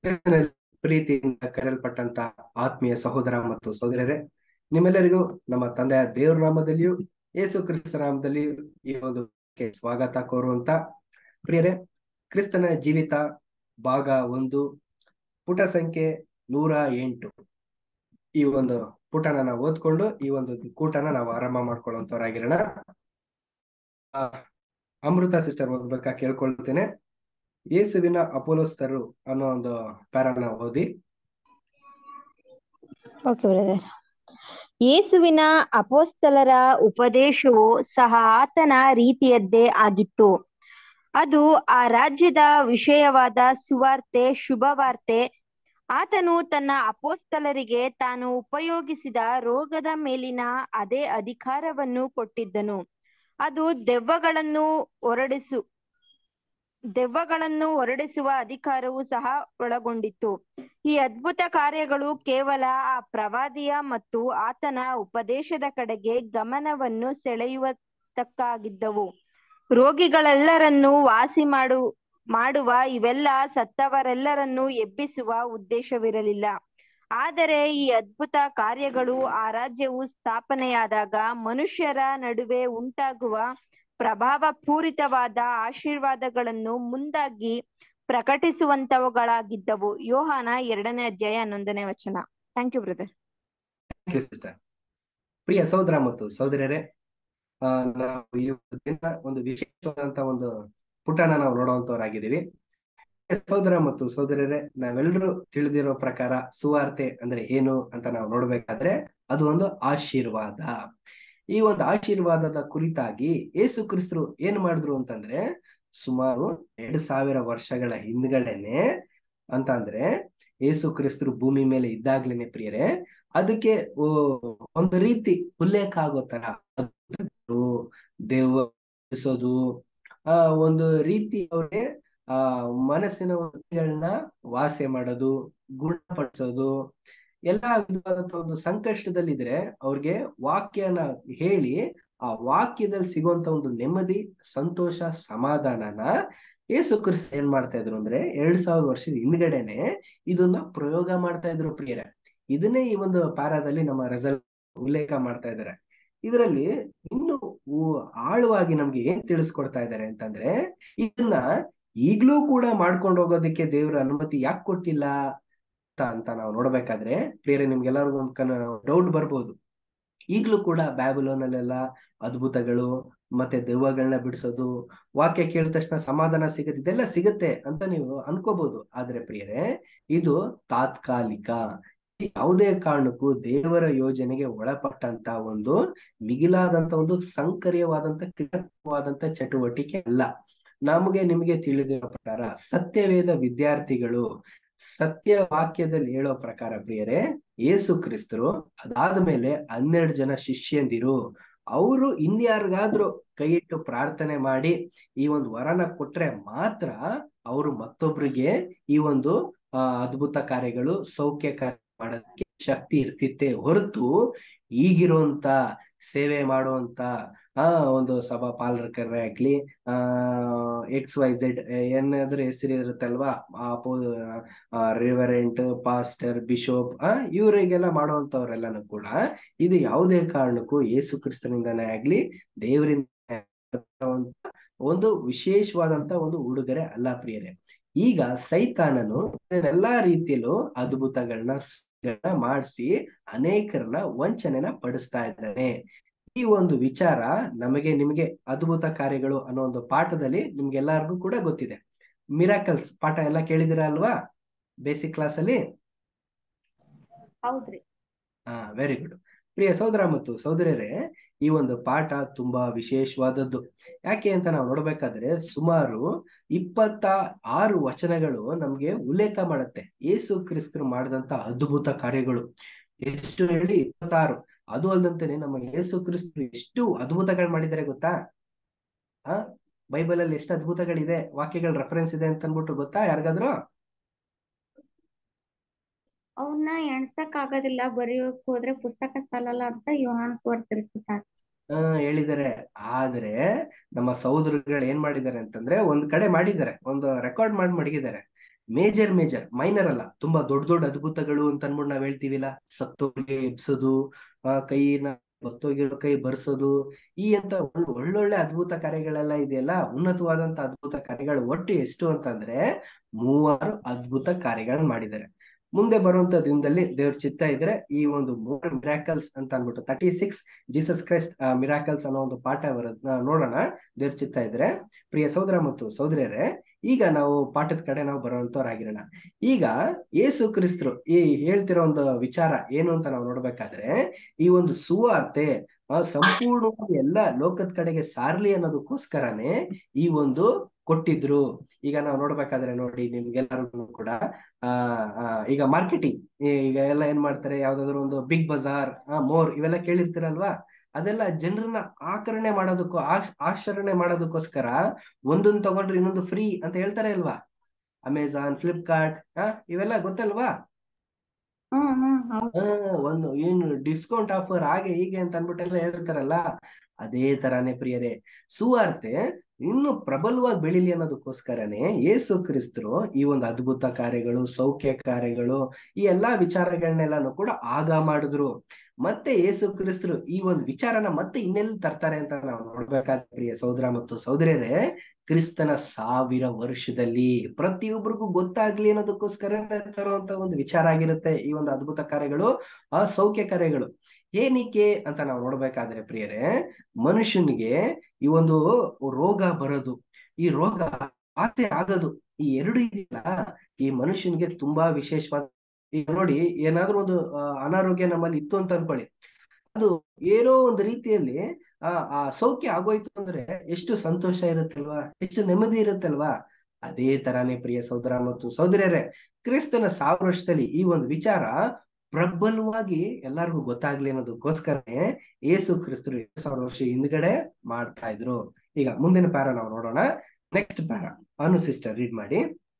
ಕ್ರಿಸ್ತನಲ್ಲಿ ಪ್ರೀತಿಯಿಂದ ಕರೆಯಲ್ಪಟ್ಟಂತ ಆತ್ಮೀಯ ಸಹೋದರ ಮತ್ತು ಸಹೋದರರೇ ನಿಮ್ಮೆಲ್ಲರಿಗೂ ನಮ್ಮ ತಂದೆಯ ದೇವರ ನಾಮದಲ್ಲಿಯೂ ಯೇಸು ಕ್ರಿಸ್ತ ನಾಮದಲ್ಲಿಯೂ ಈ ಒಂದು ಕ್ಕೆ ಸ್ವಾಗತ ಕೋರುವಂತ ಪ್ರಿಯರೇ ಕ್ರಿಸ್ತನ ಜೀವಿತ ಭಾಗ ಒಂದು ಪುಟ ಸಂಖ್ಯೆ ನೂರ ಎಂಟು ಈ ಒಂದು ಪುಟನ ನಾವು ಓದ್ಕೊಂಡು ಈ ಒಂದು ಕೂಟನ ನಾವು ಆರಂಭ ಮಾಡ್ಕೊಳ್ಳುವಂತವರಾಗಿರೋಣ ಆ, ಅಮೃತ ಸಿಸ್ಟರ್ ಓದ್ಬೇಕಾ ಕೇಳ್ಕೊಳ್ತೇನೆ ಯೇಸುವಿನ ಅಪೋಲೋಸ್ತರು ಅನ್ನೋ ಒಂದು ಪ್ಯಾರಾನ ಓದಿ ಓಕೆ ಬ್ರದರ್ ಯೇಸುವಿನ ಅಪೋಸ್ತಲರ ಉಪದೇಶವು ಸಹ ಆತನ ರೀತಿಯದ್ದೇ ಆಗಿತ್ತು ಅದು ಆ ರಾಜ್ಯದ ವಿಷಯವಾದ ಸುವಾರ್ತೆ ಶುಭವಾರ್ತೆ ಆತನು ತನ್ನ ಅಪೋಸ್ತಲರಿಗೆ ತಾನು ಉಪಯೋಗಿಸಿದ ರೋಗದ ಮೇಲಿನ ಅದೇ ಅಧಿಕಾರವನ್ನು ಕೊಟ್ಟಿದ್ದನು ಅದು ದೆವ್ವಗಳನ್ನು ಹೊರಡಿಸು ದೆವ್ವಗಳನ್ನು ಹೊರಡಿಸುವ ಅಧಿಕಾರವು ಸಹ ಒಳಗೊಂಡಿತ್ತು ಈ ಅದ್ಭುತ ಕಾರ್ಯಗಳು ಕೇವಲ ಆ ಪ್ರವಾದಿಯ ಮತ್ತು ಆತನ ಉಪದೇಶದ ಕಡೆಗೆ ಗಮನವನ್ನು ಸೆಳೆಯುವತಕ್ಕಾಗಿದ್ದವು ರೋಗಿಗಳೆಲ್ಲರನ್ನೂ ವಾಸಿ ಮಾಡು ಮಾಡುವ ಇವೆಲ್ಲ ಸತ್ತವರೆಲ್ಲರನ್ನೂ ಎಬ್ಬಿಸುವ ಉದ್ದೇಶವಿರಲಿಲ್ಲ ಆದರೆ ಈ ಅದ್ಭುತ ಕಾರ್ಯಗಳು ಆ ರಾಜ್ಯವು ಸ್ಥಾಪನೆಯಾದಾಗ ಮನುಷ್ಯರ ನಡುವೆ ಉಂಟಾಗುವ ಪ್ರಭಾವ ಪೂರಿತವಾದ ಆಶೀರ್ವಾದಗಳನ್ನು ಮುಂದಾಗಿ ಪ್ರಕಟಿಸುವಂತವುಗಳಾಗಿದ್ದವು ಯೋಹಾನ ಎರಡನೇ ಅಧ್ಯಾಯ ಹನ್ನೊಂದನೇ ವಚನ ಥ್ಯಾಂಕ್ ಯು ಬ್ರದರ್ ಸಿಸ್ಟರ್ ಪ್ರಿಯ ಸಹೋದರ ಮತ್ತು ಸಹೋದರರೇ ಆ ನಾವು ಈ ಒಂದು ದಿನ ಒಂದು ವಿಶೇಷವಾದಂತ ಒಂದು ಪುಟನ ನಾವು ನೋಡುವಂತವರಾಗಿದ್ದೀವಿ ಸಹೋದರ ಮತ್ತು ಸಹೋದರರೇ ನಾವೆಲ್ಲರೂ ತಿಳಿದಿರೋ ಪ್ರಕಾರ ಸುವಾರ್ತೆ ಅಂದ್ರೆ ಏನು ಅಂತ ನಾವು ನೋಡ್ಬೇಕಾದ್ರೆ ಅದು ಒಂದು ಆಶೀರ್ವಾದ ಈ ಒಂದು ಆಶೀರ್ವಾದದ ಕುರಿತಾಗಿ ಯೇಸು ಕ್ರಿಸ್ತರು ಏನ್ ಮಾಡಿದ್ರು ಅಂತಂದ್ರೆ ಸುಮಾರು ಎರಡ್ ಸಾವಿರ ವರ್ಷಗಳ ಹಿಂದ್ಗಡೆನೆ ಅಂತ ಅಂದ್ರೆ ಯೇಸು ಕ್ರಿಸ್ತರು ಭೂಮಿ ಮೇಲೆ ಇದ್ದಾಗ್ಲೇನೆ ಪ್ರಿಯರೇ ಅದಕ್ಕೆ ಓ, ಒಂದು ರೀತಿ ಉಲ್ಲೇಖ ಆಗೋ ತರ ದೇವರಿಸೋದು ಆ ಒಂದು ರೀತಿ ಅವ್ರಿಗೆ ಆ ಮನಸ್ಸಿನ ಗಳನ್ನ ವಾಸೆ ಮಾಡೋದು ಗುಣಪಡಿಸೋದು ಎಲ್ಲಾ ವಿಧವಾದಂತ ಒಂದು ಸಂಕಷ್ಟದಲ್ಲಿದ್ರೆ ಅವ್ರಿಗೆ ವಾಕ್ಯನ ಹೇಳಿ ಆ ವಾಕ್ಯದಲ್ಲಿ ಸಿಗುವಂತ ಒಂದು ನೆಮ್ಮದಿ ಸಂತೋಷ ಸಮಾಧಾನನ ಯೇಸು ಕ್ರಿಸ್ತ ಏನ್ ಮಾಡ್ತಾ ಇದ್ರು ಅಂದ್ರೆ ಎರಡ್ ಸಾವಿರ ವರ್ಷದ ಹಿಂದ್ಗಡೆನೆ ಇದನ್ನ ಪ್ರಯೋಗ ಮಾಡ್ತಾ ಇದ್ರು ಪ್ರಿಯರೇ ಇದನ್ನೇ ಈ ಒಂದು ಪ್ಯಾರಾದಲ್ಲಿ ನಮ್ಮ ರೆಸಲ್ಟ್ ಉಲ್ಲೇಖ ಮಾಡ್ತಾ ಇದ್ದಾರೆ ಇದರಲ್ಲಿ ಇನ್ನು ಊ- ಆಳವಾಗಿ ನಮ್ಗೆ ಏನ್ ತಿಳಿಸ್ಕೊಡ್ತಾ ಇದ್ದಾರೆ ಅಂತಂದ್ರೆ ಇದನ್ನ ಈಗ್ಲೂ ಕೂಡ ಮಾಡ್ಕೊಂಡು ಹೋಗೋದಕ್ಕೆ ದೇವರ ಅನುಮತಿ ಯಾಕೆ ಕೊಟ್ಟಿಲ್ಲ ಅಂತ ಅಂತ ನಾವು ನೋಡ್ಬೇಕಾದ್ರೆ ಪ್ರಿಯರೇ ನಿಮ್ಗೆಲ್ಲರಿಗೂ ಒಂದು ಕನ ಡೌಟ್ ಬರ್ಬೋದು ಈಗ್ಲೂ ಕೂಡ ಬ್ಯಾಬಿಲೋನಲ್ಲೆಲ್ಲ ಅದ್ಭುತಗಳು ಮತ್ತೆ ದೆವ್ವಗಳನ್ನ ಬಿಡಿಸೋದು ವಾಕ್ಯ ಕೇಳಿದ ತಕ್ಷಣ ಸಮಾಧಾನ ಸಿಗುತ್ತೆ ಇದೆಲ್ಲ ಸಿಗುತ್ತೆ ಅಂತ ನೀವು ಅನ್ಕೋಬಹುದು ಆದ್ರೆ ಪ್ರಿಯರೇ ಇದು ತಾತ್ಕಾಲಿಕ ಯಾವುದೇ ಕಾರಣಕ್ಕೂ ದೇವರ ಯೋಜನೆಗೆ ಒಳಪಟ್ಟಂತ ಒಂದು ಮಿಗಿಲಾದಂತ ಒಂದು ಸಂಕರ್ಯವಾದಂತ ಕ್ರಿಯಾತ್ಮಕವಾದಂತ ಚಟುವಟಿಕೆ ಅಲ್ಲ ನಮಗೆ ನಿಮಗೆ ತಿಳಿದಿರೋ ಪ್ರಕಾರ ಸತ್ಯವೇದ ವಿದ್ಯಾರ್ಥಿಗಳು ಸತ್ಯ ವಾಕ್ಯದಲ್ಲಿ ಹೇಳೋ ಪ್ರಕಾರ ಪ್ರಿಯರೇ ಯೇಸು ಕ್ರಿಸ್ತರು ಅದಾದ ಮೇಲೆ ಹನ್ನೆರಡು ಜನ ಶಿಷ್ಯಂದಿರು ಅವರು ಇನ್ಯಾರಿಗಾದ್ರೂ ಕೈ ಇಟ್ಟು ಪ್ರಾರ್ಥನೆ ಮಾಡಿ ಈ ಒಂದು ವರನ ಕೊಟ್ರೆ ಮಾತ್ರ ಅವರು ಮತ್ತೊಬ್ರಿಗೆ ಈ ಒಂದು ಆ ಅದ್ಭುತ ಕಾರ್ಯಗಳು ಸೌಖ್ಯ ಕಾರ್ಯ ಮಾಡೋದಕ್ಕೆ ಶಕ್ತಿ ಇರ್ತಿತ್ತೆ ಹೊರತು ಈಗಿರುವಂತ ಸೇವೆ ಮಾಡುವಂತ ಆ ಒಂದು ಸಭಾ ಪಾಲಕರೇ ಆಗ್ಲಿ ಆ ಎಕ್ಸ್ ವೈ ಝೆಡ್ ಏನಾದ್ರೂ ಹೆಸರು ಇರುತ್ತಲ್ವಾ ರಿವರೆಂಟ್ ಪಾಸ್ಟರ್ ಬಿಷೋಪ್ ಆ ಇವರಿಗೆಲ್ಲ ಮಾಡುವಂತವ್ರೆಲ್ಲಾನು ಕೂಡ ಇದು ಯಾವುದೇ ಕಾರಣಕ್ಕೂ ಯೇಸು ಕ್ರಿಸ್ತನಿಂದನೇ ಆಗ್ಲಿ ದೇವರಿಂದ ಒಂದು ವಿಶೇಷವಾದಂತ ಒಂದು ಉಡುಗೊರೆ ಅಲ್ಲ ಪ್ರಿಯರೇ ಈಗ ಸೈತಾನನು ಎಲ್ಲಾ ರೀತಿಯಲ್ಲೂ ಅದ್ಭುತಗಳನ್ನ ಮಾಡಿಸಿ ಅನೇಕರನ್ನ ವಂಚನೆನ ಪಡಿಸ್ತಾ ಇದ್ದಾನೆ ಈ ಒಂದು ವಿಚಾರ ನಮಗೆ ನಿಮಗೆ ಅದ್ಭುತ ಕಾರ್ಯಗಳು ಅನ್ನೋ ಒಂದು ಪಾಠದಲ್ಲಿ ನಿಮ್ಗೆಲ್ಲರಿಗೂ ಕೂಡ ಗೊತ್ತಿದೆ ಮಿರಾಕಲ್ಸ್ ಪಾಠ ಎಲ್ಲ ಕೇಳಿದಿರ ಅಲ್ವಾ ಬೇಸಿಕ್ ಕ್ಲಾಸ್ ಅಲ್ಲಿ ಹೌದ್ರಿ ಹಾ ವೆರಿ ಗುಡ್ ಪ್ರಿಯ ಸಹೋದರ ಮತ್ತು ಸಹೋದರರೇ ಈ ಒಂದು ಪಾಠ ತುಂಬಾ ವಿಶೇಷವಾದದ್ದು ಯಾಕೆ ಅಂತ ನಾವು ನೋಡ್ಬೇಕಾದ್ರೆ ಸುಮಾರು ಇಪ್ಪತ್ತ ಆರು ವಚನಗಳು ನಮ್ಗೆ ಉಲ್ಲೇಖ ಮಾಡುತ್ತೆ ಯೇಸು ಕ್ರಿಸ್ತರು ಮಾಡಿದಂತ ಅದ್ಭುತ ಕಾರ್ಯಗಳು ಎಷ್ಟು ಹೇಳಿ ಇಪ್ಪತ್ತಾರು ಅದು ಅಲ್ಲದಂತೆನೆ ನಮ್ಮ ಯೇಸು ಕ್ರಿಸ್ತರು ಎಷ್ಟು ಅದ್ಭುತಗಳು ಮಾಡಿದ್ದಾರೆ ಗೊತ್ತಾ ಆ ಬೈಬಲ್ ಅಲ್ಲಿ ಎಷ್ಟು ಅದ್ಭುತಗಳಿದೆ ವಾಕ್ಯಗಳ ರೆಫರೆನ್ಸ್ ಇದೆ ಅಂತ ಅನ್ಬಿಟ್ಟು ಗೊತ್ತಾ ಯಾರಿಗಾದ್ರು ಅವನ್ನ ಎಣ್ಸಕ್ ಆಗೋದಿಲ್ಲ ಬರೆಯೋಕ್ ಹೋದ್ರೆ ಪುಸ್ತಕ ಸಾಲಲ್ಲ ಅಂತ ಯೋಹಾನ್ ಸ್ವಾರ್ಥ ತಿರುಗ್ತಾರೆ ಆ ಹೇಳಿದ್ದಾರೆ ಆದ್ರೆ ನಮ್ಮ ಸಹೋದರಗಳು ಏನ್ ಮಾಡಿದ್ದಾರೆ ಅಂತಂದ್ರೆ ಒಂದ್ ಕಡೆ ಮಾಡಿದ್ದಾರೆ ಒಂದು ರೆಕಾರ್ಡ್ ಮಾಡಿ ಮಡಗಿದ್ದಾರೆ ಮೇಜರ್ ಮೇಜರ್ ಮೈನರ್ ಅಲ್ಲ ತುಂಬಾ ದೊಡ್ಡ ದೊಡ್ಡ ಅದ್ಭುತಗಳು ಅಂತ ಅನ್ಬಿಟ್ಟು ನಾವ್ ಹೇಳ್ತೀವಿಲ್ಲ ಸತ್ತೋಗಿ ಎಬ್ಸೋದು ಆ ಕೈನ ಬತ್ತೋಗಿರೋ ಕೈ ಬರ್ಸೋದು ಈ ಅಂತ ಒಳ್- ಒಳ್ಳೊಳ್ಳೆ ಅದ್ಭುತ ಕಾರ್ಯಗಳೆಲ್ಲ ಇದೆಯಲ್ಲ ಉನ್ನತವಾದಂತ ಅದ್ಭುತ ಕಾರ್ಯಗಳು ಒಟ್ಟು ಎಷ್ಟು ಅಂತಂದ್ರೆ ಮೂವರು ಅದ್ಭುತ ಕಾರ್ಯಗಳನ್ನ ಮಾಡಿದ್ದಾರೆ ಮುಂದೆ ಬರುವಂತ ದಿನದಲ್ಲಿ ದೇವ್ರ ಚಿತ್ತ ಇದ್ರೆ ಈ ಒಂದು ಮೂರು ಮಿರಾಕಲ್ಸ್ ಅಂತ ಅನ್ಬಿಟ್ಟು thirty six Jesus Christ miracles ಅನ್ನೋ ಒಂದು ಪಾಠ ಬರೋದ್ ನಾವ್ ನೋಡೋಣ ದೇವ್ರ ಚಿತ್ತ ಇದ್ರೆ ಪ್ರಿಯ ಸಹೋದರ ಮತ್ತು ಸಹೋದರಿಯರೇ ಈಗ ನಾವು ಪಾಠದ ಕಡೆ ನಾವು ಬರುವಂತವ್ರಾಗಿರೋಣ ಈಗ ಯೇಸು ಕ್ರಿಸ್ತರು ಈ ಹೇಳ್ತಿರೋ ಒಂದು ವಿಚಾರ ಏನು ಅಂತ ನಾವು ನೋಡ್ಬೇಕಾದ್ರೆ ಈ ಒಂದು ಸುವಾರ್ತೆ ಆ ಸಂಪೂರ್ಣವಾಗಿ ಎಲ್ಲ ಲೋಕದ ಕಡೆಗೆ ಸಾರ್ಲಿ ಅನ್ನೋದಕ್ಕೋಸ್ಕರನೇ ಈ ಒಂದು ಕೊಟ್ಟಿದ್ರು ಈಗ ನಾವು ನೋಡ್ಬೇಕಾದ್ರೆ ನೋಡಿ ನಿಮ್ಗೆಲ್ಲರಿಗೂ ಕೂಡ ಆ ಆ, ಈಗ ಮಾರ್ಕೆಟಿಂಗ್ ಈಗ ಎಲ್ಲ ಏನ್ ಮಾಡ್ತಾರೆ ಯಾವ್ದಾದ್ರು ಒಂದು ಬಿಗ್ ಬಜಾರ್ ಮೋರ್ ಇವೆಲ್ಲ ಕೇಳಿರ್ತೀರಲ್ವಾ ಅದೆಲ್ಲ ಜನರನ್ನ ಆಕರಣೆ ಮಾಡೋದಕ್ಕೂ ಆಶ್ ಆಚರಣೆ ಮಾಡೋದಕ್ಕೋಸ್ಕರ ಒಂದೊಂದು ತಗೊಂಡ್ರೆ ಇನ್ನೊಂದು ಫ್ರೀ ಅಂತ ಹೇಳ್ತಾರೆ ಅಲ್ವಾ ಅಮೆಝಾನ್ ಫ್ಲಿಪ್ಕಾರ್ಟ್ ಆ ಇವೆಲ್ಲ ಗೊತ್ತಲ್ವಾ ಹ್ಮ್ ಹ್ಮ್ ಹೌದು ಆ, ಒಂದು ಏನು ಡಿಸ್ಕೌಂಟ್ ಆಫರ್ ಹಾಗೆ ಹೀಗೆ ಅಂತ ಅನ್ಬಿಟ್ಟೆಲ್ಲ ಹೇಳ್ತಾರಲ್ಲ ಅದೇ ತರಾನೇ ಪ್ರಿಯರೇ ಸುವಾರ್ತೆ ಇನ್ನು ಪ್ರಬಲವಾಗಿ ಬೆಳಿಲಿ ಅನ್ನೋದಕ್ಕೋಸ್ಕರನೇ ಯೇಸು ಕ್ರಿಸ್ತರು ಈ ಒಂದು ಅದ್ಭುತ ಕಾರ್ಯಗಳು ಸೌಖ್ಯ ಕಾರ್ಯಗಳು ಈ ಎಲ್ಲಾ ವಿಚಾರಗಳನ್ನೆಲ್ಲಾನು ಕೂಡ ಆಗ ಮಾಡಿದ್ರು ಮತ್ತೆ ಯೇಸು ಕ್ರಿಸ್ತರು ಈ ಒಂದು ವಿಚಾರನ ಮತ್ತೆ ಇನ್ನೆಲ್ಲಿ ತರ್ತಾರೆ ಅಂತ ನಾವು ನೋಡ್ಬೇಕಾದ ಪ್ರಿಯ ಸಹೋದರ ಮತ್ತು ಸಹೋದರಿಯರೇ ಕ್ರಿಸ್ತನ ಸಾವಿರ ವರ್ಷದಲ್ಲಿ ಪ್ರತಿಯೊಬ್ಬರಿಗೂ ಗೊತ್ತಾಗ್ಲಿ ಅನ್ನೋದಕ್ಕೋಸ್ಕರ ತರುವಂತ ಒಂದು ವಿಚಾರ ಆಗಿರುತ್ತೆ ಈ ಒಂದು ಅದ್ಭುತ ಕಾರ್ಯಗಳು ಆ ಸೌಖ್ಯ ಕಾರ್ಯಗಳು ಏನಕ್ಕೆ ಅಂತ ನಾವು ನೋಡ್ಬೇಕಾದ್ರೆ ಪ್ರಿಯರೇ ಮನುಷ್ಯನಿಗೆ ಈ ಒಂದು ರೋಗ ಬರೋದು ಈ ರೋಗ ಆತೆ ಆಗೋದು ಈ ಎರಡು ಇದೆಯಲ್ಲ ಈ ಮನುಷ್ಯನಿಗೆ ತುಂಬಾ ವಿಶೇಷವಾದ ಈಗ ನೋಡಿ ಏನಾದ್ರೂ ಒಂದು ಆ, ಅನಾರೋಗ್ಯ ನಮ್ಮಲ್ಲಿ ಇತ್ತು ಅಂತ ಅನ್ಕೊಳ್ಳಿ ಅದು ಏನೋ ಒಂದು ರೀತಿಯಲ್ಲಿ ಆ ಆ ಸೌಖ್ಯ ಆಗೋಯ್ತು ಅಂದ್ರೆ ಎಷ್ಟು ಸಂತೋಷ ಇರುತ್ತಲ್ವಾ ಎಷ್ಟು ನೆಮ್ಮದಿ ಇರುತ್ತಲ್ವಾ ಅದೇ ತರಾನೇ ಪ್ರಿಯ ಸಹೋದರ ಮತ್ತು ಸಹೋದರಿಯರೇ ಕ್ರಿಸ್ತನ ಸಾವಿರ ವರ್ಷದಲ್ಲಿ ಈ ಒಂದು ವಿಚಾರ ಪ್ರಬಲವಾಗಿ ಎಲ್ಲರಿಗೂ ಗೊತ್ತಾಗ್ಲಿ ಅನ್ನೋದಕ್ಕೋಸ್ಕರನೇ ಯೇಸು ಕ್ರಿಸ್ತರು ಎರಡು ಸಾವಿರ ವರ್ಷ ಹಿಂದ್ಗಡೆ ಮಾಡ್ತಾ ಇದ್ರು ಈಗ ಮುಂದಿನ ಪ್ಯಾರ ನಾವು ನೋಡೋಣ ನೆಕ್ಸ್ಟ್ ಪ್ಯಾರ ಅನು ಸಿಸ್ಟರ್ ರೀಡ್ ಮಾಡಿ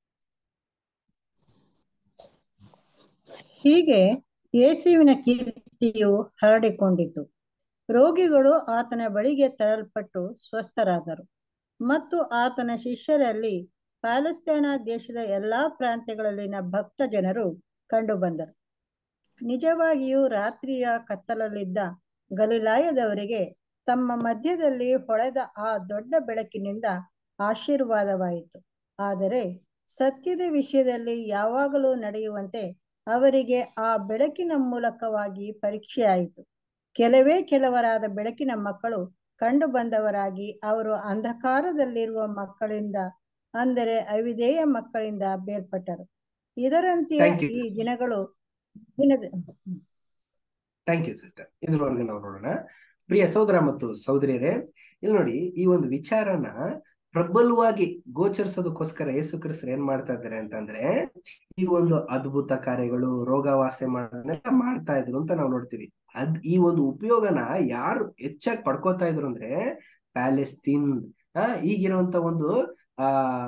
ಹೀಗೆ ಯೇಸುವಿನ ಕೀರ್ತಿಯು ಹರಡಿಕೊಂಡಿತು ರೋಗಿಗಳು ಆತನ ಬಳಿಗೆ ತರಲ್ಪಟ್ಟು ಸ್ವಸ್ಥರಾದರು ಮತ್ತು ಆತನ ಶಿಷ್ಯರಲ್ಲಿ ಪ್ಯಾಲೆಸ್ತೇನ ದೇಶದ ಎಲ್ಲಾ ಪ್ರಾಂತ್ಯಗಳಲ್ಲಿನ ಭಕ್ತ ಜನರು ಕಂಡುಬಂದರು ನಿಜವಾಗಿಯೂ ರಾತ್ರಿಯ ಕತ್ತಲಲ್ಲಿದ್ದ ಗಲಿಲಾಯದವರಿಗೆ ತಮ್ಮ ಮಧ್ಯದಲ್ಲಿ ಹೊಳೆದ ಆ ದೊಡ್ಡ ಬೆಳಕಿನಿಂದ ಆಶೀರ್ವಾದವಾಯಿತು ಆದರೆ ಸತ್ಯದ ವಿಷಯದಲ್ಲಿ ಯಾವಾಗಲೂ ನಡೆಯುವಂತೆ ಅವರಿಗೆ ಆ ಬೆಳಕಿನ ಮೂಲಕವಾಗಿ ಪರೀಕ್ಷೆಯಾಯಿತು ಕೆಲವೇ ಕೆಲವರಾದ ಬೆಳಕಿನ ಮಕ್ಕಳು ಕಂಡು ಬಂದವರಾಗಿ ಅವರು ಅಂಧಕಾರದಲ್ಲಿರುವ ಮಕ್ಕಳಿಂದ ಅಂದರೆ ಅವಿಧೇಯ ಮಕ್ಕಳಿಂದ ಬೇರ್ಪಟ್ಟರು ಇದರಂತೆಯೇ Thank you. ಈ ದಿನಗಳು ದಿನದ ಥ್ಯಾಂಕ್ ಯು ಸಿಸ್ಟರ್ ಇದ್ರವರೆಗೆ ನಾವು ನೋಡೋಣ ಪ್ರಿಯ ಸಹೋದರ ಮತ್ತು ಸಹೋದರಿಯರೇ ಇಲ್ಲಿ ನೋಡಿ ಈ ಒಂದು ವಿಚಾರನ ಪ್ರಬಲವಾಗಿ ಗೋಚರಿಸೋದಕ್ಕೋಸ್ಕರ ಯೇಸು ಕ್ರಿಸ್ತರು ಏನ್ ಮಾಡ್ತಾ ಇದ್ದಾರೆ ಅಂತಂದ್ರೆ ಈ ಒಂದು ಅದ್ಭುತ ಕಾರ್ಯಗಳು ರೋಗ ವಾಸೆ ಮಾಡೋದನ್ನೆಲ್ಲ ಮಾಡ್ತಾ ಇದ್ರು ಅಂತ ನಾವು ನೋಡ್ತೀವಿ ಅದ್ ಈ ಒಂದು ಉಪಯೋಗನ ಯಾರು ಹೆಚ್ಚಾಗಿ ಪಡ್ಕೋತಾ ಇದ್ರು ಅಂದ್ರೆ ಪ್ಯಾಲೆಸ್ತೀನ್ ಆ ಈಗಿರುವಂತ ಒಂದು ಆ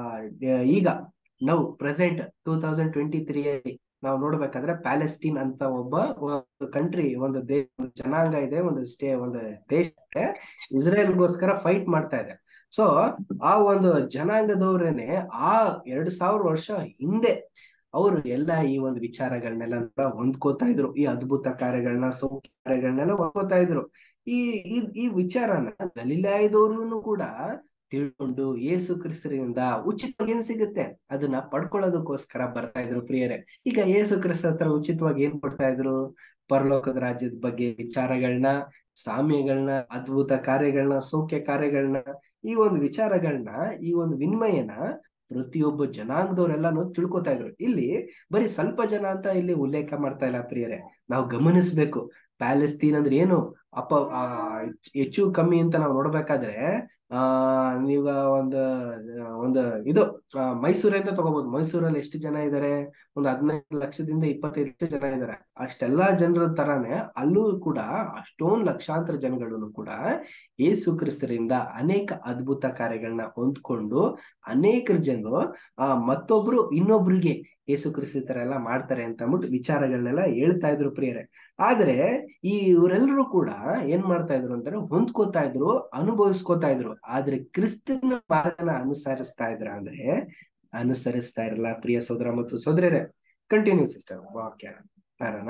ಈಗ ನಾವು present two thousand twenty three ನಾವು ನೋಡ್ಬೇಕಾದ್ರೆ ಪ್ಯಾಲೆಸ್ಟೀನ್ ಅಂತ ಒಬ್ಬ ಒಂದು ಕಂಟ್ರಿ ಒಂದು ದೇಶ ಒಂದು ಜನಾಂಗ ಇದೆ ಒಂದು ಸ್ಟೇ ಒಂದು ದೇಶ ಇದೆ ಇಸ್ರೇಲ್ಗೋಸ್ಕರ ಫೈಟ್ ಮಾಡ್ತಾ ಇದೆ ಸೊ ಆ ಒಂದು ಜನಾಂಗದವ್ರೇನೆ ಆ ಎರಡ್ ಸಾವಿರ ವರ್ಷ ಹಿಂದೆ ಅವರು ಎಲ್ಲ ಈ ಒಂದು ವಿಚಾರಗಳನ್ನೆಲ್ಲ ಹೊಂದ್ಕೋತಾ ಇದ್ರು ಈ ಅದ್ಭುತ ಕಾರ್ಯಗಳನ್ನ ಸೌಖ್ಯ ಕಾರ್ಯಗಳನ್ನೆಲ್ಲ ಹೊಂದ್ಕೋತಾ ಇದ್ರು ಈ ಈ ಈ ವಿಚಾರನ ಗಲಿಲಾಯದವ್ರು ಕೂಡ ತಿಳ್ಕೊಂಡು ಯೇಸು ಕ್ರಿಸ್ತರಿಂದ ಉಚಿತವಾಗಿ ಏನ್ ಸಿಗುತ್ತೆ ಅದನ್ನ ಪಡ್ಕೊಳ್ಳೋದಕ್ಕೋಸ್ಕರ ಬರ್ತಾ ಇದ್ರು ಪ್ರಿಯರೇ ಈಗ ಯೇಸು ಕ್ರಿಸ್ತ ಹತ್ರ ಉಚಿತವಾಗಿ ಏನ್ ಕೊಡ್ತಾ ಇದ್ರು ಪರಲೋಕದ ರಾಜ್ಯದ ಬಗ್ಗೆ ವಿಚಾರಗಳನ್ನ ಸಾಮ್ಯಗಳನ್ನ ಅದ್ಭುತ ಕಾರ್ಯಗಳನ್ನ ಸೌಖ್ಯ ಕಾರ್ಯಗಳನ್ನ ಈ ಒಂದು ವಿಚಾರಗಳನ್ನ ಈ ಒಂದು ವಿನಿಮಯನ ಪ್ರತಿಯೊಬ್ಬ ಜನಾಂಗದವರೆಲ್ಲಾನು ತಿಳ್ಕೊತಾ ಇದ್ರು ಇಲ್ಲಿ ಬರೀ ಸ್ವಲ್ಪ ಜನ ಅಂತ ಇಲ್ಲಿ ಉಲ್ಲೇಖ ಮಾಡ್ತಾ ಇಲ್ಲ ಪ್ರಿಯರೇ ನಾವು ಗಮನಿಸ್ಬೇಕು ಪ್ಯಾಲೆಸ್ತೀನ್ ಅಂದ್ರೆ ಏನು ಅಪ್ಪ ಆ ಹೆಚ್ಚು ಕಮ್ಮಿ ಅಂತ ನಾವು ನೋಡ್ಬೇಕಾದ್ರೆ ಆ ನೀವ ಒಂದು ಒಂದು ಇದು ಆ, ಮೈಸೂರಿಂದ ತಗೋಬಹುದು ಮೈಸೂರಲ್ಲಿ ಎಷ್ಟು ಜನ ಇದ್ದಾರೆ ಒಂದು ಹದಿನೈದು ಲಕ್ಷದಿಂದ ಇಪ್ಪತ್ತೈದು ಲಕ್ಷ ಜನ ಇದ್ದಾರೆ ಅಷ್ಟೆಲ್ಲಾ ಜನರ ತರಾನೇ ಅಲ್ಲೂ ಕೂಡ ಅಷ್ಟೊಂದು ಲಕ್ಷಾಂತರ ಜನಗಳನ್ನು ಕೂಡ ಯೇಸು ಕ್ರಿಸ್ತರಿಂದ ಅನೇಕ ಅದ್ಭುತ ಕಾರ್ಯಗಳನ್ನ ಹೊಂದ್ಕೊಂಡು ಅನೇಕ ಜನರು ಆ ಮತ್ತೊಬ್ರು ಇನ್ನೊಬ್ರಿಗೆ ಯೇಸು ಕ್ರಿಸ್ತ ತರ ಎಲ್ಲ ಮಾಡ್ತಾರೆ ಅಂತ ಅಂದ್ಬಿಟ್ಟು ವಿಚಾರಗಳನ್ನೆಲ್ಲ ಹೇಳ್ತಾ ಇದ್ರು ಪ್ರಿಯರೇ ಆದ್ರೆ ಈ ಇವರೆಲ್ಲರೂ ಕೂಡ ಏನ್ ಮಾಡ್ತಾ ಇದ್ರು ಅಂದ್ರೆ ಹೊಂದ್ಕೋತಾ ಇದ್ರು ಅನುಭವಿಸ್ಕೋತಾ ಇದ್ರು ಆದ್ರೆ ಕ್ರಿಸ್ತನ ಮಾರ್ಗನ ಅನುಸರಿಸ್ತಾ ಇದ್ರ ಅಂದ್ರೆ ಅನುಸರಿಸ್ತಾ ಇರಲ್ಲ ಪ್ರಿಯ ಸೋದರ ಮತ್ತು ಸೋದರರೇ ಕಂಟಿನ್ಯೂ ಸಿಸ್ಟರ್ ವಾಕ್ಯ ಪ್ಯಾರನ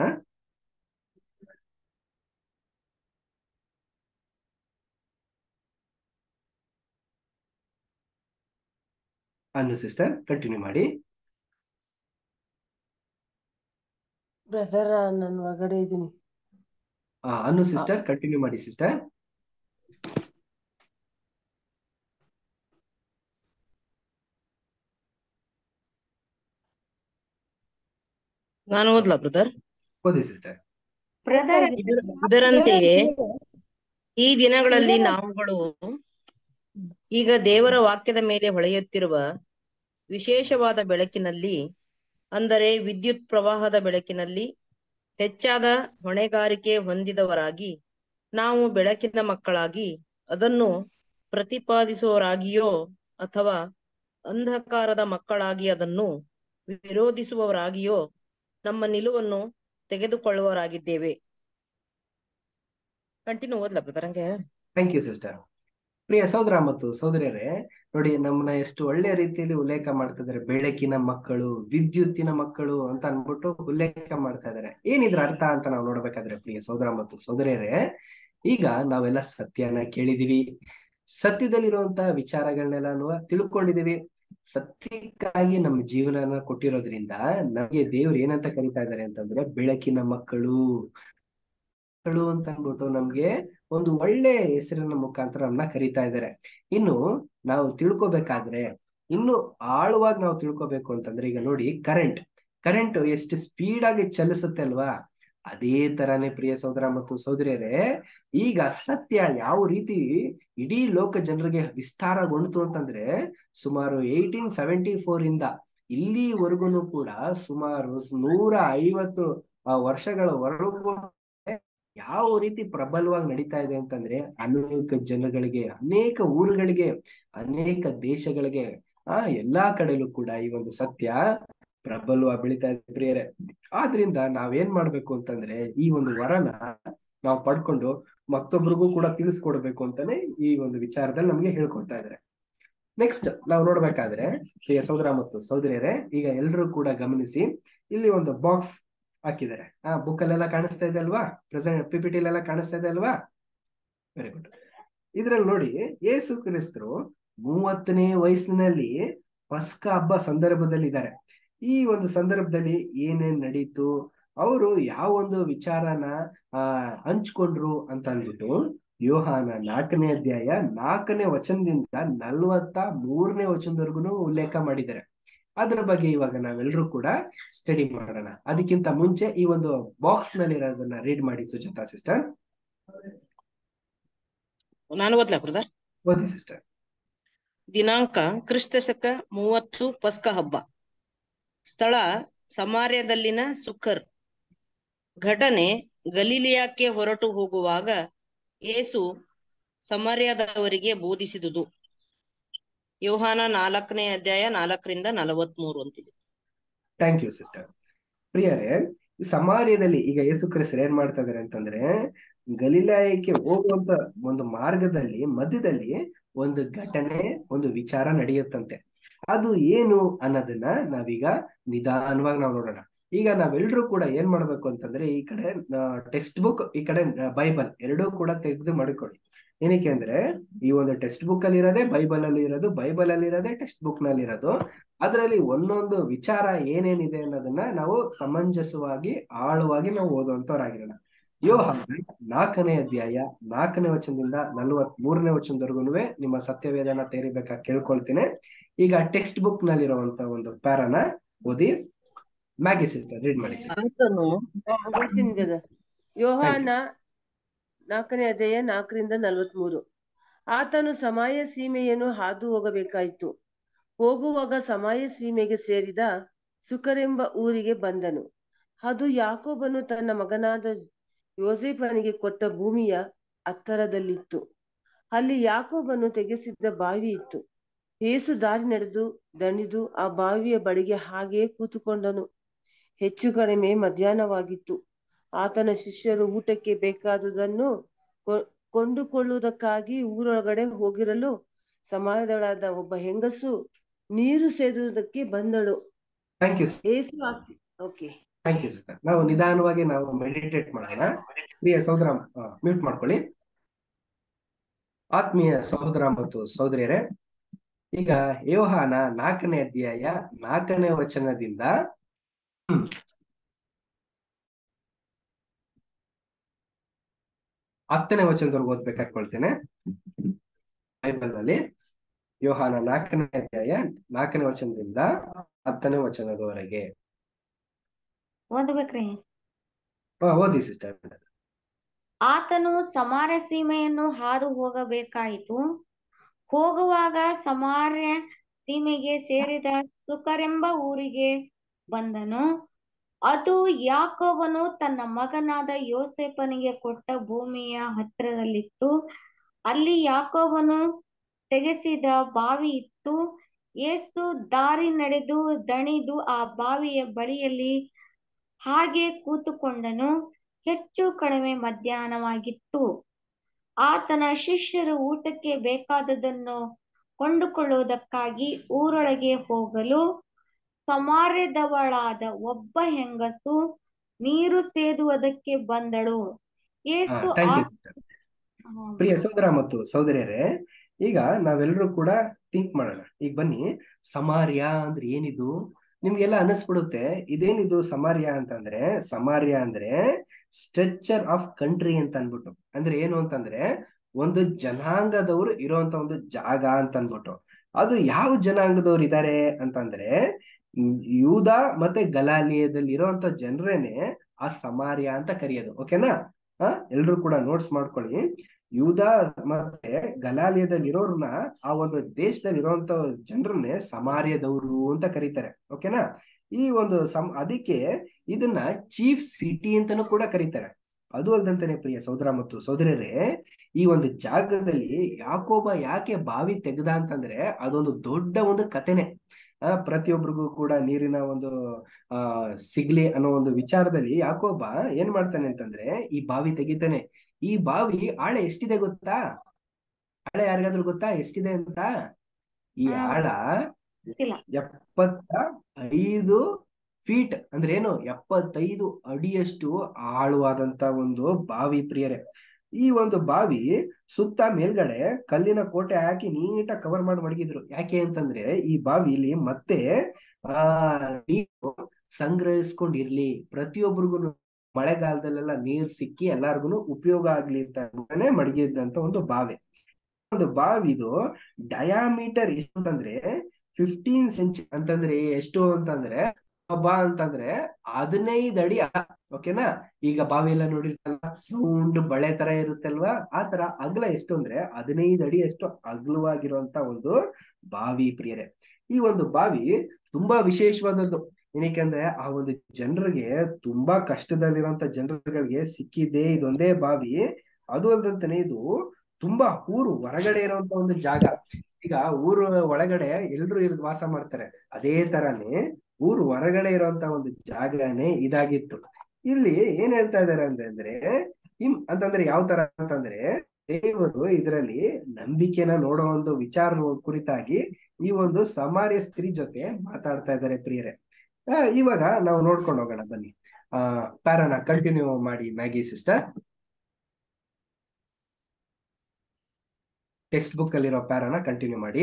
ಅನ್ನು ಸಿಸ್ಟರ್ ಕಂಟಿನ್ಯೂ ಮಾಡಿ ಬ್ರದರ್ ನಾನು ಹೊರಗಡೆ ಇದ್ದೀನಿ ಆ, ಅನ್ನು ಸಿಸ್ಟರ್ ಕಂಟಿನ್ಯೂ ಮಾಡಿ ಸಿಸ್ಟರ್ ನಾನು ಓದ್ಲಾ ಬ್ರದರ್ ಓದಿ ಸಿಸ್ಟರ್ ಬ್ರದರ್ ಇದರಂತೆಯೇ ಈ ದಿನಗಳಲ್ಲಿ ನಾವುಗಳು ಈಗ ದೇವರ ವಾಕ್ಯದ ಮೇಲೆ ಹೊಳೆಯುತ್ತಿರುವ ವಿಶೇಷವಾದ ಬೆಳಕಿನಲ್ಲಿ ಅಂದರೆ ವಿದ್ಯುತ್ ಪ್ರವಾಹದ ಬೆಳಕಿನಲ್ಲಿ ಹೆಚ್ಚಾದ ಹೊಣೆಗಾರಿಕೆ ಹೊಂದಿದವರಾಗಿ ನಾವು ಬೆಳಕಿನ ಮಕ್ಕಳಾಗಿ ಅದನ್ನು ಪ್ರತಿಪಾದಿಸುವವರಾಗಿಯೋ ಅಥವಾ ಅಂಧಕಾರದ ಮಕ್ಕಳಾಗಿ ಅದನ್ನು ವಿರೋಧಿಸುವವರಾಗಿಯೋ ನಮ್ಮ ನಿಲುವನ್ನು ತೆಗೆದುಕೊಳ್ಳುವವರಾಗಿದ್ದೇವೆ ಕಂಟಿನ್ಯೂ ಓದ್ಲಾ ಬ್ರದರ್ ಹಂಗೆ ಥ್ಯಾಂಕ್ ಯು ಸಿಸ್ಟರ್ ಪ್ರಿಯ ಸಹೋದರ ಮತ್ತು ಸಹೋದರಿಯರೇ ನೋಡಿ ನಮ್ಮನ್ನ ಎಷ್ಟು ಒಳ್ಳೆಯ ರೀತಿಯಲ್ಲಿ ಉಲ್ಲೇಖ ಮಾಡ್ತಾ ಇದಾರೆ ಬೆಳಕಿನ ಮಕ್ಕಳು ವಿದ್ಯುತ್ತಿನ ಮಕ್ಕಳು ಅಂತ ಅನ್ಬಿಟ್ಟು ಉಲ್ಲೇಖ ಮಾಡ್ತಾ ಇದಾರೆ ಏನಿದ್ರ ಅರ್ಥ ಅಂತ ನಾವು ನೋಡ್ಬೇಕಾದ್ರೆ ಪ್ರಿಯ ಸಹೋದರ ಮತ್ತು ಸಹೋದರಿಯರೇ ಈಗ ನಾವೆಲ್ಲ ಸತ್ಯನ ಕೇಳಿದೀವಿ ಸತ್ಯದಲ್ಲಿರುವಂತ ವಿಚಾರಗಳನ್ನೆಲ್ಲ ತಿಳ್ಕೊಂಡಿದೀವಿ ಸತ್ಯಕ್ಕಾಗಿ ನಮ್ಮ ಜೀವನನ ಕೊಟ್ಟಿರೋದ್ರಿಂದ ನಮಗೆ ದೇವ್ರು ಏನಂತ ಕರೀತಾ ಇದ್ದಾರೆ ಅಂತಂದ್ರೆ ಬೆಳಕಿನ ಮಕ್ಕಳು ಮಕ್ಕಳು ಅಂತ ಅಂದ್ಬಿಟ್ಟು ನಮ್ಗೆ ಒಂದು ಒಳ್ಳೆ ಹೆಸರಿನ ಮುಖಾಂತರ ನಮ್ಮನ್ನ ಕರೀತಾ ಇದ್ದಾರೆ ಇನ್ನು ನಾವು ತಿಳ್ಕೊಬೇಕಾದ್ರೆ ಇನ್ನು ಆಳವಾಗಿ ನಾವು ತಿಳ್ಕೊಬೇಕು ಅಂತಂದ್ರೆ ಈಗ ನೋಡಿ ಕರೆಂಟ್ ಕರೆಂಟ್ ಎಷ್ಟು ಸ್ಪೀಡ್ ಆಗಿ ಚಲಿಸುತ್ತೆ ಅಲ್ವಾ ಅದೇ ತರಾನೇ ಪ್ರಿಯ ಸಹೋದರ ಮತ್ತು ಸಹೋದರಿಯರೇ ಈಗ ಸತ್ಯ ಯಾವ ರೀತಿ ಇಡೀ ಲೋಕ ಜನರಿಗೆ ವಿಸ್ತಾರಗೊಂಡಿತು ಅಂತಂದ್ರೆ ಸುಮಾರು ಏಯ್ಟೀನ್ ಸೆವೆಂಟಿ ಫೋರ್ ಇಂದ ಇಲ್ಲಿವರೆಗೂ ಕೂಡ ಸುಮಾರು ನೂರ ಐವತ್ತು ಆ, ವರ್ಷಗಳವರೆಗೂ ಯಾವ ರೀತಿ ಪ್ರಬಲವಾಗಿ ನಡೀತಾ ಇದೆ ಅಂತಂದ್ರೆ ಅನೇಕ ಜನಗಳಿಗೆ ಅನೇಕ ಊರುಗಳಿಗೆ ಅನೇಕ ದೇಶಗಳಿಗೆ ಆ ಎಲ್ಲಾ ಕಡೆಲೂ ಕೂಡ ಈ ಒಂದು ಸತ್ಯ ಪ್ರಬಲವಾಗಿ ಬೆಳೀತಾ ಇದೆ ಪ್ರಿಯರೇ ಆದ್ರಿಂದ ನಾವೇನ್ ಮಾಡ್ಬೇಕು ಅಂತಂದ್ರೆ ಈ ಒಂದು ವರನ ನಾವು ಪಡ್ಕೊಂಡು ಮತ್ತೊಬ್ರಿಗೂ ಕೂಡ ತಿಳಿಸ್ಕೊಡ್ಬೇಕು ಅಂತಾನೆ ಈ ಒಂದು ವಿಚಾರದಲ್ಲಿ ನಮ್ಗೆ ಹೇಳ್ಕೊಡ್ತಾ ಇದ್ದಾರೆ ನೆಕ್ಸ್ಟ್ ನಾವು ನೋಡ್ಬೇಕಾದ್ರೆ ಪ್ರಿಯ ಸಹೋದರ ಮತ್ತು ಸಹೋದರಿಯರೇ ಈಗ ಎಲ್ಲರೂ ಕೂಡ ಗಮನಿಸಿ ಇಲ್ಲಿ ಒಂದು ಬಾಕ್ಸ್ ಹಾಕಿದ್ದಾರೆ ಆ ಬುಕ್ ಅಲ್ಲೆಲ್ಲ ಕಾಣಿಸ್ತಾ ಇದೆ ಅಲ್ವಾ ಪ್ರೆಸೆಂಟ್ ಪಿ ಪಿ ಎಲ್ಲ ಕಾಣಿಸ್ತಾ ಇದೆ ಅಲ್ವಾ ವೆರಿ ಗುಡ್ ಇದ್ರಲ್ಲಿ ನೋಡಿ ಯೇಸು ಕ್ರಿಸ್ತರು ಮೂವತ್ತನೇ ವಯಸ್ಸಿನಲ್ಲಿ ಪಸ್ಕ ಹಬ್ಬ ಸಂದರ್ಭದಲ್ಲಿ ಇದ್ದಾರೆ ಈ ಒಂದು ಸಂದರ್ಭದಲ್ಲಿ ಏನೇನ್ ನಡೀತು ಅವರು ಯಾವ ಒಂದು ವಿಚಾರನ ಆ ಹಂಚ್ಕೊಂಡ್ರು ಅಂತ ಅಂದ್ಬಿಟ್ಟು ಯೋಹಾನ ನಾಲ್ಕನೇ ಅಧ್ಯಾಯ ನಾಲ್ಕನೇ ವಚನದಿಂದ ನಲ್ವತ್ತ ಮೂರನೇ ವಚನದವರೆಗೂ ಉಲ್ಲೇಖ ಮಾಡಿದ್ದಾರೆ ಅದರ ಬಗ್ಗೆ ಇವಾಗ ನಾವೆಲ್ಲರೂ ಕೂಡ ಸ್ಟಡಿ ಮಾಡೋಣ ಅದಕ್ಕಿಂತ ಮುಂಚೆ ಈ ಒಂದು ಬಾಕ್ಸ್ ನಲ್ಲಿ ಇರೋದನ್ನ ರೀಡ್ ಮಾಡಿ ಸುಜಾತಾ ಸಿಸ್ಟರ್ ನಾನು ಓದ್ಲಾ ಬ್ರದರ್ ಓದಿ ಸಿಸ್ಟರ್ ದಿನಾಂಕ ಕ್ರಿಸ್ತ ಶಕ ಮೂವತ್ತು ಪಸ್ಕ ಹಬ್ಬ ಸ್ಥಳ ಸಮಾರ್ಯದಲ್ಲಿನ ಸುಖರ್ ಘಟನೆ ಗಲೀಲಿಯಾಕ್ಕೆ ಹೊರಟು ಹೋಗುವಾಗ ಯೇಸು ಸಮಾರ್ಯದವರಿಗೆ ಬೋಧಿಸಿದುದು ಯೋಹಾನ ನಾಲ್ಕನೇ ಅಧ್ಯಾಯ ನಾಲ್ಕರಿಂದ ನಲವತ್ಮೂರು ಅಂತಿದೆ ಥ್ಯಾಂಕ್ ಯು ಸಿಸ್ಟರ್ ಪ್ರಿಯರೇ ಈ ಸಮಾರ್ಯದಲ್ಲಿ ಈಗ ಯೇಸು ಕ್ರಿಸ್ತರು ಏನ್ ಮಾಡ್ತಾ ಇದಾರೆ ಅಂತಂದ್ರೆ ಗಲೀಲಾಯಕ್ಕೆ ಹೋಗುವಂತ ಒಂದು ಮಾರ್ಗದಲ್ಲಿ ಮಧ್ಯದಲ್ಲಿ ಒಂದು ಘಟನೆ ಒಂದು ವಿಚಾರ ನಡೆಯುತ್ತಂತೆ ಅದು ಏನು ಅನ್ನೋದನ್ನ ನಾವೀಗ ನಿಧಾನವಾಗಿ ನಾವು ನೋಡೋಣ ಈಗ ನಾವೆಲ್ಲರೂ ಕೂಡ ಏನ್ ಮಾಡ್ಬೇಕು ಅಂತಂದ್ರೆ ಈ ಕಡೆ ಟೆಕ್ಸ್ಟ್ ಬುಕ್ ಈ ಕಡೆ ಬೈಬಲ್ ಎರಡೂ ಕೂಡ ತೆಗೆದು ಮಾಡಿಕೊಳ್ಳಿ ಏನಕ್ಕೆ ಅಂದ್ರೆ ಈ ಒಂದು ಟೆಕ್ಸ್ಟ್ ಬುಕ್ ಅಲ್ಲಿ ಇರೋದೇ ಬೈಬಲ್ ಅಲ್ಲಿ ಇರೋದು ಬೈಬಲ್ ಅಲ್ಲಿ ಇರೋದೇ ಟೆಕ್ಸ್ಟ್ ಬುಕ್ ನಲ್ಲಿ ಇರೋದು ಅದರಲ್ಲಿ ಒಂದೊಂದು ವಿಚಾರ ಏನೇನಿದೆ ಅನ್ನೋದನ್ನ ನಾವು ಸಮಂಜಸವಾಗಿ ಆಳವಾಗಿ ನಾವು ಓದುವಂತವ್ರಾಗಿರೋಣ ಯೋಹಾನ ನಾಲ್ಕನೇ ಅಧ್ಯಾಯ ನಾಲ್ಕನೇ ವಚನದಿಂದ ನಲವತ್ ಮೂರನೇ ವಚನದವರೆಗೂ ನಿಮ್ಮ ಸತ್ಯವೇದನ ತೆರಿಬೇಕಾಗಿ ಕೇಳ್ಕೊಳ್ತೀನಿ ಈಗ ಟೆಕ್ಸ್ಟ್ ಬುಕ್ ನಲ್ಲಿರುವಂತ ಒಂದು ಪ್ಯಾರನ ಓದಿ ಮ್ಯಾಗಿ ಸಿಸ್ಟರ್ ರೀಡ್ ಮಾಡಿ sir. ಆತನು ಓದ್ತೀನಿ ಬ್ರದರ್ ಯೋಹಾನ ನಾಲ್ಕನೇ ಅಧ್ಯಾಯ ನಾಲ್ಕರಿಂದ ನಲವತ್ಮೂರು ಆತನು ಸಮಾಯ ಸೀಮೆಯನ್ನು ಹಾದು ಹೋಗಬೇಕಾಯಿತು ಹೋಗುವಾಗ ಸಮಾಯ ಸೀಮೆಗೆ ಸೇರಿದ ಸುಕರೆಂಬ ಊರಿಗೆ ಬಂದನು ಅದು ಯಾಕೋಬನು ತನ್ನ ಮಗನಾದ ಯೋಸೇಫನಿಗೆ ಕೊಟ್ಟ ಭೂಮಿಯ ಹತ್ತರದಲ್ಲಿತ್ತು ಅಲ್ಲಿ ಯಾಕೋಬನು ತೆಗೆಸಿದ್ದ ಬಾವಿ ಇತ್ತು ಏಸು ದಾರಿ ನಡೆದು ದಣಿದು ಆ ಬಾವಿಯ ಬಳಿಗೆ ಹಾಗೆ ಕೂತುಕೊಂಡನು ಹೆಚ್ಚು ಕಡಿಮೆ ಮಧ್ಯಾಹ್ನವಾಗಿತ್ತು ಆತನ ಶಿಷ್ಯರು ಊಟಕ್ಕೆ ಬೇಕಾದುದನ್ನು ಕೊ- ಕೊಂಡುಕೊಳ್ಳುವುದಕ್ಕಾಗಿ ಊರೊಳಗಡೆ ಹೋಗಿರಲು ಸಮಾಜದಳಾದ ಒಬ್ಬ ಹೆಂಗಸು ನೀರು ಸೇದುವುದಕ್ಕೆ ಬಂದಳು ಥ್ಯಾಂಕ್ ಯು ಏಸು ಆಕೆ ಓಕೆ ಥ್ಯಾಂಕ್ ಯು ಸರ್ ನಾವು ನಿಧಾನವಾಗಿ ನಾವು ಮೆಡಿಟೇಟ್ ಮಾಡೋಣ ಪ್ರಿಯ ಸಹೋದರ ಮ್ಯೂಟ್ ಮಾಡ್ಕೊಳ್ಳಿ ಆತ್ಮೀಯ ಸಹೋದರ ಮತ್ತು ಸಹೋದರಿಯರೇ ಈಗ ಯೋಹಾನ ನಾಲ್ಕನೇ ಅಧ್ಯಾಯ ನಾಲ್ಕನೇ ವಚನದಿಂದ ಹ್ಮ್, ಹತ್ತನೇ ವಚನದವರೆಗೂ ಓದ್ಬೇಕು ಅನ್ಕೊಳ್ತೇನೆ ಬೈಬಲ್ ನಲ್ಲಿ ಯೋಹಾನ ನಾಲ್ಕನೇ ಅಧ್ಯಾಯ ನಾಲ್ಕನೇ ವಚನದಿಂದ ಹತ್ತನೇ ವಚನದವರೆಗೆ ಓದ್ಬೇಕ್ರಿ ಆ, ಓದಿ ಸಿಸ್ಟರ್ ಆತನು ಸಮಾರ್ಯ ಸೀಮೆಯನ್ನು ಹಾದು ಹೋಗಬೇಕಾಯಿತು ಹೋಗುವಾಗ ಸಮಾರ್ಯ ಸೀಮೆಗೆ ಸೇರಿದ ಸುಕರೆಂಬ ಊರಿಗೆ ಬಂದನು ಅದು ಯಾಕೋಬನು ತನ್ನ ಮಗನಾದ ಯೋಸೇಫನಿಗೆ ಕೊಟ್ಟ ಭೂಮಿಯ ಹತ್ತಿರದಲ್ಲಿತ್ತು ಅಲ್ಲಿ ಯಾಕೋಬನು ತೆಗೆಸಿದ ಬಾವಿ ಇತ್ತು ಯೇಸು ದಾರಿ ನಡೆದು ದಣಿದು ಆ ಬಾವಿಯ ಬಳಿಯಲ್ಲಿ ಹಾಗೆ ಕೂತುಕೊಂಡನು ಹೆಚ್ಚು ಕಡಿಮೆ ಮಧ್ಯಾಹ್ನವಾಗಿತ್ತು ಆತನ ಶಿಷ್ಯರು ಊಟಕ್ಕೆ ಬೇಕಾದದನ್ನು ಕೊಂಡುಕೊಳ್ಳುವುದಕ್ಕಾಗಿ ಊರೊಳಗೆ ಹೋಗಲು ಸಮಾರ್ಯದವಳಾದ ಒಬ್ಬ ಹೆಂಗಸು ನೀರು ಸೇದುವುದಕ್ಕೆ ಬಂದಳು ಯೇಸು ಥ್ಯಾಂಕ್ ಆ ಯು ಸಿಸ್ಟರ್ ಪ್ರಿಯ ಸಹೋದರ ಮತ್ತು ಸಹೋದರಿಯರೇ ಈಗ ನಾವೆಲ್ಲರೂ ಕೂಡ ಥಿಂಕ್ ಮಾಡೋಣ ಈಗ ಬನ್ನಿ ಸಮಾರ್ಯ ಅಂದ್ರೆ ಏನಿದು ನಿಮ್ಗೆಲ್ಲ ಅನಿಸ್ಬಿಡುತ್ತೆ ಇದೇನಿದು ಸಮಾರ್ಯ ಅಂತಂದ್ರೆ ಸಮಾರ್ಯ ಅಂದ್ರೆ ಸ್ಟ್ರಕ್ಚರ್ ಆಫ್ ಕಂಟ್ರಿ ಅಂತ ಅನ್ಬಿಟ್ಟು ಅಂದ್ರೆ ಏನು ಅಂತಂದ್ರೆ ಒಂದು ಜನಾಂಗದವರು ಇರುವಂತ ಒಂದು ಜಾಗ ಅಂತ ಅನ್ಬಿಟ್ಟು ಅದು ಯಾವ ಜನಾಂಗದವ್ರು ಇದ್ದಾರೆ ಅಂತಂದ್ರೆ ಹ್ಮ್, ಯೂದ ಮತ್ತೆ ಗಲಾಲಿಯದಲ್ಲಿ ಇರುವಂತ ಜನರೇನೆ ಆ ಸಮಾರ್ಯ ಅಂತ ಕರೆಯೋದು ಓಕೆನಾ ಹಾ ಎಲ್ರು ಕೂಡ ನೋಟ್ಸ್ ಮಾಡ್ಕೊಳ್ಳಿ ಯೂದ ಮತ್ತೆ ಗಲಾಲಿಯದಲ್ಲಿ ಇರೋರ್ನ ಆ ಒಂದು ದೇಶದಲ್ಲಿ ಇರುವಂತ ಜನರನ್ನೇ ಸಮಾರ್ಯದವರು ಅಂತ ಕರೀತಾರೆ ಓಕೆನಾ ಈ ಒಂದು ಸಮ್ ಅದಕ್ಕೆ ಇದನ್ನ ಚೀಫ್ ಸಿಟಿ ಅಂತಾನೂ ಕೂಡ ಕರೀತಾರೆ ಅದು ಅಲ್ದಂತಾನೆ ಪ್ರಿಯ ಸಹೋದರ ಮತ್ತು ಸಹೋದರರೇ ಈ ಒಂದು ಜಾಗದಲ್ಲಿ ಯಾಕೋಬ ಯಾಕೆ ಬಾವಿ ತೆಗ್ದ ಅಂತಂದ್ರೆ ಅದೊಂದು ದೊಡ್ಡ ಒಂದು ಕಥೆನೆ ಆ ಪ್ರತಿಯೊಬ್ಬರಿಗೂ ಕೂಡ ನೀರಿನ ಒಂದು ಆ ಸಿಗ್ಲಿ ಅನ್ನೋ ಒಂದು ವಿಚಾರದಲ್ಲಿ ಯಾಕೋಬ ಏನ್ ಮಾಡ್ತಾನೆ ಅಂತಂದ್ರೆ ಈ ಬಾವಿ ತೆಗಿತಾನೆ ಈ ಬಾವಿ ಆಳ ಎಷ್ಟಿದೆ ಗೊತ್ತಾ ಆಳ ಯಾರಿಗಾದ್ರೂ ಗೊತ್ತಾ ಎಷ್ಟಿದೆ ಅಂತ ಈ ಹಾ. ಆಳ ಗೊತ್ತಿಲ್ಲ. ಎಪ್ಪತ್ತ ಐದು ಫೀಟ್ ಅಂದ್ರೆ ಏನು ಎಪ್ಪತ್ತೈದು ಅಡಿಯಷ್ಟು ಆಳವಾದಂತ ಒಂದು ಬಾವಿ ಪ್ರಿಯರೇ ಈ ಒಂದು ಬಾವಿ ಸುತ್ತ ಮೇಲ್ಗಡೆ ಕಲ್ಲಿನ ಕೋಟೆ ಹಾಕಿ ನೀಟಾಗಿ ಕವರ್ ಮಾಡಿ ಮಡಗಿದ್ರು ಯಾಕೆ ಅಂತಂದ್ರೆ ಈ ಬಾವಿಲಿ ಮತ್ತೆ ಆ ನೀರು ಸಂಗ್ರಹಿಸ್ಕೊಂಡಿರ್ಲಿ ಪ್ರತಿಯೊಬ್ಬರಿಗೂ ಮಳೆಗಾಲದಲ್ಲೆಲ್ಲ ನೀರ್ ಸಿಕ್ಕಿ ಎಲ್ಲಾರ್ಗು ಉಪಯೋಗ ಆಗ್ಲಿ ಅಂತಾನೆ ಮಡಗಿದಂತ ಒಂದು ಬಾವಿ ಒಂದು ಬಾವಿದು ಡಯಾಮೀಟರ್ ಎಷ್ಟು ಅಂತಂದ್ರೆ ಫಿಫ್ಟೀನ್ ಸೆಂಚ್ ಅಂತಂದ್ರೆ ಎಷ್ಟು ಅಂತಂದ್ರೆ ಬಾ ಅಂತಂದ್ರೆ ಹದಿನೈದು ಅಡಿ ಅಗಲ. ಓಕೆನಾ ಈಗ ಬಾವಿ ಎಲ್ಲ ನೋಡಿರ್ತಲ್ಲ ಸೌಂಡ್ ಬಳೆ ತರ ಇರುತ್ತಲ್ವಾ ಆ ತರ ಅಗಲ ಎಷ್ಟು ಅಂದ್ರೆ ಹದಿನೈದು ಅಡಿ ಅಷ್ಟು ಅಗಲವಾಗಿರುವಂತ ಒಂದು ಬಾವಿ ಪ್ರಿಯರೇ ಈ ಒಂದು ಬಾವಿ ತುಂಬಾ ವಿಶೇಷವಾದದ್ದು ಏನಕ್ಕೆ ಆ ಒಂದು ಜನರಿಗೆ ತುಂಬಾ ಕಷ್ಟದಲ್ಲಿರುವಂತ ಜನರುಗಳಿಗೆ ಸಿಕ್ಕಿದ್ದೇ ಇದೊಂದೇ ಬಾವಿ ಅದು ಅಲ್ದಂತಾನೆ ಇದು ತುಂಬಾ ಊರು ಹೊರಗಡೆ ಇರುವಂತ ಒಂದು ಜಾಗ ಈಗ ಊರು ಒಳಗಡೆ ಎಲ್ರು ಇರೋದು ವಾಸ ಮಾಡ್ತಾರೆ ಅದೇ ತರಾನೇ ಊರು ಹೊರಗಡೆ ಇರುವಂತ ಒಂದು ಜಾಗನೇ ಇದಾಗಿತ್ತು ಇಲ್ಲಿ ಏನ್ ಹೇಳ್ತಾ ಇದಾರೆ ಅಂತಂದ್ರೆ ಇಮ್ ಅಂತಂದ್ರೆ ಯಾವ ತರ ಅಂತಂದ್ರೆ ದೇವರು ಇದರಲ್ಲಿ ನಂಬಿಕೆನ ನೋಡೋ ಒಂದು ವಿಚಾರ ಕುರಿತಾಗಿ ಈ ಒಂದು ಸಮಾರ್ಯ ಸ್ತ್ರೀ ಜೊತೆ ಮಾತಾಡ್ತಾ ಇದ್ದಾರೆ ಪ್ರಿಯರೇ ಆ, ಇವಾಗ ನಾವು ನೋಡ್ಕೊಂಡು ಹೋಗೋಣ ಬನ್ನಿ ಆ ಪ್ಯಾರನ ಕಂಟಿನ್ಯೂ ಮಾಡಿ ಮ್ಯಾಗಿ ಸಿಸ್ಟರ್ ಟೆಕ್ಸ್ಟ್ ಬುಕ್ ಅಲ್ಲಿರೋ ಪ್ಯಾರನ ಕಂಟಿನ್ಯೂ ಮಾಡಿ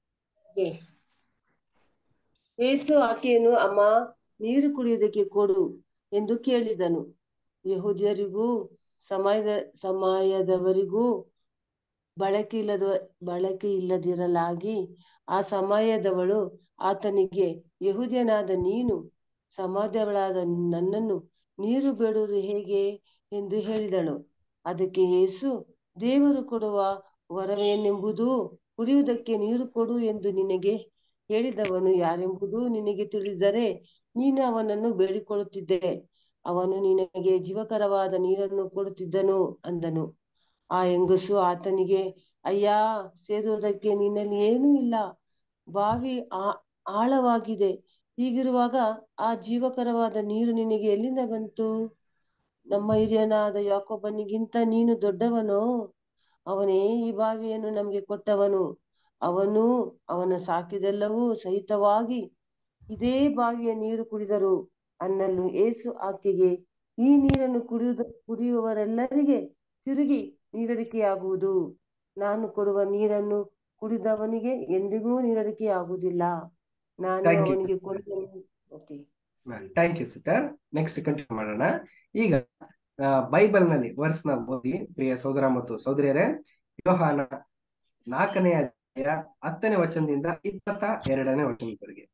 ಏಸು ಆಕೆಯನ್ನು ಅಮ್ಮ ನೀರು ಕುಡಿಯುವುದಕ್ಕೆ ಕೊಡು ಎಂದು ಕೇಳಿದನು ಯಹೂದ್ಯರಿಗೂ ಸಮಯದ ಸಮಯದವರಿಗೂ ಬಳಕೆ ಇಲ್ಲದ ಬಳಕೆ ಇಲ್ಲದಿರಲಾಗಿ ಆ ಸಮಯದವಳು ಆತನಿಗೆ ಯಹೂದ್ಯನಾದ ನೀನು ಸಮಾಧ್ಯವಳಾದ ನನ್ನನ್ನು ನೀರು ಬೇಡುವುದು ಹೇಗೆ ಎಂದು ಹೇಳಿದಳು ಅದಕ್ಕೆ ಯೇಸು ದೇವರು ಕೊಡುವ ವರವೇನೆಂಬುದು ಕುಡಿಯುವುದಕ್ಕೆ ನೀರು ಕೊಡು ಎಂದು ನಿನಗೆ ಹೇಳಿದವನು ಯಾರೆಂಬುದು ನಿನಗೆ ತಿಳಿದರೆ ನೀನು ಅವನನ್ನು ಬೇಡಿಕೊಳ್ಳುತ್ತಿದ್ದೆ ಅವನು ನಿನಗೆ ಜೀವಕರವಾದ ನೀರನ್ನು ಕೊಡುತ್ತಿದ್ದನು ಅಂದನು ಆ ಹೆಂಗಸು ಆತನಿಗೆ ಅಯ್ಯ ಸೇದುವುದಕ್ಕೆ ನಿನ್ನಲ್ಲಿ ಏನೂ ಇಲ್ಲ ಬಾವಿ ಆ ಆಳವಾಗಿದೆ ಹೀಗಿರುವಾಗ ಆ ಜೀವಕರವಾದ ನೀರು ನಿನಗೆ ಎಲ್ಲಿಂದ ಬಂತು ನಮ್ಮ ಹಿರಿಯನಾದ ಯಾಕೊಬ್ಬನಿಗಿಂತ ನೀನು ದೊಡ್ಡವನೋ ಅವನೇ ಈ ಬಾವಿಯನ್ನು ನಮಗೆ ಕೊಟ್ಟವನು ಅವನು ಅವನ ಸಾಕಿದೆಲ್ಲವೂ ಸಹಿತವಾಗಿ ಇದೇ ಬಾವಿಯ ನೀರು ಕುಡಿದರು ಅನ್ನಲು ಏಸು ಆಕೆಗೆ ಈ ನೀರನ್ನು ಕುಡಿಯುವುದು ಕುಡಿಯುವವರೆಲ್ಲರಿಗೆ ತಿರುಗಿ ನೀರಡಿಕೆಯಾಗುವುದು ನಾನು ಕೊಡುವ ನೀರನ್ನು ಕುಡಿದವನಿಗೆ ಎಂದಿಗೂ ನೀರಡಿಕೆಯಾಗುವುದಿಲ್ಲ ನಾನು Thank you. ಅವನಿಗೆ ಕೊಡುವ okay thank you sister next continue ಮಾಡೋಣ ಈಗ ಬೈಬಲ್ ನಲ್ಲಿ ವರ್ಸ್ ನ ಓದಿ ಪ್ರಿಯ ಸಹೋದರ ಮತ್ತು ಸಹೋದರಿಯರೇ ಯೋಹಾನ ನಾಲ್ಕನೇ ಅಧ್ಯಾಯ ಹತ್ತನೇ ವಚನದಿಂದ ಇಪ್ಪತ್ತ ಎರಡನೇ ವಚನದವರೆಗೆ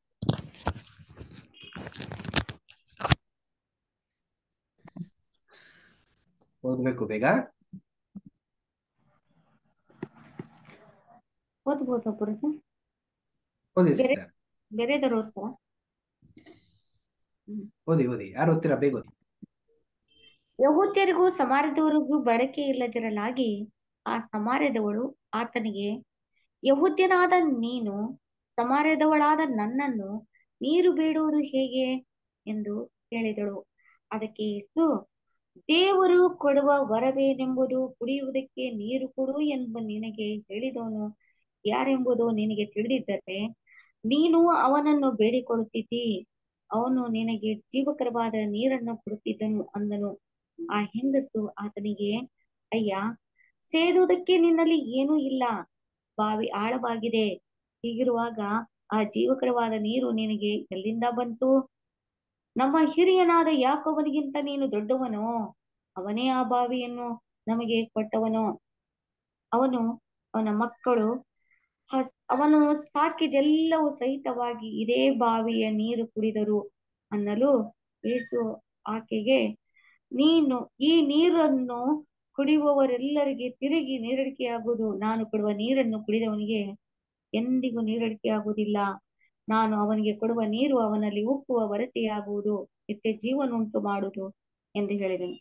ಓದ್ಬೇಕು ಬೇಗ ಓದ್ಬೋದು ಒಬ್ಬರದ್ದು ಓದಿ ಬೇರೆ- ಸಿಸ್ಟರ್ ಬೇರೆದವ್ರು ಓದ್ತಾರ ಓದಿ ಓದಿ ಯಾರು ಓದ್ತೀರಾ ಬೇಗ ಓದಿ ಯಹೂದ್ಯರಿಗೂ ಸಮಾರ್ಯದವರಿಗೂ ಬಳಕೆ ಇಲ್ಲದಿರಲಾಗಿ ಆ ಸಮಾರ್ಯದವಳು ಆತನಿಗೆ ಯಹೂದ್ಯನಾದ ನೀನು ಸಮಾರ್ಯದವಳಾದ ನನ್ನನ್ನು ನೀರು ಬೇಡುವುದು ಹೇಗೆ ಎಂದು ಹೇಳಿದಳು ಅದಕ್ಕೆ ಯೇಸು ದೇವರು ಕೊಡುವ ವರವೇನೆಂಬುದು ಕುಡಿಯುವುದಕ್ಕೆ ನೀರು ಕೊಡು ಎಂಬ ನಿನಗೆ ಹೇಳಿದವನು ಯಾರೆಂಬುದು ನಿನಗೆ ತಿಳಿದಿದ್ದರೆ ನೀನು ಅವನನ್ನು ಬೇಡಿಕೊಳ್ಳುತ್ತಿದ್ದಿ ಅವನು ನಿನಗೆ ಜೀವಕರವಾದ ನೀರನ್ನು ಕೊಡುತ್ತಿದ್ದನು ಅಂದನು ಆ ಹೆಂಗಸು ಆತನಿಗೆ ಅಯ್ಯ ಸೇದುವುದಕ್ಕೆ ನಿನ್ನಲ್ಲಿ ಏನೂ ಇಲ್ಲ ಬಾವಿ ಆಳವಾಗಿದೆ ಹೀಗಿರುವಾಗ ಆ ಜೀವಕರವಾದ ನೀರು ನಿನಗೆ ಎಲ್ಲಿಂದ ಬಂತು ನಮ್ಮ ಹಿರಿಯನಾದ ಯಾಕೋಬನಿಗಿಂತ ನೀನು ದೊಡ್ಡವನೋ ಅವನೇ ಆ ಬಾವಿಯನ್ನು ನಮಗೆ ಕೊಟ್ಟವನು ಅವನು ಅವನ ಮಕ್ಕಳು ಹಸ್- ಅವನು ಸಾಕಿದೆಲ್ಲವೂ ಸಹಿತವಾಗಿ ಇದೇ ಬಾವಿಯ ನೀರು ಕುಡಿದರು ಅನ್ನಲು ಯೇಸು ಆಕೆಗೆ ನೀನು ಈ ನೀರನ್ನು ಕುಡಿಯುವವರೆಲ್ಲರಿಗೆ ತಿರುಗಿ ನೀರಡಿಕೆಯಾಗುವುದು ನಾನು ಕೊಡುವ ನೀರನ್ನು ಕುಡಿದವನಿಗೆ ಎಂದಿಗೂ ನೀರಡಿಕೆಯಾಗುವುದಿಲ್ಲ ನಾನು ಅವನಿಗೆ ಕೊಡುವ ನೀರು ಅವನಲ್ಲಿ ಉಕ್ಕುವ ವರತೆಯಾಗುವುದು ನಿತ್ಯ ಜೀವನುಂಟು ಮಾಡುವುದು ಎಂದು ಹೇಳಿದನು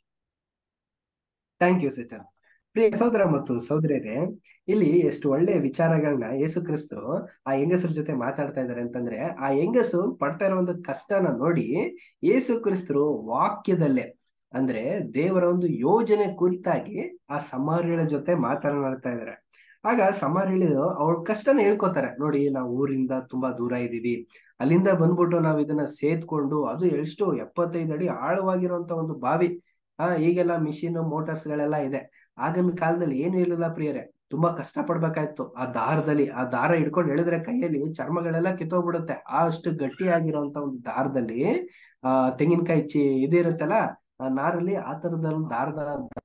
ಥ್ಯಾಂಕ್ ಯು ಸಿಸ್ಟರ್ ಪ್ರಿಯ ಸಹೋದರ ಮತ್ತು ಸಹೋದರಿಯರೇ ಇಲ್ಲಿ ಎಷ್ಟು ಒಳ್ಳೆಯ ವಿಚಾರಗಳನ್ನ ಯೇಸು ಕ್ರಿಸ್ತು ಆ ಹೆಂಗಸರ ಜೊತೆ ಮಾತಾಡ್ತಾ ಇದ್ದಾರೆ ಅಂತಂದ್ರೆ ಆ ಹೆಂಗಸು ಪಡ್ತಾ ಇರೋ ಒಂದು ಕಷ್ಟನ ನೋಡಿ ಯೇಸು ಕ್ರಿಸ್ತರು ವಾಕ್ಯದಲ್ಲೇ ಅಂದ್ರೆ ದೇವರ ಒಂದು ಯೋಜನೆ ಕುರಿತಾಗಿ ಆ ಸಮಾರ್ಯಳ ಜೊತೆ ಮಾತನಾಡ್ತಾ ಇದ್ದಾರೆ ಆಗ ಸಮಾರ್ಯಳು ಅವ್ರ ಕಷ್ಟನ ಹೇಳ್ಕೊತಾರೆ ನೋಡಿ ನಾವು ಊರಿಂದ ತುಂಬಾ ದೂರ ಇದೀವಿ ಅಲ್ಲಿಂದ ಬಂದ್ಬಿಟ್ಟು ನಾವ್ ಇದನ್ನ ಸೇದ್ಕೊಂಡು ಅದು ಎಷ್ಟು ಎಪ್ಪತ್ತೈದು ಅಡಿ ಆಳವಾಗಿರುವಂತ ಒಂದು ಬಾವಿ ಆ ಈಗೆಲ್ಲ ಮಿಷಿನ್ ಮೋಟಾರ್ಸ್ ಗಳೆಲ್ಲ ಇದೆ ಆಗಿನ ಕಾಲದಲ್ಲಿ ಏನು ಇರಲಿಲ್ಲ ಪ್ರಿಯರೇ ತುಂಬಾ ಕಷ್ಟ ಪಡ್ಬೇಕಾಯ್ತು ಆ ದಾರದಲ್ಲಿ ಆ ದಾರ ಹಿಡ್ಕೊಂಡು ಎಳೆದ್ರೆ ಕೈಯಲ್ಲಿ ಚರ್ಮಗಳೆಲ್ಲ ಕಿತ್ತೋಗ್ಬಿಡುತ್ತೆ ಆ ಅಷ್ಟು ಗಟ್ಟಿಯಾಗಿರುವಂತ ಒಂದು ದಾರದಲ್ಲಿ ಆ ತೆಂಗಿನಕಾಯಿ ಚಿ ಇದಿರುತ್ತಲ್ಲ ಆ ನಾರಲ್ಲಿ ಆ ತರದ ಒಂದು ದಾರದ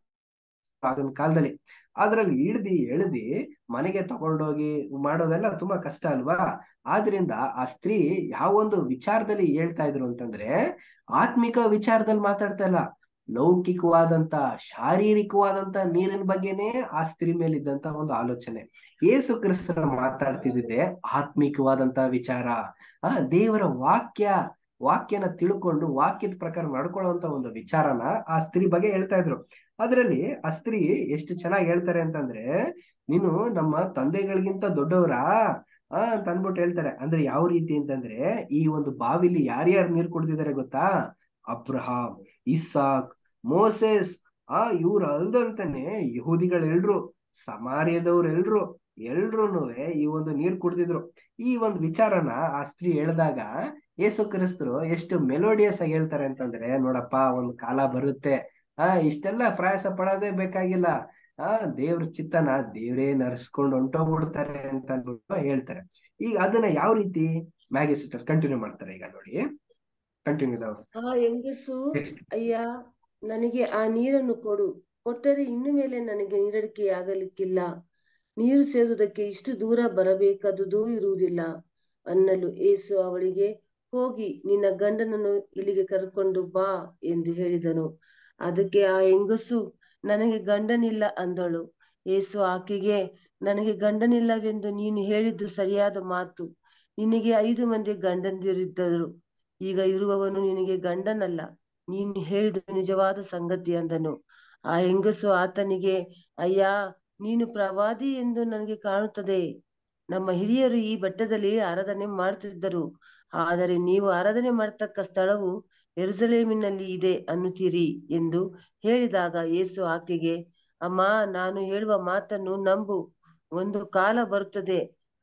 ಆಗಿನ ಕಾಲದಲ್ಲಿ ಅದ್ರಲ್ಲಿ ಹಿಡ್ದಿ ಎಳ್ದಿ ಮನೆಗೆ ತಗೊಂಡೋಗಿ ಮಾಡೋದೆಲ್ಲ ತುಂಬಾ ಕಷ್ಟ ಅಲ್ವಾ ಆದ್ರಿಂದ ಆ ಸ್ತ್ರೀ ಯಾವೊಂದು ವಿಚಾರದಲ್ಲಿ ಹೇಳ್ತಾ ಇದ್ರು ಅಂತಂದ್ರೆ ಆತ್ಮಿಕ ವಿಚಾರದಲ್ಲಿ ಮಾತಾಡ್ತಾ ಇಲ್ಲ ಲೌಕಿಕವಾದಂತ ಶಾರೀರಿಕವಾದಂತ ನೀರಿನ ಬಗ್ಗೆನೇ ಆ ಸ್ತ್ರೀ ಮೇಲೆ ಇದ್ದಂತ ಒಂದು ಆಲೋಚನೆ ಯೇಸು ಕ್ರಿಸ್ತರ ಮಾತಾಡ್ತಿದ್ದೆ ಆತ್ಮಿಕವಾದಂತ ವಿಚಾರ ಆ ದೇವರ ವಾಕ್ಯ ವಾಕ್ಯನ ತಿಳ್ಕೊಂಡು ವಾಕ್ಯದ ಪ್ರಕಾರ ನಡ್ಕೊಳ್ಳುವಂತ ಒಂದು ವಿಚಾರನ ಆ ಸ್ತ್ರೀ ಬಗ್ಗೆ ಹೇಳ್ತಾ ಇದ್ರು ಅದ್ರಲ್ಲಿ ಆ ಸ್ತ್ರೀ ಎಷ್ಟು ಚೆನ್ನಾಗಿ ಹೇಳ್ತಾರೆ ಅಂತಂದ್ರೆ ನೀನು ನಮ್ಮ ತಂದೆಗಳಿಗಿಂತ ದೊಡ್ಡವರಾ ಆ ಅಂತ ಅನ್ಬಿಟ್ಟು ಹೇಳ್ತಾರೆ ಅಂದ್ರೆ ಯಾವ ರೀತಿ ಅಂತಂದ್ರೆ ಈ ಒಂದು ಬಾವಿಲಿ ಯಾರ್ಯಾರು ನೀರು ಕುಡ್ದಿದ್ದಾರೆ ಗೊತ್ತಾ ಅಬ್ರಹಾಂ ಇಸಾಕ್ ಮೋಸೆಸ್ ಆ ಇವ್ರು ಅಲ್ದಂತಾನೆ ಯಹೂದಿಗಳೆಲ್ರು ಸಮಾರ್ಯದವ್ರೆಲ್ರು ಎಲ್ರುನು ಈ ಒಂದು ನೀರ್ ಕುಡ್ದಿದ್ರು ಈ ಒಂದು ವಿಚಾರನ ಆ ಸ್ತ್ರೀ ಹೇಳ್ದಾಗ ಯೇಸು ಕ್ರಿಸ್ತರು ಎಷ್ಟು ಮೆಲೋಡಿಯಸ್ ಆಗಿ ಹೇಳ್ತಾರೆ ಅಂತಂದ್ರೆ ನೋಡಪ್ಪ ಒಂದು ಕಾಲ ಬರುತ್ತೆ ಆ ಇಷ್ಟೆಲ್ಲ ಪ್ರಯಾಸ ಪಡೋದೇ ಬೇಕಾಗಿಲ್ಲ ಆ ದೇವ್ರ ಚಿತ್ತನ ದೇವ್ರೇ ನರ್ಸ್ಕೊಂಡು ಹೊಂಟೋಗ್ಬಿಡ್ತಾರೆ ಅಂತ ಅಂದ್ಬಿಟ್ಟು ಹೇಳ್ತಾರೆ ಈಗ ಅದನ್ನ ಯಾವ ರೀತಿ ಮ್ಯಾಗಿಸಿಟರ್ ಕಂಟಿನ್ಯೂ ಮಾಡ್ತಾರೆ ಈಗ ನೋಡಿ ಕಂಟಿನ್ಯೂ ಆ ಹೆಂಗಸು ಅಯ್ಯ ನನಗೆ ಆ ನೀರನ್ನು ಕೊಡು ಕೊಟ್ಟರೆ ಇನ್ನು ಮೇಲೆ ನನಗೆ ನೀರಡಿಕೆಯಾಗಲಿಕ್ಕಿಲ್ಲ ನೀರು ಸೇದುವುದಕ್ಕೆ ಇಷ್ಟು ದೂರ ಬರಬೇಕಾದುದೂ ಇರುವುದಿಲ್ಲ ಅನ್ನಲು ಏಸು ಅವಳಿಗೆ ಹೋಗಿ ನಿನ್ನ ಗಂಡನನ್ನು ಇಲ್ಲಿಗೆ ಕರ್ಕೊಂಡು ಬಾ ಎಂದು ಹೇಳಿದನು ಅದಕ್ಕೆ ಆ ಹೆಂಗಸು ನನಗೆ ಗಂಡನಿಲ್ಲ ಅಂದಳು ಏಸು ಆಕೆಗೆ ನನಗೆ ಗಂಡನಿಲ್ಲವೆಂದು ನೀನು ಹೇಳಿದ್ದು ಸರಿಯಾದ ಮಾತು ನಿನಗೆ ಐದು ಮಂದಿ ಗಂಡಂದಿರಿದ್ದರು ಈಗ ಇರುವವನು ನಿನಗೆ ಗಂಡನಲ್ಲ ನೀನು ಹೇಳಿದ ನಿಜವಾದ ಸಂಗತಿ ಅಂದನು ಆ ಹೆಂಗಸು ಆತನಿಗೆ ಅಯ್ಯ ನೀನು ಪ್ರವಾದಿ ಎಂದು ನನಗೆ ಕಾಣುತ್ತದೆ ನಮ್ಮ ಹಿರಿಯರು ಈ ಬೆಟ್ಟದಲ್ಲಿ ಆರಾಧನೆ ಮಾಡುತ್ತಿದ್ದರು ಆದರೆ ನೀವು ಆರಾಧನೆ ಮಾಡತಕ್ಕ ಸ್ಥಳವು ಯೆರೂಸಲೇಮಿನಲ್ಲಿ ಇದೆ ಅನ್ನುತ್ತೀರಿ ಎಂದು ಹೇಳಿದಾಗ ಯೇಸು ಆಕೆಗೆ ಅಮ್ಮ ನಾನು ಹೇಳುವ ಮಾತನ್ನು ನಂಬು ಒಂದು ಕಾಲ ಬರುತ್ತದೆ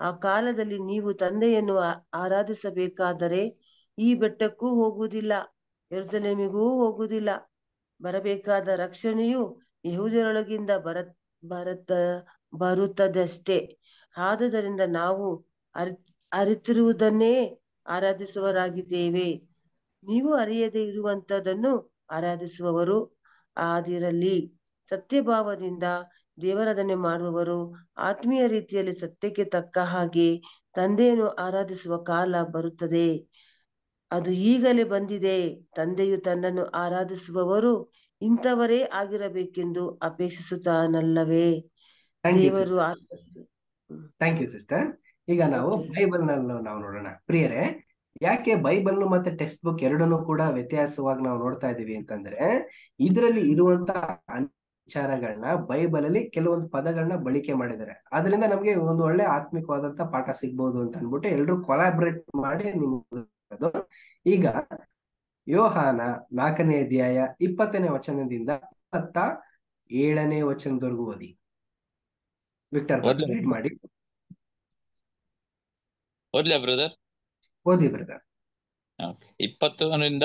ಆ ಕಾಲದಲ್ಲಿ ನೀವು ತಂದೆಯನ್ನು ಆ- ಆರಾಧಿಸಬೇಕಾದರೆ ಈ ಬೆಟ್ಟಕ್ಕೂ ಹೋಗುವುದಿಲ್ಲ ಯೆರೂಸಲೇಮಿಗೂ ಹೋಗುವುದಿಲ್ಲ ಬರಬೇಕಾದ ರಕ್ಷಣೆಯು ಯಹೂದ್ಯರೊಳಗಿಂದ ಬರ ಬರತ ಬರುತ್ತದಷ್ಟೇ ಆದುದರಿಂದ ನಾವು ಅರಿ ಅರಿತಿರುವುದನ್ನೇ ಆರಾಧಿಸುವವರಾಗಿದ್ದೇವೆ ನೀವು ಅರಿಯದೆ ಇರುವಂತದನ್ನು ಆರಾಧಿಸುವವರು ಆದಿರಲಿ ಸತ್ಯಭಾವದಿಂದ ದೇವರಾಧನೆ ಮಾಡುವವರು ಆತ್ಮೀಯ ರೀತಿಯಲ್ಲಿ ಸತ್ಯಕ್ಕೆ ತಕ್ಕ ಹಾಗೆ ತಂದೆಯನ್ನು ಆರಾಧಿಸುವ ಕಾಲ ಬರುತ್ತದೆ ಅದು ಈಗಲೇ ಬಂದಿದೆ ತಂದೆಯು ತನ್ನನ್ನು ಆರಾಧಿಸುವವರು ಇಂಥವರೇ ಆಗಿರಬೇಕೆಂದು ಅಪೇಕ್ಷಿಸುತ್ತಾನಲ್ಲವೇ ಥ್ಯಾಂಕ್ ಯು ದೇವರು ಸಿಸ್ಟರ್ ಆ- ಥ್ಯಾಂಕ್ ಯು ಸಿಸ್ಟರ್ ಈಗ ನಾವು Okay. ಬೈಬಲ್ ನಲ್ಲಿ ನಾವು ನೋಡೋಣ ಪ್ರಿಯರೇ ಯಾಕೆ ಬೈಬಲ್ ಮತ್ತೆ ಟೆಕ್ಸ್ಟ್ ಬುಕ್ ಎರಡನ್ನೂ ಕೂಡ ವ್ಯತ್ಯಾಸವಾಗಿ ನಾವು ನೋಡ್ತಾ ಇದೀವಿ ಅಂತಂದ್ರೆ ಇದರಲ್ಲಿ ಇರುವಂತ ವಿಚಾರಗಳನ್ನ ಬೈಬಲ್ ಅಲ್ಲಿ ಕೆಲವೊಂದು ಪದಗಳನ್ನ ಬಳಕೆ ಮಾಡಿದ್ದಾರೆ ಅದರಿಂದ ನಮಗೆ ಒಂದು ಒಳ್ಳೆ ಆತ್ಮಿಕವಾದಂತ ಪಾಠ ಸಿಗ್ಬೋದು ಅಂತ ಅನ್ಬಿಟ್ಟು ಎಲ್ರು ಕೊಲಾಬ್ರೇಟ್ ಮಾಡಿ ನಿಮ್ಗೆ ಈಗ ಯೋಹಾನ ನಾಲ್ಕನೇ ಅಧ್ಯಾಯ ಇಪ್ಪತ್ತನೇ ವಚನದಿಂದ ಇಪ್ಪತ್ತ ಏಳನೇ ವಚನದವರೆಗೂ ಓದಿ ವಿಕ್ಟರ್ ಓದ್ಲಾ? read ಮಾಡಿ ಓದ್ಲಾ ಬ್ರದರ್ ಓದಿ ಬ್ರದರ್ ಇಪ್ಪತ್ತರಿಂದ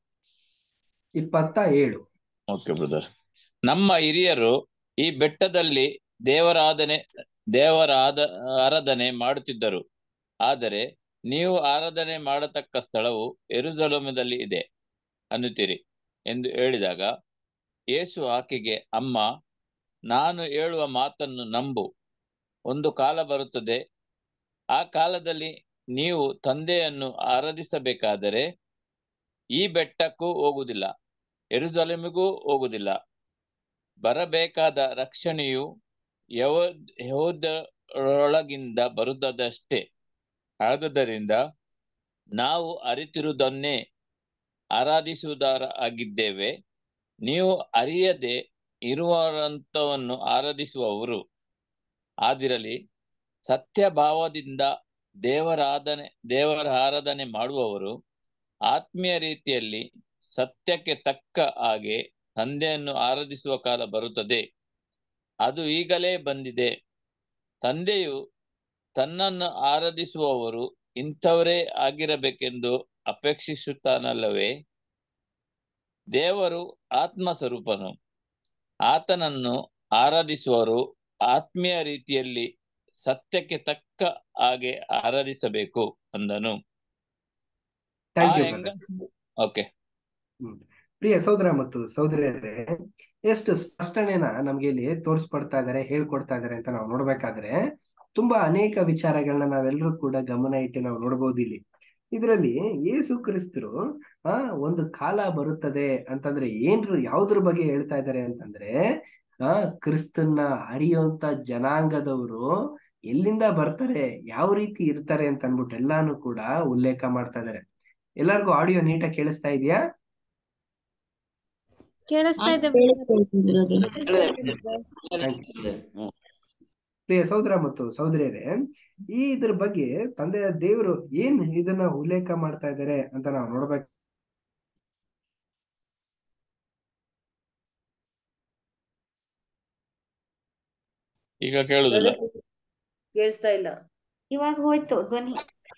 ಇಪ್ಪತ್ತ ಏಳು ಓಕೆ ಬ್ರದರ್ ನಮ್ಮ ಹಿರಿಯರು ಈ ಬೆಟ್ಟದಲ್ಲಿ ದೇವರಾಧನೆ ದೇವರಾದ ಆರಾಧನೆ ಮಾಡುತ್ತಿದ್ದರು ಆದರೆ ನೀವು ಆರಾಧನೆ ಮಾಡತಕ್ಕ ಸ್ಥಳವು ಎರುಸಲೇಮದಲ್ಲಿ ಇದೆ ಅನ್ನುತ್ತೀರಿ ಎಂದು ಹೇಳಿದಾಗ ಯೇಸು ಆಕೆಗೆ ಅಮ್ಮ ನಾನು ಹೇಳುವ ಮಾತನ್ನು ನಂಬು ಒಂದು ಕಾಲ ಬರುತ್ತದೆ ಆ ಕಾಲದಲ್ಲಿ ನೀವು ತಂದೆಯನ್ನು ಆರಾಧಿಸಬೇಕಾದರೆ ಈ ಬೆಟ್ಟಕ್ಕೂ ಹೋಗುವುದಿಲ್ಲ ಎರುಸಲೇಮಿಗೂ ಹೋಗುವುದಿಲ್ಲ ಬರಬೇಕಾದ ರಕ್ಷಣೆಯು ಯವ ಯಹೂದ್ಯರೊಳಗಿಂದ ಬರುವುದಷ್ಟೇ ಆದುದರಿಂದ ನಾವು ಅರಿತಿರುವುದನ್ನೇ ಆರಾಧಿಸುವುದರ ಆಗಿದ್ದೇವೆ ನೀವು ಅರಿಯದೆ ಇರುವಂತವನ್ನು ಆರಾಧಿಸುವವರು ಆದಿರಲಿ ಸತ್ಯಭಾವದಿಂದ ದೇವರಾಧನೆ ದೇವರ ಆರಾಧನೆ ಮಾಡುವವರು ಆತ್ಮೀಯ ರೀತಿಯಲ್ಲಿ ಸತ್ಯಕ್ಕೆ ತಕ್ಕ ಹಾಗೆ ತಂದೆಯನ್ನು ಆರಾಧಿಸುವ ಕಾಲ ಬರುತ್ತದೆ ಅದು ಈಗಲೇ ಬಂದಿದೆ ತಂದೆಯು ತನ್ನನ್ನು ಆರಾಧಿಸುವವರು ಇಂಥವರೇ ಆಗಿರಬೇಕೆಂದು ಅಪೇಕ್ಷಿಸುತ್ತಾನಲ್ಲವೇ ದೇವರು ಆತ್ಮ ಸ್ವರೂಪನು ಆತನನ್ನು ಆರಾಧಿಸುವವರು ಆತ್ಮೀಯ ರೀತಿಯಲ್ಲಿ ಸತ್ಯಕ್ಕೆ ತಕ್ಕ ಹಾಗೆ ಆರಾಧಿಸಬೇಕು ಅಂದನು ಆ ಥ್ಯಾಂಕ್ ಯು ಹೆಂಗಸು ಓಕೆ ಪ್ರಿಯ ಸಹೋದರ ಮತ್ತು ಸಹೋದರಿಯರೇ ಎಷ್ಟು ಸ್ಪಷ್ಟನೆನ ನಮ್ಗೆ ಇಲ್ಲಿ ತೋರಿಸ್ಕೊಡ್ತಾ ಇದಾರೆ ಹೇಳ್ಕೊಡ್ತಾ ಇದಾರೆ ಅಂತ ನಾವು ನೋಡ್ಬೇಕಾದ್ರೆ ತುಂಬಾ ಅನೇಕ ವಿಚಾರಗಳನ್ನ ನಾವೆಲ್ಲರೂ ಕೂಡ ಗಮನ ಇಟ್ಟು ನಾವು ನೋಡ್ಬೋದು ಇಲ್ಲಿ ಇದರಲ್ಲಿ ಯೇಸು ಕ್ರಿಸ್ತರು ಆ ಒಂದು ಕಾಲ ಬರುತ್ತದೆ ಅಂತಂದ್ರೆ ಏನ್ರು ಯಾವ್ದ್ರ ಬಗ್ಗೆ ಹೇಳ್ತಾ ಇದ್ದಾರೆ ಅಂತಂದ್ರೆ ಆ ಕ್ರಿಸ್ತನ್ನ ಅರಿಯುವಂತ ಜನಾಂಗದವರು ಎಲ್ಲಿಂದ ಬರ್ತಾರೆ ಯಾವ ರೀತಿ ಇರ್ತಾರೆ ಅಂತ ಅನ್ಬಿಟ್ಟು ಎಲ್ಲಾನು ಕೂಡ ಉಲ್ಲೇಖ ಮಾಡ್ತಾ ಇದ್ದಾರೆ ಎಲ್ಲರಿಗೂ ಆಡಿಯೋ ನೀಟಾಗಿ ಕೇಳಿಸ್ತಾ ಇದೆಯಾ ಕೇಳಿಸ್ತಾ ಇದೆ Thank you. ಪ್ರಿಯ ಸಹೋದರ ಮತ್ತು ಸಹೋದರಿಯರೇ ಈ ಇದ್ರ ಬಗ್ಗೆ ತಂದೆಯ ದೇವರು ಏನ್ ಇದನ್ನ ಉಲ್ಲೇಖ ಮಾಡ್ತಾ ಇದ್ದಾರೆ ಅಂತ ನಾವು ನೋಡ್ಬೇಕು ಈಗ ಕೇಳುದಿಲ್ಲ ಕೇಳಿಸ್ತಾ ಇಲ್ಲ ಇವಾಗ ಹೋಯ್ತು ಧ್ವನಿ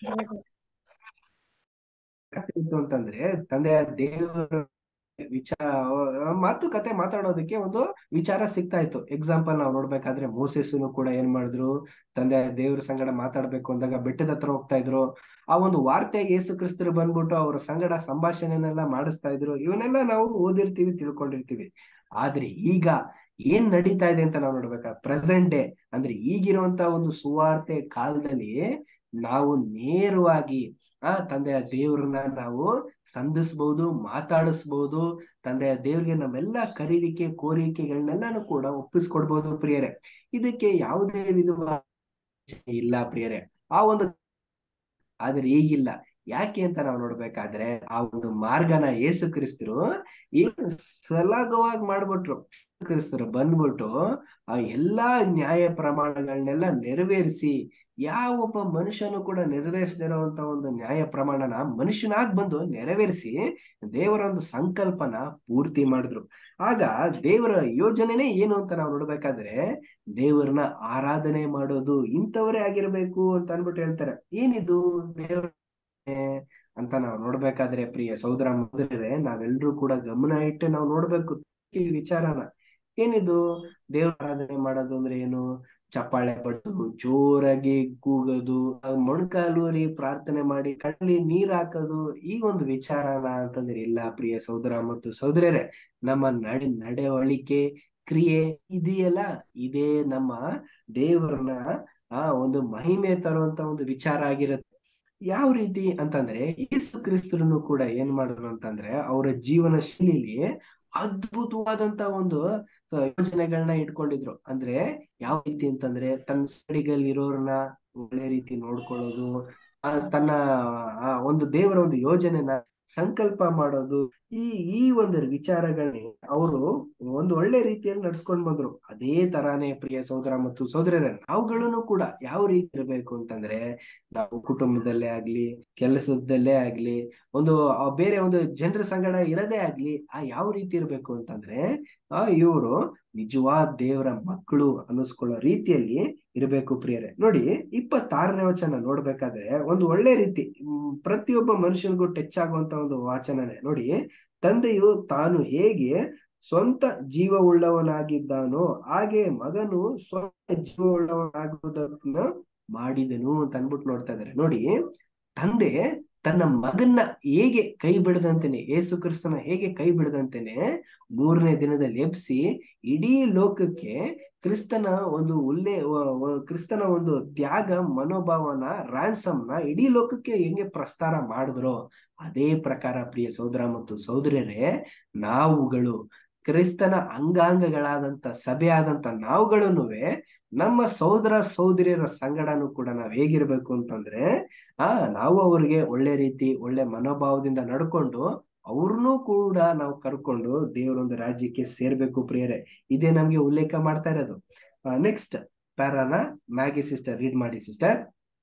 ಇತ್ತು ಅಂತಂದ್ರೆ ತಂದೆಯ ದೇವರ ವಿಚಾರ ಮಾತುಕತೆ ಮಾತಾಡೋದಕ್ಕೆ ಒಂದು ವಿಚಾರ ಸಿಗ್ತಾ ಇತ್ತು ಎಕ್ಸಾಂಪಲ್ ನಾವು ನೋಡ್ಬೇಕಾದ್ರೆ ಮೋಸೆಸ್ನು ಕೂಡ ಏನ್ ಮಾಡಿದ್ರು ತಂದೆ ದೇವ್ರ ಸಂಗಡ ಮಾತಾಡ್ಬೇಕು ಅಂದಾಗ ಬೆಟ್ಟದ ಹತ್ರ ಹೋಗ್ತಾ ಇದ್ರು ಆ ಒಂದು ವಾರ್ತೆಗೆ ಯೇಸು ಕ್ರಿಸ್ತರು ಬಂದ್ಬಿಟ್ಟು ಅವ್ರ ಸಂಗಡ ಸಂಭಾಷಣೆನೆಲ್ಲ ಮಾಡಿಸ್ತಾ ಇದ್ರು ಇವನ್ನೆಲ್ಲ ನಾವು ಓದಿರ್ತೀವಿ ತಿಳ್ಕೊಂಡಿರ್ತೀವಿ ಆದ್ರೆ ಈಗ ಏನ್ ನಡೀತಾ ಇದೆ ಅಂತ ನಾವು ನೋಡ್ಬೇಕಾ ಪ್ರೆಸೆಂಟ್ ಡೇ ಅಂದ್ರೆ ಈಗಿರುವಂತ ಒಂದು ಸುವಾರ್ತೆ ಕಾಲದಲ್ಲಿ ನಾವು ನೇರವಾಗಿ ಆ ತಂದೆಯ ದೇವ್ರನ್ನ ನಾವು ಸಂಧಿಸ್ಬಹುದು ಮಾತಾಡಿಸ್ಬಹುದು ತಂದೆಯ ದೇವ್ರಿಗೆ ನಮ್ಮೆಲ್ಲ ಕರೀಲಿಕ್ಕೆ ಕೋರಿಕೆಗಳನ್ನೆಲ್ಲಾನು ಕೂಡ ಒಪ್ಪಿಸ್ಕೊಡ್ಬಹುದು ಪ್ರಿಯರೇ ಇದಕ್ಕೆ ಯಾವುದೇ ವಿಧವಾದ ಇಲ್ಲ ಪ್ರಿಯರೇ ಆ ಒಂದು ಆದ್ರೆ ಈಗಿಲ್ಲ ಯಾಕೆ ಅಂತ ನಾವು ನೋಡ್ಬೇಕಾದ್ರೆ ಆ ಒಂದು ಮಾರ್ಗನ ಯೇಸು ಕ್ರಿಸ್ತರು ಏನು ಸಲಗವಾಗಿ ಮಾಡ್ಬಿಟ್ರು ಕ್ರಿಸ್ತರು ಬಂದ್ಬಿಟ್ಟು ಆ ಎಲ್ಲಾ ನ್ಯಾಯ ಪ್ರಮಾಣಗಳನ್ನೆಲ್ಲ ನೆರವೇರಿಸಿ ಯಾವೊಬ್ಬ ಮನುಷ್ಯನು ಕೂಡ ನೆರವೇರಿಸದಿರುವಂತ ಒಂದು ನ್ಯಾಯ ಪ್ರಮಾಣನ ಮನುಷ್ಯನಾಗ್ ಬಂದು ನೆರವೇರಿಸಿ ದೇವರ ಒಂದು ಸಂಕಲ್ಪನ ಪೂರ್ತಿ ಮಾಡಿದ್ರು ಆಗ ದೇವರ ಯೋಜನೆನೇ ಏನು ಅಂತ ನಾವು ನೋಡ್ಬೇಕಾದ್ರೆ ದೇವರನ್ನ ಆರಾಧನೆ ಮಾಡೋದು ಇಂಥವರೇ ಆಗಿರ್ಬೇಕು ಅಂತ ಅನ್ಬಿಟ್ಟು ಹೇಳ್ತಾರೆ ಏನಿದು ದೇವರ ಅಂತ ನಾವು ನೋಡ್ಬೇಕಾದ್ರೆ ಪ್ರಿಯ ಸಹೋದರ ಮೊದಲೇ ನಾವೆಲ್ಲರೂ ಕೂಡ ಗಮನ ಇಟ್ಟು ನಾವು ನೋಡ್ಬೇಕು ಈ ವಿಚಾರನ ಏನಿದು ದೇವರ ಆರಾಧನೆ ಮಾಡೋದು ಅಂದ್ರೆ ಏನು ಚಪ್ಪಾಳೆ ಬಡ್ದು ಜೋರಾಗಿ ಕೂಗೋದು ಮೊಣಕಾಲೂರಿ ಪ್ರಾರ್ಥನೆ ಮಾಡಿ ಕಣ್ಣಲ್ಲಿ ನೀರ್ ಹಾಕೋದು ಈ ಒಂದು ವಿಚಾರನ ಅಂತಂದ್ರೆ ಇಲ್ಲ ಪ್ರಿಯ ಸಹೋದರ ಮತ್ತು ಸಹೋದರರೇ ನಮ್ಮ ನಡೆ ನಡವಳಿಕೆ ಕ್ರಿಯೆ ಇದೆಯಲ್ಲ ಇದೇ ನಮ್ಮ ದೇವರನ್ನ ಆ ಒಂದು ಮಹಿಮೆ ತರುವಂತ ಒಂದು ವಿಚಾರ ಆಗಿರುತ್ತೆ ಯಾವ ರೀತಿ ಅಂತಂದ್ರೆ ಯೇಸು ಕ್ರಿಸ್ತರನ್ನು ಕೂಡ ಏನ್ ಮಾಡಿದ್ರು ಅಂತಂದ್ರೆ ಅವರ ಜೀವನ ಶೈಲಿಲಿ ಅದ್ಭುತವಾದಂತ ಒಂದು ಯೋಜನೆಗಳನ್ನ ಇಟ್ಕೊಂಡಿದ್ರು ಅಂದ್ರೆ ಯಾವ ರೀತಿ ಅಂತಂದ್ರೆ ತನ್ನ ಸಡಿಗಲ್ಲಿ ಇರೋರ್ನ ಒಳ್ಳೆ ರೀತಿ ನೋಡ್ಕೊಳ್ಳೋದು ಆ ತನ್ನ ಆ ಒಂದು ದೇವರ ಒಂದು ಯೋಜನೆನ ಸಂಕಲ್ಪ ಮಾಡೋದು ಈ ಈ ಒಂದು ವಿಚಾರಗಳನ್ನ ಅವರು ಒಂದು ಒಳ್ಳೆ ರೀತಿಯಲ್ಲಿ ನಡ್ಸ್ಕೊಂಡ್ ಬಂದ್ರು ಅದೇ ತರಾನೇ ಪ್ರಿಯ ಸಹೋದರ ಮತ್ತು ಸಹೋದರರ ನಾವುಗಳನ್ನು ಕೂಡ ಯಾವ ರೀತಿ ಇರಬೇಕು ಅಂತಂದ್ರೆ ನಾವು ಕುಟುಂಬದಲ್ಲೇ ಆಗ್ಲಿ ಕೆಲಸದಲ್ಲೇ ಆಗ್ಲಿ ಒಂದು ಆ ಬೇರೆ ಒಂದು ಜನರ ಸಂಗಡ ಇರದೇ ಆಗ್ಲಿ ಆ ಯಾವ ರೀತಿ ಇರ್ಬೇಕು ಅಂತಂದ್ರೆ ಆ ಇವರು ನಿಜವಾದ ದೇವರ ಮಕ್ಕಳು ಅನ್ನಿಸ್ಕೊಳ್ಳೋ ರೀತಿಯಲ್ಲಿ ಇರಬೇಕು ಪ್ರಿಯರೇ ನೋಡಿ ಇಪ್ಪತ್ತಾರನೇ ವಚನ ನೋಡ್ಬೇಕಾದ್ರೆ ಒಂದು ಒಳ್ಳೆ ರೀತಿ ಹ್ಮ್, ಪ್ರತಿಯೊಬ್ಬ ಮನುಷ್ಯನಿಗೂ ಟಚ್ ಆಗುವಂತ ಒಂದು ವಾಚನನೇ ನೋಡಿ ತಂದೆಯು ತಾನು ಹೇಗೆ ಸ್ವಂತ ಜೀವವುಳ್ಳವನಾಗಿದ್ದಾನೋ ಹಾಗೆ ಮಗನು ಸ್ವಂತ ಜೀವವುಳ್ಳವನಾಗುವುದನ್ನ ಮಾಡಿದನು ಅಂತ ಅನ್ಬಿಟ್ಟು ನೋಡ್ತಾ ಇದಾರೆ ನೋಡಿ ತಂದೆ ತನ್ನ ಮಗನ್ನ ಹೇಗೆ ಕೈ ಬಿಡದಂತೆನೆ ಏಸು ಕ್ರಿಸ್ತನ ಹೇಗೆ ಕೈ ಬಿಡದಂತೆನೆ ಮೂರನೇ ದಿನದಲ್ಲಿ ಎಬ್ಸಿ ಇಡೀ ಲೋಕಕ್ಕೆ ಕ್ರಿಸ್ತನ ಒಂದು ಉಲ್ಲೇ ವ- ವ- ಕ್ರಿಸ್ತನ ಒಂದು ತ್ಯಾಗ ಮನೋಭಾವನ ರ್ಯಾನ್ಸಮ್ನ ಇಡೀ ಲೋಕಕ್ಕೆ ಹೆಂಗೆ ಪ್ರಸ್ತಾರ ಮಾಡಿದ್ರು ಅದೇ ಪ್ರಕಾರ ಪ್ರಿಯ ಸಹೋದರ ಮತ್ತು ಸಹೋದರರೇ ನಾವುಗಳು ಕ್ರಿಸ್ತನ ಅಂಗಾಂಗಗಳಾದಂತ ಸಭೆ ಆದಂತ ನಾವುಗಳನ್ನು ನಮ್ಮ ಸಹೋದರ ಸಹೋದರಿಯರ ಸಂಗಡನು ಕೂಡ ನಾವ್ ಹೇಗಿರ್ಬೇಕು ಅಂತಂದ್ರೆ ಆ ನಾವು ಅವ್ರಿಗೆ ಒಳ್ಳೆ ರೀತಿ ಒಳ್ಳೆ ಮನೋಭಾವದಿಂದ ನಡ್ಕೊಂಡು ಅವ್ರನ್ನೂ ಕೂಡ ನಾವು ಕರ್ಕೊಂಡು ದೇವರೊಂದು ರಾಜ್ಯಕ್ಕೆ ಸೇರ್ಬೇಕು ಪ್ರಿಯರೇ ಇದೇ ನಮ್ಗೆ ಉಲ್ಲೇಖ ಮಾಡ್ತಾ ಇರೋದು ನೆಕ್ಸ್ಟ್ ಪ್ಯಾರಾನ ಮ್ಯಾಗಿ ಸಿಸ್ಟರ್ ರೀಡ್ ಮಾಡಿ ಸಿಸ್ಟರ್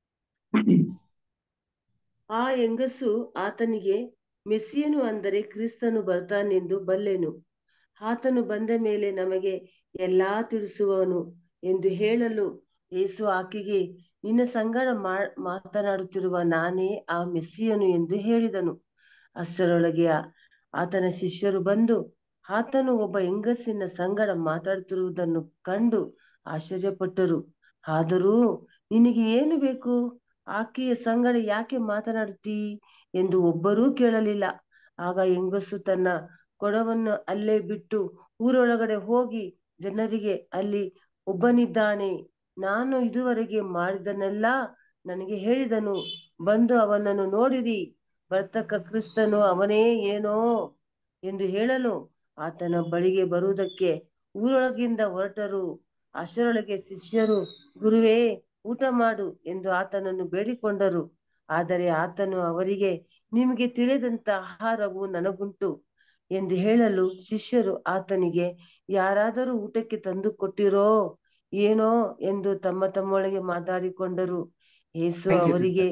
ಆ ಹೆಂಗಸು ಆತನಿಗೆ ಮೆಸ್ಸಿಯನು ಅಂದರೆ ಕ್ರಿಸ್ತನು ಬರ್ತಾನೆಂದು ಬಲ್ಲೆನು ಆತನು ಬಂದ ಮೇಲೆ ನಮಗೆ ಎಲ್ಲಾ ತಿಳಿಸುವವನು ಎಂದು ಹೇಳಲು ಯೇಸು ಆಕೆಗೆ ನಿನ್ನ ಸಂಗಡ ಮಾ ಮಾತನಾಡುತ್ತಿರುವ ನಾನೇ ಆ ಮೆಸ್ಸಿಯನು ಎಂದು ಹೇಳಿದನು ಅಷ್ಟರೊಳಗೆ ಆ- ಆತನ ಶಿಷ್ಯರು ಬಂದು ಆತನು ಒಬ್ಬ ಹೆಂಗಸಿನ ಸಂಗಡ ಮಾತಾಡುತ್ತಿರುವುದನ್ನು ಕಂಡು ಆಶ್ಚರ್ಯಪಟ್ಟರು ಆದರೂ ನಿನಗೆ ಏನು ಬೇಕು ಆಕೆಯ ಸಂಗಡ ಯಾಕೆ ಮಾತನಾಡುತ್ತೀ ಎಂದು ಒಬ್ಬರೂ ಕೇಳಲಿಲ್ಲ ಆಗ ಹೆಂಗಸು ತನ್ನ ಕೊಡವನ್ನು ಅಲ್ಲೇ ಬಿಟ್ಟು ಊರೊಳಗಡೆ ಹೋಗಿ ಜನರಿಗೆ ಅಲ್ಲಿ ಒಬ್ಬನಿದ್ದಾನೆ ನಾನು ಇದುವರೆಗೆ ಮಾಡಿದನೆಲ್ಲ ನನಗೆ ಹೇಳಿದನು ಬಂದು ಅವನನ್ನು ನೋಡಿರಿ ಬರ್ತಕ್ಕ ಕ್ರಿಸ್ತನು ಅವನೇ ಏನೋ ಎಂದು ಹೇಳಲು ಆತನ ಬಳಿಗೆ ಬರುವುದಕ್ಕೆ ಊರೊಳಗಿಂದ ಹೊರಟರು ಅಷ್ಟರೊಳಗೆ ಶಿಷ್ಯರು ಗುರುವೇ ಊಟ ಮಾಡು ಎಂದು ಆತನನ್ನು ಬೇಡಿಕೊಂಡರು ಆದರೆ ಆತನು ಅವರಿಗೆ ನಿಮಗೆ ತಿಳಿದಂತ ಆಹಾರವು ನನಗುಂಟು ಎಂದು ಹೇಳಲು ಶಿಷ್ಯರು ಆತನಿಗೆ ಯಾರಾದರೂ ಊಟಕ್ಕೆ ತಂದು ಕೊಟ್ಟಿರೋ ಏನೋ ಎಂದು ತಮ್ಮ ತಮ್ಮೊಳಗೆ ಮಾತಾಡಿಕೊಂಡರು ಯೇಸು Thank you, ಅವರಿಗೆ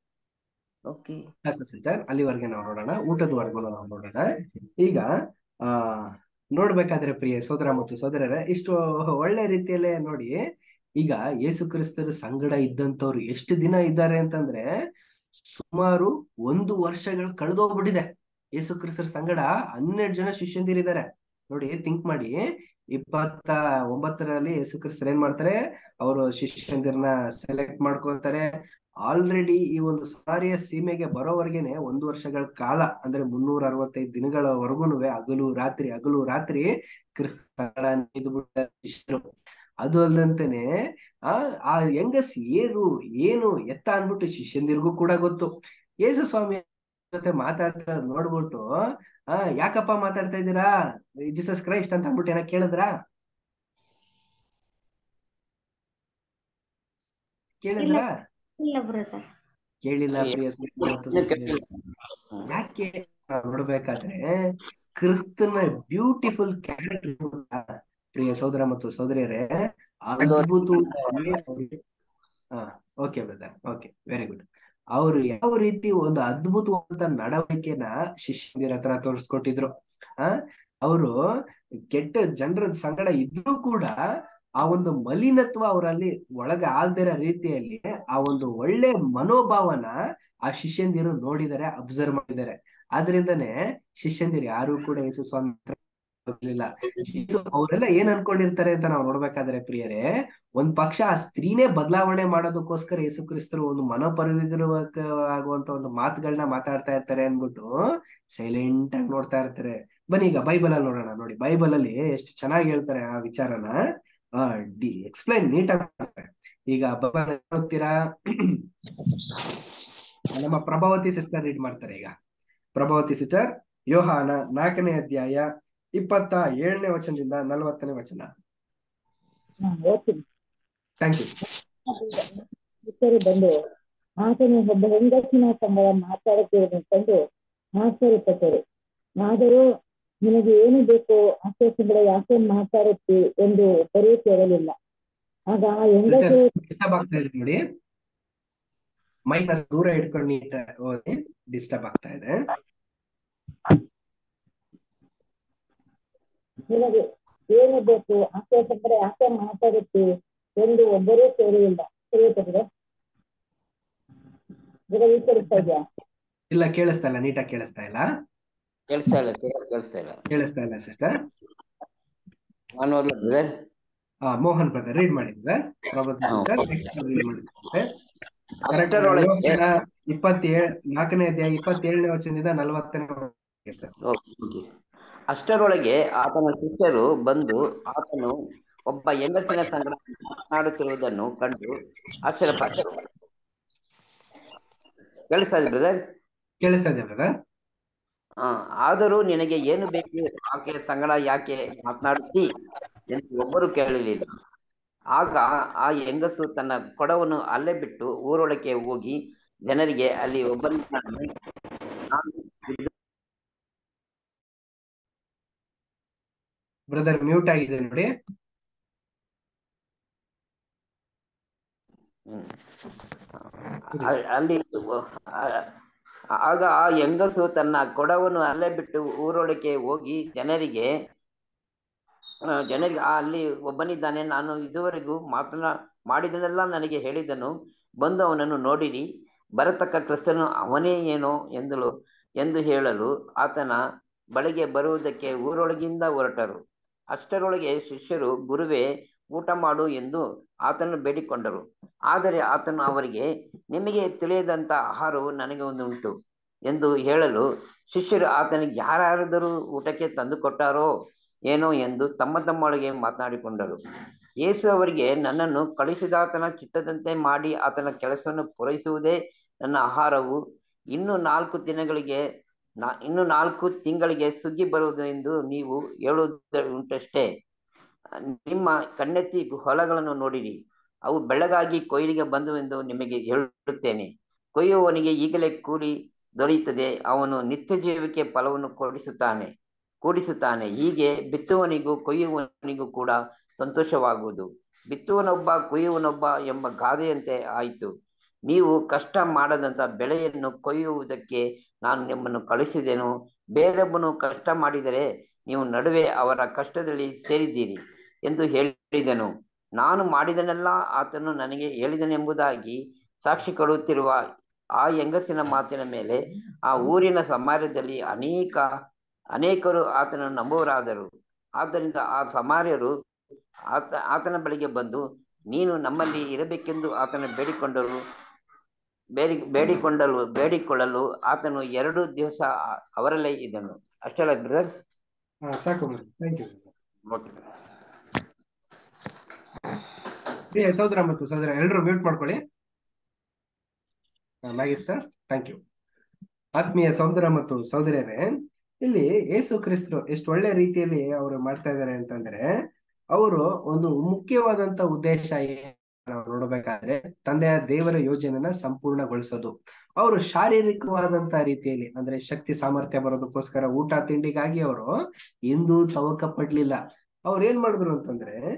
ಓಕೆ ಸಾಕು ಸಿಸ್ಟರ್ ಅಲ್ಲಿವರೆಗೆ ನಾವು ನೋಡೋಣ ಊಟದವರೆಗೂ ನಾವು ನೋಡೋಣ ಈಗ ಆ ನೋಡ್ಬೇಕಾದ್ರೆ ಪ್ರಿಯ ಸೋದರ ಮತ್ತು ಸೋದರರೇ ಇಷ್ಟು ಒಳ್ಳೆ ರೀತಿಯಲ್ಲೇ ನೋಡಿ ಈಗ ಯೇಸು ಕ್ರಿಸ್ತರ ಸಂಗಡ ಇದ್ದಂತವ್ರು ಎಷ್ಟು ದಿನ ಇದ್ದಾರೆ ಅಂತಂದ್ರೆ ಸುಮಾರು ಒಂದು ವರ್ಷಗಳು ಕಳೆದೋಗ್ಬಿಟ್ಟಿದೆ ಯೇಸು ಕ್ರಿಸ್ತರ ಸಂಗಡ ಹನ್ನೆರಡು ಜನ ಶಿಷ್ಯಂದಿರಿದ್ದಾರೆ ನೋಡಿ ಥಿಂಕ್ ಮಾಡಿ ಇಪ್ಪತ್ತ ಒಂಬತ್ತರಲ್ಲಿ ಯೇಸು ಕ್ರಿಸ್ತರು ಏನ್ ಮಾಡ್ತಾರೆ ಅವರು ಶಿಷ್ಯಂದಿರನ್ನ ಸೆಲೆಕ್ಟ್ ಮಾಡ್ಕೊತಾರೆ ಆಲ್ರೆಡಿ ಈ ಒಂದು ಸಾರಿಯ ಸೀಮೆಗೆ ಬರೋವರೆಗೆನೆ ಒಂದು ವರ್ಷಗಳ ಕಾಲ ಅಂದ್ರೆ ಮುನ್ನೂರ ಅರವತ್ತೈದು ದಿನಗಳವರೆಗೂನುವೆ ಹಗಲು ರಾತ್ರಿ ಹಗಲು ರಾತ್ರಿ ಕ್ರಿಸ್ತ ಶಿಷ್ಯರು ಅದು ಅಲ್ಲದಂತೆನೆ ಆ ಆ ಹೆಂಗಸ್ ಏನು ಏನು ಎತ್ತ ಅನ್ಬಿಟ್ಟು ಶಿಷ್ಯಂದಿರ್ಗೂ ಕೂಡ ಗೊತ್ತು ಯೇಸು ಸ್ವಾಮಿ ಜೊತೆ ಮಾತಾಡ್ತಾ ನೋಡ್ಬಿಟ್ಟು ಆ ಯಾಕಪ್ಪ ಮಾತಾಡ್ತಾ ಇದ್ದೀರಾ ಜೀಸಸ್ ಕ್ರೈಸ್ಟ್ ಅಂತ ಅಂದ್ಬಿಟ್ಟು ಏನೋ ಕೇಳಿದ್ರಾ ಕೇಳಿದ್ರಾ ಇಲ್ಲ ಬ್ರದರ್ ಕೇಳಿಲ್ಲ ಪ್ರಿಯ ಸ್ನೇಹಿತರೆ ಮತ್ತು ಸಹೋದರಿಯರೇ. ಯಾಕೆ ನಾವ್ ನೋಡ್ಬೇಕಾದ್ರೆ ಕ್ರಿಸ್ತನ ಬ್ಯೂಟಿಫುಲ್ ಕ್ಯಾರೆಕ್ಟರ್ ಪ್ರಿಯ ಸಹೋದರ ಮತ್ತು ಸಹೋದರಿಯರೇ ಅದ್ಭುತವಾಗಿ ಅವ್ರಿಗೆ- ಹಾ okay okay brother okay very good ಅವರು ಯಾವ ರೀತಿ ಒಂದು ಅದ್ಭುತವಾದ ನಡವಳಿಕೆನ ಶಿಷ್ಯಂದಿರ ಹತ್ರ ತೋರಿಸ್ಕೊಟ್ಟಿದ್ರು ಆ ಅವರು ಕೆಟ್ಟ ಜನರ ಸಂಗಡ ಇದ್ರೂ ಕೂಡ ಆ ಒಂದು ಮಲಿನತ್ವ ಅವರಲ್ಲಿ ಒಳಗೆ ಆಗದಿರೋ ರೀತಿಯಲ್ಲಿ ಆ ಒಂದು ಒಳ್ಳೆ ಮನೋಭಾವನ ಆ ಶಿಷ್ಯಂದಿರು ನೋಡಿದ್ದಾರೆ ಅಬ್ಸರ್ವ್ ಮಾಡಿದ್ದಾರೆ ಆದ್ರಿಂದನೇ ಶಿಷ್ಯಂದಿರು ಯಾರು ಕೂಡ ಯೇಸು ಸ್ವಾಮಿ ಹತ್ರ ಹೋಗ್ಲಿಲ್ಲ ಯೇಸು ಅವರೆಲ್ಲ ಏನ್ ಅನ್ಕೊಂಡಿರ್ತಾರೆ ಅಂತ ನಾವು ನೋಡ್ಬೇಕಾದ್ರೆ ಪ್ರಿಯರೇ ಒಂದ್ ಪಕ್ಷ ಆ ಸ್ತ್ರೀನೇ ಬದಲಾವಣೆ ಮಾಡೋದಕ್ಕೋಸ್ಕರ ಯೇಸು ಕ್ರಿಸ್ತರು ಒಂದು ಮನೋಪರಿವಿರ್ವಕ ಆಗುವಂತ ಒಂದು ಮಾತುಗಳನ್ನ ಮಾತಾಡ್ತಾ ಇರ್ತಾರೆ ಅನ್ಬಿಟ್ಟು ಸೈಲೆಂಟ್ ಆಗಿ ನೋಡ್ತಾ ಇರ್ತಾರೆ ಬನ್ನಿ ಈಗ ಬೈಬಲ್ ಅಲ್ಲಿ ನೋಡೋಣ ನೋಡಿ ಬೈಬಲ್ ಅಲ್ಲಿ ಎಷ್ಟು ಚೆನ್ನಾಗಿ ಹೇಳ್ತಾರೆ ಆ ವಿಚಾರನ ಆ ಡಿ ಎಕ್ಸ್ಪ್ಲೈನ್ ನೀಟಾಗಿ ಮಾಡ್ತಾರೆ ಈಗ ಬೈಬಲ್ ಓದ್ತೀರಾ ನಮ್ಮ ಪ್ರಭಾವತಿ ಸಿಸ್ಟರ್ ರೀಡ್ ಮಾಡ್ತಾರೆ ಈಗ ಪ್ರಭಾವತಿ ಸಿಸ್ಟರ್ ಯೋಹಾನ ನಾಲ್ಕನೇ ಅಧ್ಯಾಯ ಇಪ್ಪತ್ತ ಏಳನೇ ವಚನದಿಂದ ನಲವತ್ತನೇ ವಚನ ಓದ್ತೀನಿ ಥ್ಯಾಂಕ್ ಯು ಇಬ್ಬರು ಬಂದು ಆತನು ಒಬ್ಬ ಹೆಂಗಸಿನ ಸಂಗಡ ಮಾತಾಡುತ್ತಿರುವುದನ್ನು ಕಂಡು ಆಶ್ಚರ್ಯಪಟ್ಟರು ಆದರೂ ನಿನಗೆ ಏನು ಬೇಕು ಆಕೆ ಸಂಗಡ ಯಾಕೆ ಮಾತಾಡುತ್ತಿ ಎಂದು ಒಬ್ಬರೂ ಕೇಳಲಿಲ್ಲ ಆಗ ಆ ಹೆಂಗಸು ಡಿಸ್ಟರ್ಬ್ ಆಗ್ತಾ ಇದೆ ನೋಡಿ ಮೈಕ್ ದೂರ ಇಟ್ಕೊಂಡು ನೀಟ್ ಓದಿ ಡಿಸ್ಟರ್ಬ್ ಆಗ್ತಾ ಇದೆ ನಿನಗೆ ಏನು ಬೇಕು ಆಕೆ ಸಂಗಡ ಯಾಕೆ ಮಾತಾಡುತ್ತಿ ಎಂದು ಒಬ್ಬರೂ ಕೇಳಲಿಲ್ಲ ತಿಳಿಯುತ್ತದೆ ಈಗ ವಿಚಾರಿಸ್ತಾ ಇದೆಯಾ ಇಲ್ಲ ಕೇಳಿಸ್ತಾ ಇಲ್ಲ ನೀಟಾಗಿ ಕೇಳಿಸ್ತಾ ಇಲ್ಲ ಕೇಳಿಸ್ತಾ ಇಲ್ಲ ಸರ್ ಕೇಳಿಸ್ತಾ ಇಲ್ಲ ಕೇಳಿಸ್ತಾ ಇಲ್ಲ ಸಿಸ್ಟರ್ ನಾನು ಓದ್ಲಾ ಬ್ರದರ್ ಆ ಮೋಹನ್ ಬ್ರದರ್ ರೀಡ್ ಮಾಡಿ ಬ್ರದರ್ ಪ್ರಭಾವತಿ ಸಿಸ್ಟರ್ ರೀಡ್ ಮಾಡಿ ಕರೆಕ್ಟ್ ಅಷ್ಟರೊಳಗೆ ಇಪ್ಪತ್ತೇಳ್ ನಾಲ್ಕನೇ ಅಧ್ಯಾಯ ಇಪ್ಪತ್ತೇಳನೇ ವಚನದಿಂದ ನಲವತ್ತನೇ ವಚನ. Okay, okay. ಅಷ್ಟರೊಳಗೆ ಆತನ ಶಿಷ್ಯರು ಬಂದು ಆತನು ಒಬ್ಬ ಹೆಂಗಸಿನ ಸಂಗಡ ಮಾತನಾಡುತ್ತಿರುವುದನ್ನು ಕಂಡು ಆಶ್ಚರ್ಯಪಟ್ಟರು ಕೇಳಿಸ್ತಾ ಇದೆ ಬ್ರದರ್ ಕೇಳಿಸ್ತಾ ಇದೆ ಬ್ರದರ್ ಆ, ಆದರೂ ನಿನಗೆ ಏನು ಬೇಕು ಆಕೆ ಸಂಗಡ ಯಾಕೆ ಮಾತನಾಡುತ್ತಿ ಎಂದು ಒಬ್ಬರು ಕೇಳಲಿಲ್ಲ ಆಗ ಆ ಹೆಂಗಸು ತನ್ನ ಕೊಡವನ್ನು ಅಲ್ಲೇ ಬಿಟ್ಟು ಊರೊಳಕ್ಕೆ ಹೋಗಿ ಜನರಿಗೆ ಅಲ್ಲಿ ಒಬ್ಬನಿದ್ದಾನೆ ನಾನು ಬ್ರದರ್ ಮ್ಯೂಟ್ ಆಗಿದೆ ನೋಡಿ ಹ್ಮ್. ಅ- ಅಲ್ಲಿ ಆ- ಆಗ ಆ ಹೆಂಗಸು ತನ್ನ ಕೊಡವನ್ನು ಅಲ್ಲೇ ಬಿಟ್ಟು ಊರೊಳಕ್ಕೆ ಹೋಗಿ ಜನರಿಗೆ ಆ, ಜನರಿಗೆ ಆ ಅಲ್ಲಿ ಒಬ್ಬನಿದ್ದಾನೆ ನಾನು ಇದುವರೆಗೂ ಮಾತನಾ ಮಾಡಿದನೆಲ್ಲ ನನಗೆ ಹೇಳಿದನು ಬಂದು ಅವನನ್ನು ನೋಡಿರಿ ಬರತಕ್ಕ ಕ್ರಿಸ್ತನು ಅವನೇ ಏನೋ ಎಂದಳು ಎಂದು ಹೇಳಲು ಆತನ ಬಳಿಗೆ ಬರುವುದಕ್ಕೆ ಊರೊಳಗಿಂದ ಹೊರಟರು ಅಷ್ಟರೊಳಗೆ ಶಿಷ್ಯರು ಗುರುವೇ ಊಟ ಮಾಡು ಎಂದು ಆತನು ಬೇಡಿಕೊಂಡರು ಆದರೆ ಆತನು ಅವರಿಗೆ ನಿಮಗೆ ತಿಳಿಯದಂತ ಆಹಾರವು ನನಗೆ ಒಂದು ಉಂಟು ಎಂದು ಹೇಳಲು ಶಿಷ್ಯರು ಆತನಿಗೆ ಯಾರಾದರೂ ಊಟಕ್ಕೆ ತಂದು ಕೊಟ್ಟಾರೋ ಏನೋ ಎಂದು ತಮ್ಮ ತಮ್ಮೊಳಗೆ ಮಾತನಾಡಿಕೊಂಡರು ಯೇಸು ಅವರಿಗೆ ನನ್ನನ್ನು ಕಳಿಸಿದಾತನ ಚಿತ್ತದಂತೆ ಮಾಡಿ ಆತನ ಕೆಲಸವನ್ನು ಪೂರೈಸುವುದೇ ನನ್ನ ಆಹಾರವು ಇನ್ನು ನಾಲ್ಕು ದಿನಗಳಿಗೆ ನಾ ಇನ್ನು ನಾಲ್ಕು ತಿಂಗಳಿಗೆ ಸುಗ್ಗಿ ಬರುವುದು ಎಂದು ನೀವು ಹೇಳುವುದು ಉಂಟಷ್ಟೇ ನಿಮ್ಮ ಕಣ್ಣೆತ್ತಿ ಹೊಲಗಳನ್ನು ನೋಡಿರಿ ಅವು ಬೆಳಗಾಗಿ ಕೊಯ್ಲಿಗೆ ಬಂದುವೆಂದು ನಿಮಗೆ ಹೇಳುತ್ತೇನೆ ಕೊಯ್ಯುವವನಿಗೆ ಈಗಲೇ ಕೂಲಿ ದೊರೆಯುತ್ತದೆ ಅವನು ನಿತ್ಯ ಜೀವಕ್ಕೆ ಫಲವನ್ನು ಕೊಡಿಸುತ್ತಾನೆ ಕೂಡಿಸುತ್ತಾನೆ ಹೀಗೆ ಬಿತ್ತುವನಿಗೂ ಕೊಯ್ಯುವವನಿಗೂ ಕೂಡ ಸಂತೋಷವಾಗುವುದು ಬಿತ್ತುವನೊಬ್ಬ ಕೊಯ್ಯುವನೊಬ್ಬ ಎಂಬ ಗಾದೆಯಂತೆ ಆಯಿತು ನೀವು ಕಷ್ಟ ಮಾಡದಂತ ಬೆಳೆಯನ್ನು ಕೊಯ್ಯುವುದಕ್ಕೆ ನಾನು ನಿಮ್ಮನ್ನು ಕಳಿಸಿದೆನು ಬೇರೊಬ್ಬನು ಕಷ್ಟ ಮಾಡಿದರೆ ನೀವು ನಡುವೆ ಅವರ ಕಷ್ಟದಲ್ಲಿ ಸೇರಿದ್ದೀರಿ ಎಂದು ಹೇಳಿದನು ನಾನು ಮಾಡಿದನೆಲ್ಲ ಆತನು ನನಗೆ ಹೇಳಿದನೆಂಬುದಾಗಿ ಸಾಕ್ಷಿ ಕೊಡುತ್ತಿರುವ ಆ ಹೆಂಗಸಿನ ಮಾತಿನ ಮೇಲೆ ಆ ಊರಿನ ಸಮಾರ್ಯದಲ್ಲಿ ಅನೇಕ ಅನೇಕರು ಆತನನ್ನು ನಂಬುವರಾದರು ಆದ್ದರಿಂದ ಆ ಸಮಾರ್ಯರು ಆತ ಆತನ ಬಳಿಗೆ ಬಂದು ನೀನು ನಮ್ಮಲ್ಲಿ ಇರಬೇಕೆಂದು ಆತನ ಬೇಡಿಕೊಂಡರು ಬೇಡಿ ಬೇಡಿಕೊಂಡಲು ಬೇಡಿಕೊಳ್ಳಲು ಆತನು ಎರಡು ದಿವಸ ಅವರಲ್ಲೇ ಇದ್ದನು ಅಷ್ಟಲ್ಲ ಬ್ರದರ್ ಹಾ ಸಾಕು ಥ್ಯಾಂಕ್ ಯು ಓಕೆ ಪ್ರಿಯ ಸಹೋದರ ಮತ್ತು ಸಹೋದರ ಎಲ್ಲರೂ ಮ್ಯೂಟ್ ಮಾಡ್ಕೊಳ್ಳಿ ಮ್ಯಾಗಿಸ್ಟರ್ ಥ್ಯಾಂಕ್ ಯು ಆತ್ಮೀಯ ಸಹೋದರ ಮತ್ತು ಸಹೋದರಿಯರೇ ಇಲ್ಲಿ ಯೇಸು ಕ್ರಿಸ್ತರು ಎಷ್ಟು ಒಳ್ಳೆ ರೀತಿಯಲ್ಲಿ ಅವರು ಮಾಡ್ತಾ ಇದ್ದಾರೆ ಅಂತಂದ್ರೆ ಅವರು ಒಂದು ಮುಖ್ಯವಾದಂತ ಉದ್ದೇಶ ಏನು ನಾವು ನೋಡಬೇಕಾದ್ರೆ ತಂದೆಯ ದೇವರ ಯೋಜನೆನ ಸಂಪೂರ್ಣಗೊಳಿಸೋದು ಅವರು ಶಾರೀರಿಕವಾದಂತ ರೀತಿಯಲ್ಲಿ ಅಂದ್ರೆ ಶಕ್ತಿ ಸಾಮರ್ಥ್ಯ ಬರೋದಕ್ಕೋಸ್ಕರ ಊಟ ತಿಂಡಿಗಾಗಿ ಅವರು ಎಂದೂ ತವಕ ಪಡ್ಲಿಲ್ಲ ಅವ್ರು ಏನ್ ಮಾಡಿದ್ರು ಅಂತಂದ್ರೆ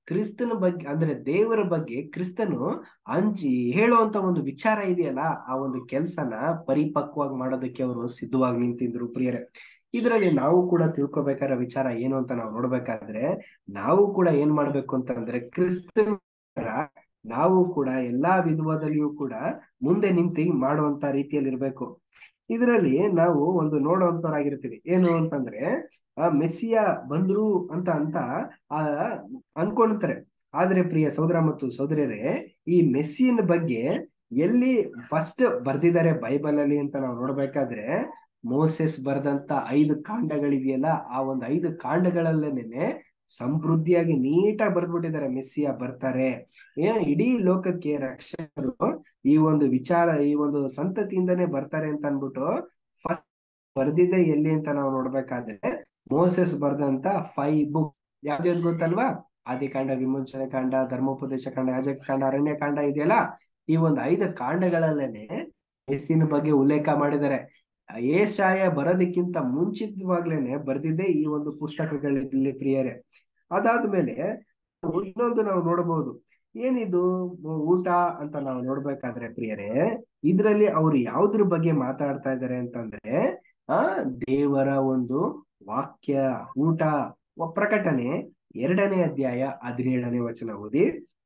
ಕ್ರಿಸ್ತನ ಬಗ್ಗೆ ಅಂದ್ರೆ ದೇವರ ಬಗ್ಗೆ ಕ್ರಿಸ್ತನು ಹಂಚಿ ಹೇಳುವಂತ ಒಂದು ವಿಚಾರ ಇದೆಯಲ್ಲ ಆ ಒಂದು ಕೆಲ್ಸನ ಪರಿಪಕ್ವವಾಗಿ ಮಾಡೋದಕ್ಕೆ ಅವರು ಸಿದ್ಧವಾಗಿ ನಿಂತಿದ್ರು ಪ್ರಿಯರೇ ಇದರಲ್ಲಿ ನಾವು ಕೂಡ ತಿಳ್ಕೊಬೇಕಾದ ವಿಚಾರ ಏನು ಅಂತ ನಾವು ನೋಡ್ಬೇಕಾದ್ರೆ ನಾವು ಕೂಡ ಏನ್ ಮಾಡ್ಬೇಕು ಅಂತಂದ್ರೆ ಕ್ರಿಸ್ತನ ತರ ನಾವು ಕೂಡ ಎಲ್ಲಾ ವಿಧವಾದಲ್ಲಿಯೂ ಕೂಡ ಮುಂದೆ ನಿಂತು ಮಾಡುವಂತ ರೀತಿಯಲ್ಲಿ ಇರ್ಬೇಕು ಇದರಲ್ಲಿ ನಾವು ಒಂದು ನೋಡುವಂತವರಾಗಿರ್ತೀವಿ ಏನು ಅಂತಂದ್ರೆ ಆ ಮೆಸ್ಸಿಯ ಬಂದ್ರು ಅಂತ ಅಂತ ಆ ಅನ್ಕೊಂತಾರೆ ಆದ್ರೆ ಪ್ರಿಯ ಸಹೋದರ ಮತ್ತು ಸಹೋದರಿಯರೇ ಈ ಮೆಸ್ಸಿಯನ್ ಬಗ್ಗೆ ಎಲ್ಲಿ ಫಸ್ಟ್ ಬರ್ದಿದ್ದಾರೆ ಬೈಬಲ್ ಅಲ್ಲಿ ಅಂತ ನಾವು ನೋಡ್ಬೇಕಾದ್ರೆ ಮೋಸೆಸ್ ಬರೆದಂತ ಐದು ಕಾಂಡಗಳಿದೆಯಲ್ಲ ಆ ಒಂದು ಐದು ಕಾಂಡಗಳಲ್ಲೇನೆ ಸಮೃದ್ಧಿಯಾಗಿ ನೀಟಾಗಿ ಬರ್ದ್ಬಿಟ್ಟಿದ್ದಾರೆ ಮೆಸ್ಸಿಯ ಬರ್ತಾರೆ ಏ ಇಡೀ ಲೋಕಕ್ಕೆ ರಕ್ಷಕರು ಈ ಒಂದು ವಿಚಾರ ಈ ಒಂದು ಸಂತತಿಯಿಂದನೇ ಬರ್ತಾರೆ ಅಂತ ಅನ್ಬಿಟ್ಟು ಫಸ್ಟ್ ಬರ್ದಿದೆ ಎಲ್ಲಿ ಅಂತ ನಾವು ನೋಡ್ಬೇಕಾದ್ರೆ ಮೋಸೆಸ್ ಬರ್ದಂತ ಫೈವ್ ಬುಕ್ ಯಾವ್ದು ಗೊತ್ತಲ್ವಾ ಆದಿಕಾಂಡ ವಿಮೋಚನೆ ಕಾಂಡ ಧರ್ಮೋಪದೇಶ ಕಾಂಡ ಯಾಜಕ ಕಾಂಡ ಅರಣ್ಯ ಕಾಂಡ ಇದೆಯಲ್ಲ ಈ ಒಂದು ಐದು ಕಾಂಡಗಳಲ್ಲೇನೆ ಮೆಸ್ಸಿನ ಬಗ್ಗೆ ಉಲ್ಲೇಖ ಮಾಡಿದ್ದಾರೆ ಏಷಾಯ ಬರೋದಕ್ಕಿಂತ ಮುಂಚಿತವಾಗ್ಲೇನೆ ಬರ್ದಿದ್ದೆ ಈ ಒಂದು ಪುಸ್ತಕಗಳಲ್ಲಿ ಪ್ರಿಯರೇ ಅದಾದ್ಮೇಲೆ ಇನ್ನೊಂದು ನಾವು ನೋಡಬಹುದು ಏನಿದು ಊಟ ಅಂತ ನಾವು ನೋಡ್ಬೇಕಾದ್ರೆ ಪ್ರಿಯರೇ ಇದ್ರಲ್ಲಿ ಅವ್ರು ಯಾವ್ದ್ರ ಬಗ್ಗೆ ಮಾತಾಡ್ತಾ ಇದ್ದಾರೆ ಅಂತಂದ್ರೆ ಆ ದೇವರ ಒಂದು ವಾಕ್ಯ ಊಟ ಪ್ರಕಟಣೆ ಎರಡನೇ ಅಧ್ಯಾಯ ಹದಿನೇಳನೇ ವಚನ ಓದಿ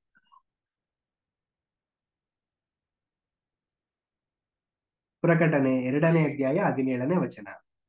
ಪ್ರಕಟಣೆ ಎರಡನೇ ಅಧ್ಯಾಯ ಹದಿನೇಳನೇ ವಚನ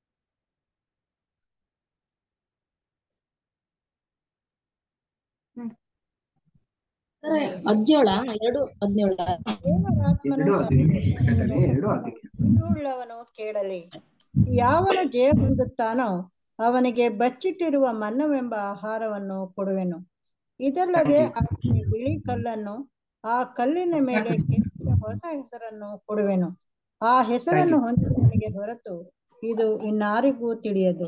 ಹದಿನೇಳ ಎರಡು ಹದಿನೇಳ ದೇವರಾತ್ಮನು ಎರಡು ಹದಿನೇಳು ಪ್ರಕಟಣೆ ಎರಡು ಹದಿನೇಳು ಉಳ್ಳವನು ಕೇಳಲಿ ಯಾವನು ಜಯ ಹೊಂದುತ್ತಾನೋ ಅವನಿಗೆ ಬಚ್ಚಿಟ್ಟಿರುವ ಮನ್ನವೆಂಬ ಆಹಾರವನ್ನು ಕೊಡುವೆನು ಇದಲ್ಲದೆ ಅವನಿಗೆ ಬಿಳಿ ಕಲ್ಲನ್ನು ಆ ಕಲ್ಲಿನ ಮೇಲೆ ಕೆತ್ತಿದ ಹೊಸ ಹೆಸರನ್ನು ಕೊಡುವೆನು ಆ ಹೆಸರನ್ನು ಹೊಂದಿದವನಿಗೆ ಹೊರತು ಇದು ಇನ್ನಾರಿಗೂ ತಿಳಿಯದು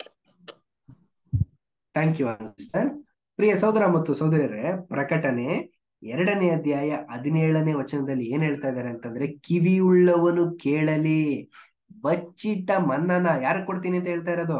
ಥ್ಯಾಂಕ್ ಯು ಸರ್ ಪ್ರಿಯ ಸಹೋದರ ಮತ್ತು ಸಹೋದರಿಯರೇ ಪ್ರಕಟಣೆ ಎರಡನೇ ಅಧ್ಯಾಯ ಹದಿನೇಳನೇ ವಚನದಲ್ಲಿ ಏನ್ ಹೇಳ್ತಾ ಇದ್ದಾರೆ ಅಂತಂದ್ರೆ ಕಿವಿಯುಳ್ಳವನು ಕೇಳಲಿ ಬಚ್ಚಿಟ್ಟ ಮನ್ನನ ಯಾರು ಕೊಡ್ತೀನಿ ಅಂತ ಹೇಳ್ತಾ ಇರೋದು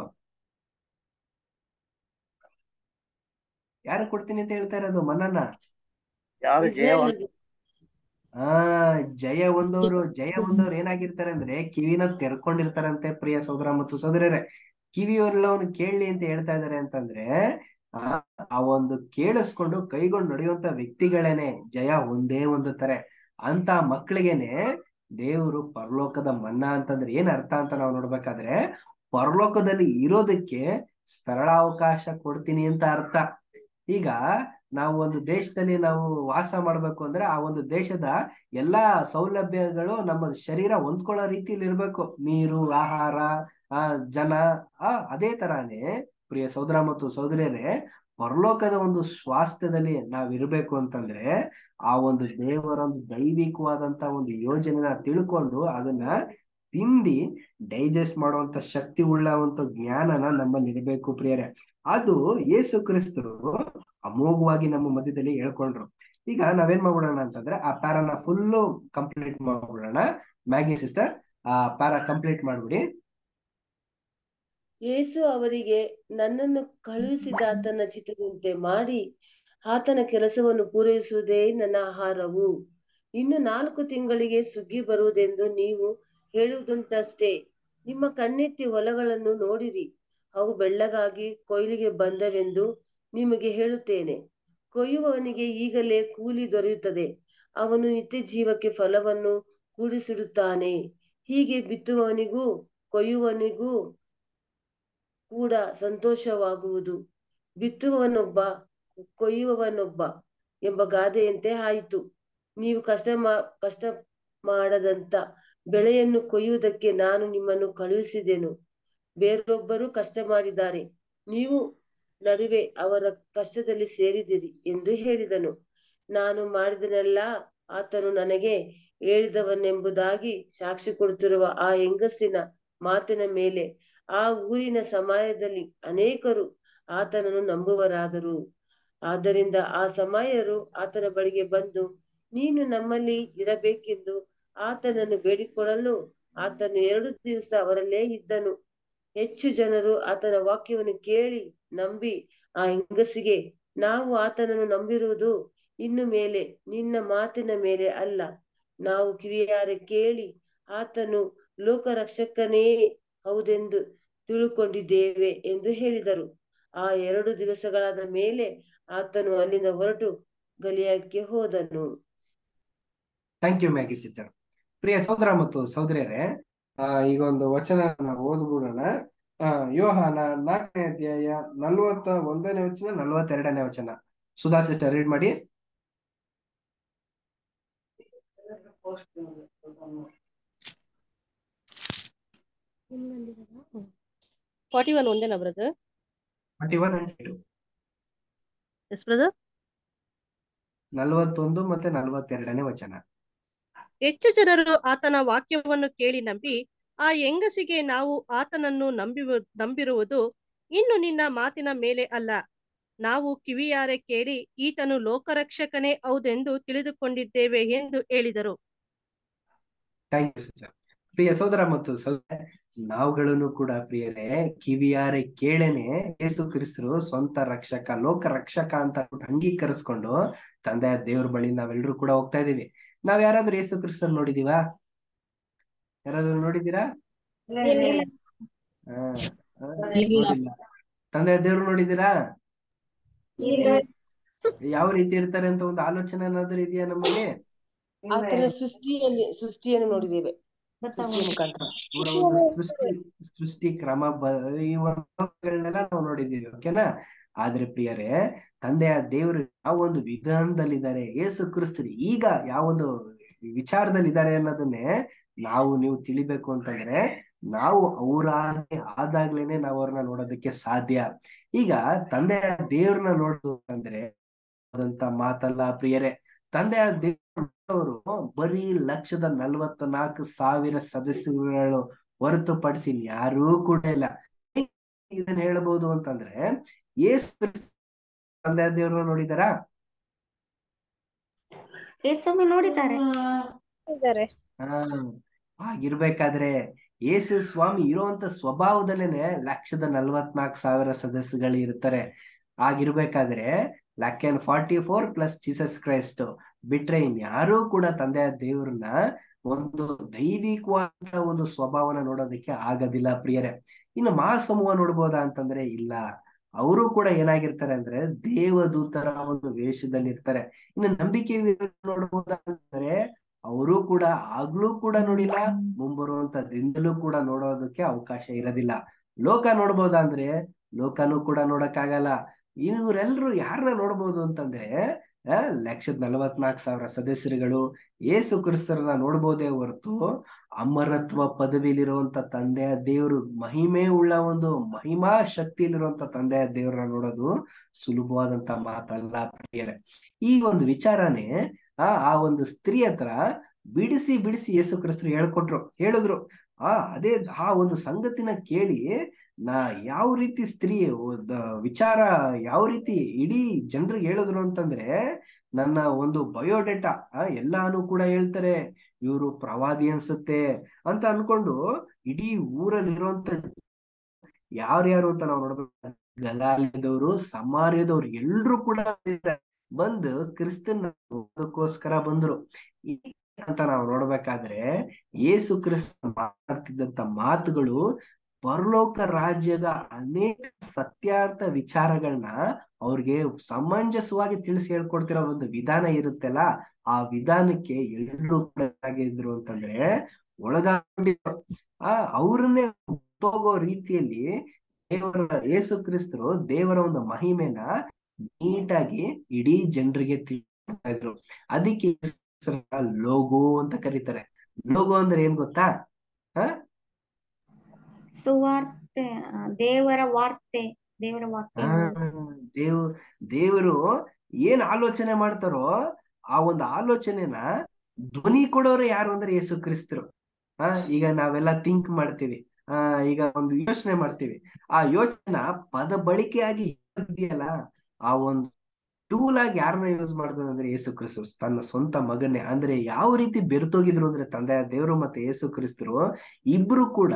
ಯಾರು ಕೊಡ್ತೀನಿ ಅಂತ ಹೇಳ್ತಾ ಇರೋದು ಮನ್ನನ ಯಾರು ಜಯ ಇಸ್ರಾಯೇಲ್ಗೆ ಆ ಜಯ ಹೊಂದೋರು ಜಯ ಹೊಂದೋರು ಏನಾಗಿರ್ತಾರೆ ಅಂದ್ರೆ ಕಿವಿನ ತೆರ್ಕೊಂಡಿರ್ತಾರಂತೆ ಪ್ರಿಯ ಸಹೋದರ ಮತ್ತು ಸಹೋದರರೇ ಕಿವಿಯುಳ್ಳವನು ಕೇಳಲಿ ಅಂತ ಹೇಳ್ತಾ ಇದಾರೆ ಅಂತಂದ್ರೆ ಆ ಆ ಒಂದು ಕೇಳಿಸ್ಕೊಂಡು ಕೈಗೊಂಡು ನಡೆಯುವಂತ ವ್ಯಕ್ತಿಗಳೇನೆ ಜಯ ಒಂದೇ ಹೊಂದುತ್ತಾರೆ ಅಂತ ಮಕ್ಳಿಗೇನೆ ದೇವರು ಪರಲೋಕದ ಮನ್ನಾ ಅಂತಂದ್ರೆ ಏನ್ ಅರ್ಥ ಅಂತ ನಾವು ನೋಡ್ಬೇಕಾದ್ರೆ ಪರಲೋಕದಲ್ಲಿ ಇರೋದಕ್ಕೆ ಸ್ಥಳಾವಕಾಶ ಕೊಡ್ತೀನಿ ಅಂತ ಅರ್ಥ ಈಗ ನಾವು ಒಂದು ದೇಶದಲ್ಲಿ ನಾವು ವಾಸ ಮಾಡ್ಬೇಕು ಅಂದ್ರೆ ಆ ಒಂದು ದೇಶದ ಎಲ್ಲಾ ಸೌಲಭ್ಯಗಳು ನಮ್ಮ ಶರೀರ ಹೊಂದ್ಕೊಳ್ಳೋ ರೀತಿಯಲ್ಲಿ ಇರ್ಬೇಕು ನೀರು ಆಹಾರ ಆ ಜನ ಆ ಅದೇ ತರಾನೇ ಪ್ರಿಯ ಸಹೋದರ ಮತ್ತು ಸಹೋದರಿಯರೇ ಪರಲೋಕದ ಒಂದು ಸ್ವಾಸ್ಥ್ಯದಲ್ಲಿ ನಾವ್ ಇರ್ಬೇಕು ಅಂತಂದ್ರೆ ಆ ಒಂದು ದೇವರ ಒಂದು ದೈವಿಕವಾದಂತ ಒಂದು ಯೋಜನೆನ ತಿಳ್ಕೊಂಡು ಅದನ್ನ ತಿಂದಿ ಡೈಜೆಸ್ಟ್ ಮಾಡುವಂತ ಶಕ್ತಿ ಉಳ್ಳ ಒಂದು ಜ್ಞಾನನ ನಮ್ಮಲ್ಲಿ ಇರಬೇಕು ಪ್ರಿಯರೇ ಅದು ಯೇಸು ಕ್ರಿಸ್ತರು ಅಮೋಘವಾಗಿ ನಮ್ಮ ಮಧ್ಯದಲ್ಲಿ ಹೇಳ್ಕೊಂಡ್ರು ಈಗ ನಾವೇನ್ ಮಾಡ್ಬಿಡೋಣ ಅಂತಂದ್ರೆ ಆ ಪ್ಯಾರನ ಫುಲ್ಲು ಕಂಪ್ಲೀಟ್ ಮಾಡ್ಬಿಡೋಣ ಮ್ಯಾಗಿ ಸಿಸ್ಟರ್ ಆ ಪ್ಯಾರ ಕಂಪ್ಲೀಟ್ ಮಾಡ್ಬಿಡಿ ಯೇಸು ಅವರಿಗೆ ನನ್ನನ್ನು ಕಳುಹಿಸಿದ ಆತನ ಚಿತ್ತದಂತೆ ಮಾಡಿ ಆತನ ಕೆಲಸವನ್ನು ಪೂರೈಸುವುದೇ ನನ್ನ ಆಹಾರವು ಇನ್ನು ನಾಲ್ಕು ತಿಂಗಳಿಗೆ ಸುಗ್ಗಿ ಬರುವುದೆಂದು ನೀವು ಹೇಳುವುದುಂಟಷ್ಟೇ ನಿಮ್ಮ ಕಣ್ಣೆತ್ತಿ ಹೊಲಗಳನ್ನು ನೋಡಿರಿ ಅವು ಬೆಳ್ಳಗಾಗಿ ಕೊಯ್ಲಿಗೆ ಬಂದವೆಂದು ನಿಮಗೆ ಹೇಳುತ್ತೇನೆ ಕೊಯ್ಯುವವನಿಗೆ ಈಗಲೇ ಕೂಲಿ ದೊರೆಯುತ್ತದೆ ಅವನು ನಿತ್ಯ ಜೀವಕ್ಕೆ ಫಲವನ್ನು ಕೂಡಿಸಿಡುತ್ತಾನೆ ಹೀಗೆ ಬಿತ್ತುವವನಿಗೂ ಕೊಯ್ಯುವವನಿಗೂ ಕೂಡ ಸಂತೋಷವಾಗುವುದು ಬಿತ್ತುವವನೊಬ್ಬ ಕೊಯ್ಯುವವನೊಬ್ಬ ಎಂಬ ಗಾದೆಯಂತೆ ಆಯಿತು ನೀವು ಕಷ್ಟ ಮಾ ಕಷ್ಟ ಮಾಡದಂತ ಬೆಳೆಯನ್ನು ಕೊಯ್ಯುವುದಕ್ಕೆ ನಾನು ನಿಮ್ಮನ್ನು ಕಳುಹಿಸಿದೆನು ಬೇರೊಬ್ಬರು ಕಷ್ಟ ಮಾಡಿದ್ದಾರೆ ನೀವು ನಡುವೆ ಅವರ ಕಷ್ಟದಲ್ಲಿ ಸೇರಿದಿರಿ ಎಂದು ಹೇಳಿದನು ನಾನು ಮಾಡಿದನೆಲ್ಲ ಆತನು ನನಗೆ ಹೇಳಿದವನೆಂಬುದಾಗಿ ಸಾಕ್ಷಿ ಕೊಡುತ್ತಿರುವ ಆ ಹೆಂಗಸಿನ ಮಾತಿನ ಮೇಲೆ ಆ ಊರಿನ ಸಮಯದಲ್ಲಿ ಅನೇಕರು ಆತನನ್ನು ನಂಬುವರಾದರು ಆದ್ದರಿಂದ ಆ ಸಮಯರು ಆತನ ಬಳಿಗೆ ಬಂದು ನೀನು ನಮ್ಮಲ್ಲಿ ಇರಬೇಕೆಂದು ಆತನನ್ನು ಬೇಡಿಕೊಳ್ಳಲು ಆತನು ಎರಡು ದಿವಸ ಅವರಲ್ಲೇ ಇದ್ದನು ಹೆಚ್ಚು ಜನರು ಆತನ ವಾಕ್ಯವನ್ನು ಕೇಳಿ ನಂಬಿ ಆ ಹೆಂಗಸಿಗೆ ನಾವು ಆತನನ್ನು ನಂಬಿರುವುದು ಇನ್ನು ಮೇಲೆ ನಿನ್ನ ಮಾತಿನ ಮೇಲೆ ಅಲ್ಲ ನಾವು ಕಿವಿಯಾರೆ ಕೇಳಿ ಆತನು ಲೋಕರಕ್ಷಕನೇ ಹೌದೆಂದು ತಿಳುಕೊಂಡಿದ್ದೇವೆ ಎಂದು ಹೇಳಿದರು ಆ ಎರಡು ದಿವಸಗಳಾದ ಮೇಲೆ ಆತನು ಅಲ್ಲಿಂದ ಹೊರಟು ಗಲಿಯಾಕ್ಕೆ ಹೋದನು ಥ್ಯಾಂಕ್ ಯು ಮ್ಯಾಗಿ ಸಿಸ್ಟರ್ ಪ್ರಿಯ ಸಹೋದರ ಮತ್ತು ಸಹೋದರಿಯರೇ ಆ ಈಗ ಒಂದು ವಚನ ನಾವು ಓದ್ಬಿಡೋಣ ಆ ಯೋಹಾನ ನಾಲ್ಕನೇ ಅಧ್ಯಾಯ ನಲ್ವತ್ತ ಒಂದನೇ ವಚನ ನಲ್ವತ್ತೆರಡನೇ ವಚನ ಸುಧಾ ಸಿಸ್ಟರ್ ರೀಡ್ ಮಾಡಿ ಫಾರ್ಟಿ ಒನ್ ಒಂದೇನಾ brother forty one and two yes brother ನಲ್ವತ್ತೊಂದು ಮತ್ತೆ ನಲ್ವತ್ತೆರಡನೇ ವಚನ ಹೆಚ್ಚು ಜನರು ಆತನ ವಾಕ್ಯವನ್ನು ಕೇಳಿ ನಂಬಿ ಆ ಹೆಂಗಸಿಗೆ ನಾವು ಆತನನ್ನು ನಂಬಿರು ನಂಬಿರುವುದು ಇನ್ನು ನಿನ್ನ ಮಾತಿನ ಮೇಲೆ ಅಲ್ಲ ನಾವು ಕಿವಿಯಾರೆ ಕೇಳಿ ಈತನು ಲೋಕರಕ್ಷಕನೇ ಹೌದೆಂದು ತಿಳಿದುಕೊಂಡಿದ್ದೇವೆ ಎಂದು ಹೇಳಿದರು ಥ್ಯಾಂಕ್ ಯು ಸಿಸ್ಟರ್ ಪ್ರಿಯ ಸಹೋದರ ಮತ್ತು ಸಹೋದರ ನಾವುಗಳನ್ನು ಕೂಡ ಪ್ರಿಯರೇ ಕಿವಿಯಾರೆ ಕೇಳೇನೆ ಯೇಸು ಕ್ರಿಸ್ತರು ಸ್ವಂತ ರಕ್ಷಕ ಲೋಕ ರಕ್ಷಕ ಅಂತ ಅಂಗೀಕರಿಸ್ಕೊಂಡು ತಂದೆಯ ದೇವ್ರ ಬಳಿ ನಾವೆಲ್ಲರೂ ಕೂಡ ಹೋಗ್ತಾ ಇದೀವಿ ನಾವ್ ಯಾರಾದ್ರೂ ಯೇಸು ಕ್ರಿಸ್ತರ್ ನೋಡಿದೀವಾ ಯಾರಾದ್ರೂ ನೋಡಿದೀರಾ ಹಾ ಹಾ, ನೋಡಿಲ್ಲ ತಂದೆಯ ದೇವ್ರು ನೋಡಿದೀರಾ ಯಾವ ರೀತಿ ಇರ್ತಾರೆ ಅಂತ ಒಂದು ಆಲೋಚನೆ ಏನಾದ್ರೂ ಇದೆಯಾ ನಮ್ಮಲ್ಲಿ ಆತನ ಸೃಷ್ಟಿಯಲ್ಲಿ ಸೃಷ್ಟಿಯನ್ನು ನೋಡಿದ್ದೇವೆ ಸೃಷ್ಟಿಯ ಮುಖಾಂತರ ಅವರ ಒಂದು ಸೃಷ್ಟಿ ಸೃಷ್ಟಿ ಕ್ರಮ ಬ ಈ ಒಂದು ಲೋಕಗಳನ್ನೆಲ್ಲ ನಾವು ನೋಡಿದ್ದೀವಿ ಓಕೆನಾ ಆದ್ರೆ ಪ್ರಿಯರೇ ತಂದೆಯ ದೇವರು ಯಾವ ಒಂದು ವಿಧಾನದಲ್ಲಿದ್ದಾರೆ ಯೇಸು ಕ್ರಿಸ್ತರು ಈಗ ಯಾವ ಒಂದು ವಿಚಾರದಲ್ಲಿದ್ದಾರೆ ಅನ್ನೋದನ್ನೇ ನಾವು ನೀವು ತಿಳಿಬೇಕು ಅಂತಂದ್ರೆ ನಾವು ಅವರ ಆದಾಗ್ಲೇನೆ ನಾವು ಅವ್ರನ್ನ ನೋಡೋದಕ್ಕೆ ಸಾಧ್ಯ ಈಗ ತಂದೆಯ ದೇವ್ರನ್ನ ನೋಡೋದು ಅಂದ್ರೆ ಅದಂತ ಮಾತಲ್ಲ ಪ್ರಿಯರೇ ತಂದೆಯ ದೇವರು ಬರೀ ಲಕ್ಷದ ನಲ್ವತ್ತ ನಾಲ್ಕು ಸಾವಿರ ಸದಸ್ಯರುಗಳು ಹೊರತುಪಡಿಸಿ ಯಾರೂ ಕೂಡ ಇಲ್ಲ ಇದನ್ನ ಹೇಳ್ಬೋದು ಅಂತಂದ್ರೆ ಏಸು ಕ್ರಿಸ್ತ ತಂದೆಯ ದೇವ್ರನ್ನ ನೋಡಿದಾರಾ ಯೇಸುವೆ ನೋಡಿದ್ದಾರೆ ಇದ್ದಾರೆ ಹಾ ಹಾಗಿರ್ಬೇಕಾದ್ರೆ ಯೇಸು ಸ್ವಾಮಿ ಇರುವಂತ ಸ್ವಭಾವದಲ್ಲೇನೆ ಲಕ್ಷದ ನಲ್ವತ್ನಾಲ್ಕು ಸಾವಿರ ಸದಸ್ಯಗಳು ಇರ್ತಾರೆ ಆಗಿರ್ಬೇಕಾದ್ರೆ lakh and forty four plus Jesus Christ ಬಿಟ್ರೆ ಇನ್ಯಾರೂ ಕೂಡ ತಂದೆಯ ದೇವ್ರನ್ನ ಒಂದು ದೈವಿಕವಾದ ಒಂದು ಸ್ವಭಾವನ ನೋಡೋದಕ್ಕೆ ಆಗೋದಿಲ್ಲ ಪ್ರಿಯರೇ ಇನ್ನು ಮಹಾಸಮೂಹ ನೋಡ್ಬೋದಾ ಅಂತಂದ್ರೆ ಇಲ್ಲ ಅವರು ಕೂಡ ಏನಾಗಿರ್ತಾರೆ ಅಂದ್ರೆ ದೇವದೂತರ ಒಂದು ವೇಷದಲ್ಲಿ ಇರ್ತಾರೆ ಇನ್ನು ನಂಬಿಕೆ ನೋಡ್ಬೋದಾ ಅಂತಂದ್ರೆ ಅವರು ಕೂಡ ಆಗ್ಲೂ ಕೂಡ ನೋಡಿಲ್ಲ ಮುಂಬರುವಂತ ದಿನದಲ್ಲೂ ಕೂಡ ನೋಡೋದಕ್ಕೆ ಅವಕಾಶ ಇರೋದಿಲ್ಲ ಲೋಕ ನೋಡ್ಬೋದಾ ಅಂದ್ರೆ ಲೋಕನೂ ಕೂಡ ನೋಡಕ್ಕಾಗಲ್ಲ ಇವರೆಲ್ರು ಯಾರನ್ನ ನೋಡ್ಬೋದು ಅಂತಂದ್ರೆ ಆ ಲಕ್ಷದ ನಲವತ್ನಾಲ್ಕು ಸಾವಿರ ಸದಸ್ಯರುಗಳು ಏಸು ಕ್ರಿಸ್ತರನ್ನ ನೋಡ್ಬೋದೇ ಹೊರತು ಅಮರತ್ವ ಪದವಿಲಿರುವಂತ ತಂದೆಯ ದೇವರು ಮಹಿಮೆ ಉಳ್ಳ ಒಂದು ಮಹಿಮಾ ಶಕ್ತಿಯಲ್ಲಿರುವಂತ ತಂದೆಯ ದೇವರನ್ನ ನೋಡೋದು ಸುಲಭವಾದಂತ ಮಾತಲ್ಲ ಪ್ರಿಯರೇ ಈ ಒಂದು ವಿಚಾರನೇ ಆ ಆ ಒಂದು ಸ್ತ್ರೀ ಹತ್ರ ಬಿಡಿಸಿ ಬಿಡಿಸಿ ಯೇಸು ಕ್ರಿಸ್ತರು ಹೇಳ್ಕೊಟ್ರು ಹೇಳಿದ್ರು ಆ ಅದೇ ಆ ಒಂದು ಸಂಗತಿನ ಕೇಳಿ ನಾ ಯಾವ ರೀತಿ ಸ್ತ್ರೀ ಒದ್- ವಿಚಾರ ಯಾವ ರೀತಿ ಇಡೀ ಜನರಿಗೆ ಹೇಳಿದ್ರು ಅಂತಂದ್ರೆ ನನ್ನ ಒಂದು ಬಯೋಡೇಟಾ ಎಲ್ಲಾನು ಕೂಡ ಹೇಳ್ತಾರೆ ಇವರು ಪ್ರವಾದಿ ಅನ್ಸುತ್ತೆ ಅಂತ ಅನ್ಕೊಂಡು ಇಡೀ ಊರಲ್ಲಿರುವಂತ ಯಾರ್ಯಾರು ಅಂತ ನಾವು ನೋಡ್ಬೇಕು ಗಲಾಲಯದವರು ಸಮಾರ್ಯದವ್ರು ಎಲ್ರು ಕೂಡ ಬಂದಿದ್ದಾರೆ. ಬಂದು ಕ್ರಿಸ್ತನ್ ಓದಕ್ಕೋಸ್ಕರ ಬಂದ್ರು ಈ ಅಂತ ನಾವು ನೋಡ್ಬೇಕಾದ್ರೆ ಯೇಸು ಕ್ರಿಸ್ತ ಮಾತಾಡ್ತಿದ್ದಂತ ಮಾತುಗಳು ಪರಲೋಕ ರಾಜ್ಯದ ಅನೇಕ ಸತ್ಯಾರ್ಥ ವಿಚಾರಗಳನ್ನ ಅವ್ರಿಗೆ ಸಮಂಜಸವಾಗಿ ತಿಳಿಸಿ ಹೇಳ್ಕೊಡ್ತಿರೋ ಒಂದು ವಿಧಾನ ಇರುತ್ತಲ್ಲ ಆ ವಿಧಾನಕ್ಕೆ ಎಲ್ರು ಕೂಡ ಏನಾಗಿದ್ರು ಅಂತಂದ್ರೆ ಒಳಗಾಕೊಂಡಿದ್ರು ಆ ಅವ್ರನ್ನೇ ಹೋಗೋ ರೀತಿಯಲ್ಲಿ ದೇವರ ಯೇಸು ಕ್ರಿಸ್ತರು ದೇವರ ಒಂದು ಮಹಿಮೆನ ನೀಟಾಗಿ ಇಡೀ ಜನರಿಗೆ ತಿಳಿಸ್ತಾ ಇದ್ರು ಅದಕ್ಕೆ ಲೋಗೋ ಅಂತ ಕರೀತಾರೆ ಲೋಗೋ ಅಂದ್ರೆ ಏನ್ ಗೊತ್ತಾ ಹ ಸುವಾರ್ತೆ ಆ, ದೇವರ ವಾರ್ತೆ ದೇವರ ವಾಕ್ಯ ಆ, ದೇವ್ ದೇವರು ಏನ್ ಆಲೋಚನೆ ಮಾಡ್ತಾರೋ ಆ ಒಂದು ಆಲೋಚನೆನ ಧ್ವನಿ ಕೊಡೋರು ಯಾರು ಅಂದ್ರೆ ಯೇಸು ಕ್ರಿಸ್ತರು ಆ ಈಗ ನಾವೆಲ್ಲ ಥಿಂಕ್ ಮಾಡ್ತೀವಿ ಆ ಈಗ ಒಂದು ಯೋಚನೆ ಮಾಡ್ತೀವಿ ಆ ಯೋಚನೆ ಪದ ಬಳಕೆಯಾಗಿ ಇದೆಯಲ್ಲ ಆ ಒಂದು ಟೂಲ್ ಆಗಿ ಯಾರನ್ನ ಯೂಸ್ ಮಾಡ್ತಾರೆ ಅಂದ್ರೆ ಯೇಸು ಕ್ರಿಸ್ತು ತನ್ನ ಸ್ವಂತ ಮಗನ್ನೇ ಅಂದ್ರೆ ಯಾವ ರೀತಿ ಬೆರ್ತೋಗಿದ್ರು ಅಂದ್ರೆ ತಂದೆಯ ದೇವರು ಮತ್ತೆ ಯೇಸು ಕ್ರಿಸ್ತರು ಇಬ್ರು ಕೂಡ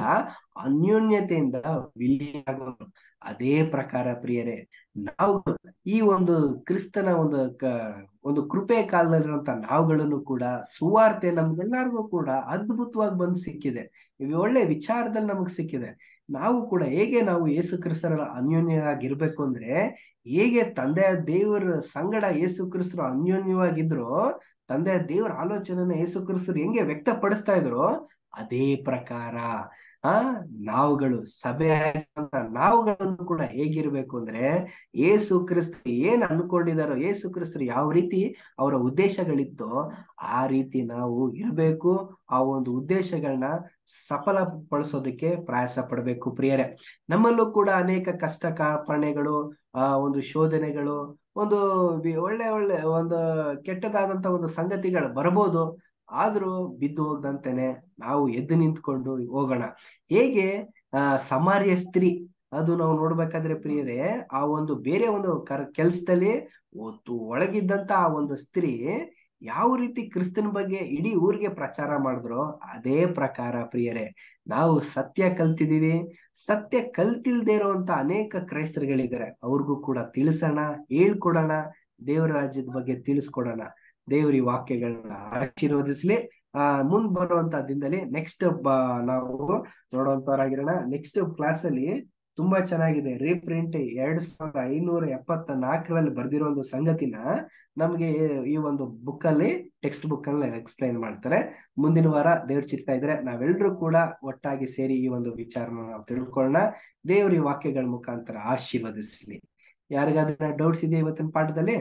ಅನ್ಯೋನ್ಯತೆಯಿಂದ ವಿಲೀನಗೊಂಡ್ರು ಅದೇ ಪ್ರಕಾರ ಪ್ರಿಯರೇ ನಾವು ಈ ಒಂದು ಕ್ರಿಸ್ತನ ಒಂದು ಕ ಒಂದು ಕೃಪೆ ಕಾಲದಲ್ಲಿರುವಂತ ನಾವುಗಳನ್ನು ಕೂಡ ಸುವಾರ್ತೆ ನಮ್ಗೆಲ್ಲರಿಗೂ ಕೂಡ ಅದ್ಭುತವಾಗಿ ಬಂದು ಸಿಕ್ಕಿದೆ ಇವು ಒಳ್ಳೆ ವಿಚಾರದಲ್ಲಿ ನಮಗ್ ಸಿಕ್ಕಿದೆ ನಾವು ಕೂಡ ಹೇಗೆ ನಾವು ಯೇಸು ಕ್ರಿಸ್ತರ ಅನ್ಯೋನ್ಯವಾಗಿರ್ಬೇಕು ಅಂದ್ರೆ ಹೇಗೆ ತಂದೆಯ ದೇವರ ಸಂಗಡ ಯೇಸು ಕ್ರಿಸ್ತರು ಅನ್ಯೋನ್ಯವಾಗಿದ್ರು ತಂದೆಯ ದೇವರ ಆಲೋಚನೆನ ಯೇಸು ಕ್ರಿಸ್ತರು ಹೆಂಗೆ ವ್ಯಕ್ತಪಡಿಸ್ತಾ ಇದ್ರು ಅದೇ ಪ್ರಕಾರ ಆ ನಾವುಗಳು ಸಭೆ ನಾವುಗಳನ್ನು ಕೂಡ ಹೇಗಿರ್ಬೇಕು ಅಂದ್ರೆ ಏಸು ಕ್ರಿಸ್ತ ಏನ್ ಅನ್ಕೊಂಡಿದಾರೋ ಏಸು ಕ್ರಿಸ್ತರು ಯಾವ ರೀತಿ ಅವರ ಉದ್ದೇಶಗಳಿತ್ತೋ ಆ ರೀತಿ ನಾವು ಇರಬೇಕು ಆ ಒಂದು ಉದ್ದೇಶಗಳನ್ನ ಸಫಲಪಡಿಸೋದಕ್ಕೆ ಪ್ರಯಾಸ ಪಡಬೇಕು ಪ್ರಿಯರೇ ನಮ್ಮಲ್ಲೂ ಕೂಡ ಅನೇಕ ಕಷ್ಟ ಕಾರ್ಪಣ್ಯಗಳು ಆ ಒಂದು ಶೋಧನೆಗಳು ಒಂದು ಒಳ್ಳೆ ಒಳ್ಳೆ ಒಂದು ಕೆಟ್ಟದಾದಂತ ಒಂದು ಸಂಗತಿಗಳು ಬರ್ಬೋದು ಆದ್ರೂ ಬಿದ್ದು ಹೋಗ್ದಂತೆನೆ ನಾವು ಎದ್ದು ನಿಂತ್ಕೊಂಡು ಹೋಗೋಣ ಹೇಗೆ ಆ ಸಮಾರ್ಯ ಸ್ತ್ರೀ ಅದು ನಾವು ನೋಡ್ಬೇಕಾದ್ರೆ ಪ್ರಿಯರೇ ಆ ಒಂದು ಬೇರೆ ಒಂದು ಕರ್ ಕೆಲ್ಸದಲ್ಲಿ ಒಳಗಿದ್ದಂತ ಆ ಒಂದು ಸ್ತ್ರೀ ಯಾವ ರೀತಿ ಕ್ರಿಸ್ತನ ಬಗ್ಗೆ ಇಡೀ ಊರಿಗೆ ಪ್ರಚಾರ ಮಾಡಿದ್ರು ಅದೇ ಪ್ರಕಾರ ಪ್ರಿಯರೇ ನಾವು ಸತ್ಯ ಕಲ್ತಿದೀವಿ ಸತ್ಯ ಕಲ್ತಿಲ್ದೇ ಇರುವಂತ ಅನೇಕ ಕ್ರೈಸ್ತರುಗಳಿದ್ದಾರೆ ಅವ್ರಿಗೂ ಕೂಡ ತಿಳಿಸೋಣ ಹೇಳ್ಕೊಡೋಣ ದೇವರ ರಾಜ್ಯದ ಬಗ್ಗೆ ತಿಳಿಸ್ಕೊಡೋಣ ದೇವರ ಈ ವಾಕ್ಯಗಳನ್ನ ಆಶೀರ್ವದಿಸ್ಲಿ ಆ ಮುಂದ್ ಬರುವಂತ ದಿನದಲ್ಲಿ ನೆಕ್ಸ್ಟ್ ನಾವು ನೋಡುವಂತವರಾಗಿರೋಣ ನೆಕ್ಸ್ಟ್ ಕ್ಲಾಸ್ ಅಲ್ಲಿ ತುಂಬಾ ಚೆನ್ನಾಗಿದೆ ರೀಪ್ರಿಂಟ್ ಎರಡ್ ಸಾವಿರದ ಐನೂರ ಎಪ್ಪತ್ತ ನಾಲ್ಕರಲ್ಲಿ ಬರ್ದಿರೋ ಒಂದು ಸಂಗತಿನ ನಮ್ಗೆ ಈ ಒಂದು ಬುಕ್ ಅಲ್ಲಿ ಟೆಕ್ಸ್ಟ್ ಬುಕ್ ಅಲ್ಲಿ ಎಕ್ಸ್ಪ್ಲೈನ್ ಮಾಡ್ತಾರೆ ಮುಂದಿನ ವಾರ ದೇವ್ರ ಚಿತ್ತ ಇದ್ರೆ ನಾವೆಲ್ಲರೂ ಕೂಡ ಒಟ್ಟಾಗಿ ಸೇರಿ ಈ ಒಂದು ವಿಚಾರನ ನಾವು ತಿಳ್ಕೊಳ್ಳೋಣ ದೇವ್ರ ಈ ವಾಕ್ಯಗಳ ಮುಖಾಂತರ ಆಶೀರ್ವದಿಸ್ಲಿ ಯಾರಿಗಾದ್ರೆ ಡೌಟ್ಸ್ ಇದೆ ಇವತ್ತಿನ ಪಾಠದಲ್ಲಿ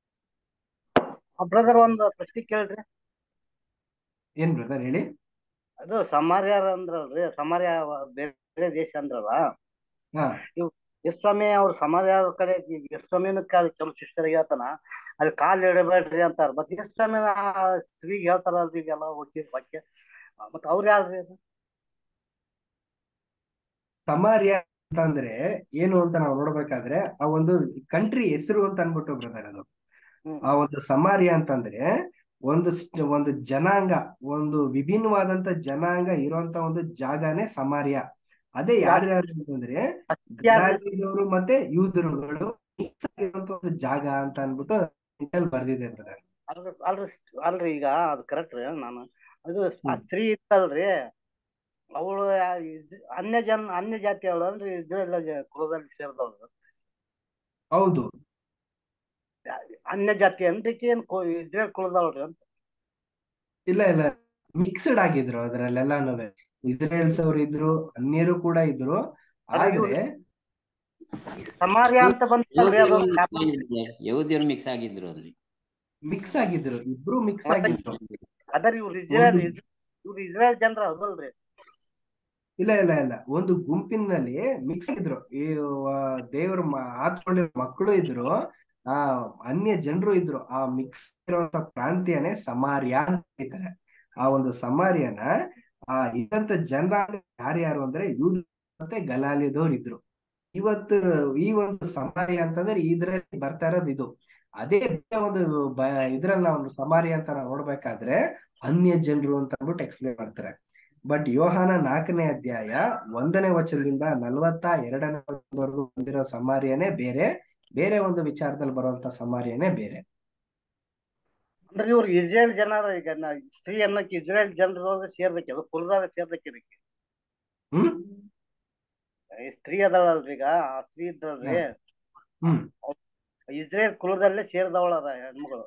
ಬ್ರದರ್ ಒಂದು ಪ್ರಶ್ನೆ ಕೇಳ್ರಿ ಏನ್ ಬ್ರದರ್ ಹೇಳಿ ಅದು ಸಮಾರ್ಯಾರ ಅಂದ್ರಲ್ರಿ ಸಮಾರ್ಯ ಬೇರೆ ದೇಶ ಅಂದ್ರಲ್ಲ ಹಾ ಇವ್ ಯಸ್ವಾಮಿ ಅವ್ರ ಸಮಾರ್ಯ ಕಡೆ ಯಸ್ವಾಮಿನ ಕೆಲವು ಶಿಷ್ಟರಿಗೆ ಹೇಳ್ತಾನ ಅಲ್ಲಿ ಕಾಲ್ ಇಡಬೇಡ್ರಿ ಅಂತಾರ ಮತ್ ಯಸ್ವಾಮಿನ ಸ್ತ್ರೀಗೆ ಹೇಳ್ತಾರಲ್ರಿ ಈಗೆಲ್ಲ ಹೋಗಿ ವಾಕ್ಯ ಮತ್ ಅವ್ರ ಯಾರ್ರಿ ಅದು ಸಮಾರ್ಯ ಅಂತಂದ್ರೆ ಏನು ಅಂತ ನಾವು ನೋಡ್ಬೇಕಾದ್ರೆ ಆ ಒಂದು ಕಂಟ್ರಿ ಹೆಸರು ಅಂತ ಅನ್ಬಿಟ್ಟು ಬ್ರದರ್ ಅದು ಆ ಒಂದು ಸಮಾರ್ಯ ಅಂತಂದ್ರೆ ಒಂದು ಒಂದು ಜನಾಂಗ ಒಂದು ವಿಭಿನ್ನವಾದಂತ ಜನಾಂಗ ಇರುವಂತ ಒಂದು ಜಾಗನೇ ಸಮಾರ್ಯ ಅದೇ ಯಾರ್ಯಾರು ಅಂತಂದ್ರೆ ಗಲಾಲಿಯವರು ಮತ್ತೆ ಯೂದರುಗಳು ಇರುವಂತ ಒಂದು ಜಾಗ ಅಂತ ಅನ್ಬಿಟ್ಟು ಬರ್ದಿದೆ ಬ್ರದರ್ ಅಲ್ರಿ ಅಲ್ರಿ ಈಗ ಅದು ಕರೆಕ್ಟ್ ರೀ ನಾನು ಅದು ಆ ಸ್ತ್ರೀ ಇತ್ತಲ್ರಿ ಅವಳು ಅನ್ಯ ಜನ ಅನ್ಯ ಜಾತಿ ಅವಳು ಅಂದ್ರೆ ಇದ್ರೆಲ್ಲ ಕುಲದಲ್ಲಿ ಸೇರಿದವಳು ಹೌದು ಅನ್ಯ ಜಾತಿ ಅಂದ್ರೆ ಏನ್ ಇಸ್ರೇಲ್ ಕುಲದವ್ರಿ ಅಂತ ಇಲ್ಲ ಇಲ್ಲ ಮಿಕ್ಸ್ಡ್ ಆಗಿದ್ರು ಅದ್ರಲ್ಲೆಲ್ಲಾನು ಇಸ್ರೇಲ್ಸ್ ಅವ್ರು ಇದ್ರು ಅನ್ಯರು ಕೂಡ ಇದ್ರು ಆದ್ರೆ ಸಮಾರ್ಯ ಅಂತ ಬಂತಲ್ರಿ ಅದು ಯಹೂದಿಯರು ಮಿಕ್ಸ್ ಆಗಿದ್ರು ಅಲ್ಲಿ ಮಿಕ್ಸ್ ಆಗಿದ್ರು ಇಬ್ರು ಮಿಕ್ಸ್ ಆಗಿದ್ರು ಅದರ ಇವ್ರು ಇಸ್ರೇಲ್ ಇವ್ರು ಇಸ್ರೇಲ್ ಜನರ ಅದಲ್ರಿ ಇಲ್ಲ ಇಲ್ಲ ಇಲ್ಲ ಒಂದು ಗುಂಪಿನಲ್ಲಿ ಮಿಕ್ಸ್ ಇದ್ರು ಈ ದೇವ್ರ ಹಾತ್ಕೊಂಡಿರೋ ಮಕ್ಕಳು ಇದ್ರು ಆ ಅನ್ಯ ಜನರು ಇದ್ರು ಆ ಮಿಕ್ಸ್ ಇರುವಂತ ಪ್ರಾಂತ್ಯನೇ ಸಮಾರ್ಯ ಅಂತ ಹೇಳ್ತಾರೆ ಆ ಒಂದು ಸಮಾರ್ಯನ ಆ ಇದಂತ ಜನಾಂಗ ಯಾರ್ಯಾರು ಅಂದ್ರೆ ಯೂದ್ ಮತ್ತೆ ಗಲಾಲಿದವ್ರು ಇದ್ರು ಇವತ್ತು ಈ ಒಂದು ಸಮಾರ್ಯ ಅಂತಂದ್ರೆ ಇದ್ರಲ್ಲಿ ಬರ್ತಾ ಇರೋದು ಇದು ಅದೇ ಒಂದು ಇದ್ರಲ್ಲಿ ನಾವು ಸಮಾರ್ಯ ಅಂತ ನಾವು ನೋಡ್ಬೇಕಾದ್ರೆ ಅನ್ಯ ಜನರು ಅಂತ ಅಂದ್ಬಿಟ್ಟು ಎಕ್ಸ್ಪ್ಲೇನ್ ಮಾಡ್ತಾರೆ ಬಟ್ ಯೋಹಾನ ನಾಲ್ಕನೇ ಅಧ್ಯಾಯ ಒಂದನೇ ವಚನದಿಂದ ನಲ್ವತ್ತ ಎರಡನೇ ವಚನವರೆಗೂ ಬಂದಿರೋ ಸಮಾರ್ಯನೇ ಬೇರೆ ಬೇರೆ ಒಂದು ವಿಚಾರದಲ್ಲಿ ಬರುವಂತ ಸಮಾರ್ಯನೇ ಬೇರೆ ಅಂದ್ರೆ ಇವ್ರು ಇಸ್ರೇಲ್ ಜನರ ಈಗ ಸ್ತ್ರೀ ಅನ್ನಕ್ಕೆ ಇಸ್ರೇಲ್ ಜನರೊಳಗೆ ಸೇರ್ಬೇಕು ಅದು ಕುಲದಾಗ ಸೇರ್ಬೇಕು ಇದಕ್ಕೆ ಹ್ಮ್ ಸ್ತ್ರೀ ಅದಾಳಲ್ರಿ ಈಗ ಆ ಸ್ತ್ರೀ ಇದ್ದಲ್ರಿ ಹ್ಮ್ ಇಸ್ರೇಲ್ ಕುಲದಲ್ಲೇ ಸೇರಿದವಳ ಅದ ಹೆಣ್ಮಗಳು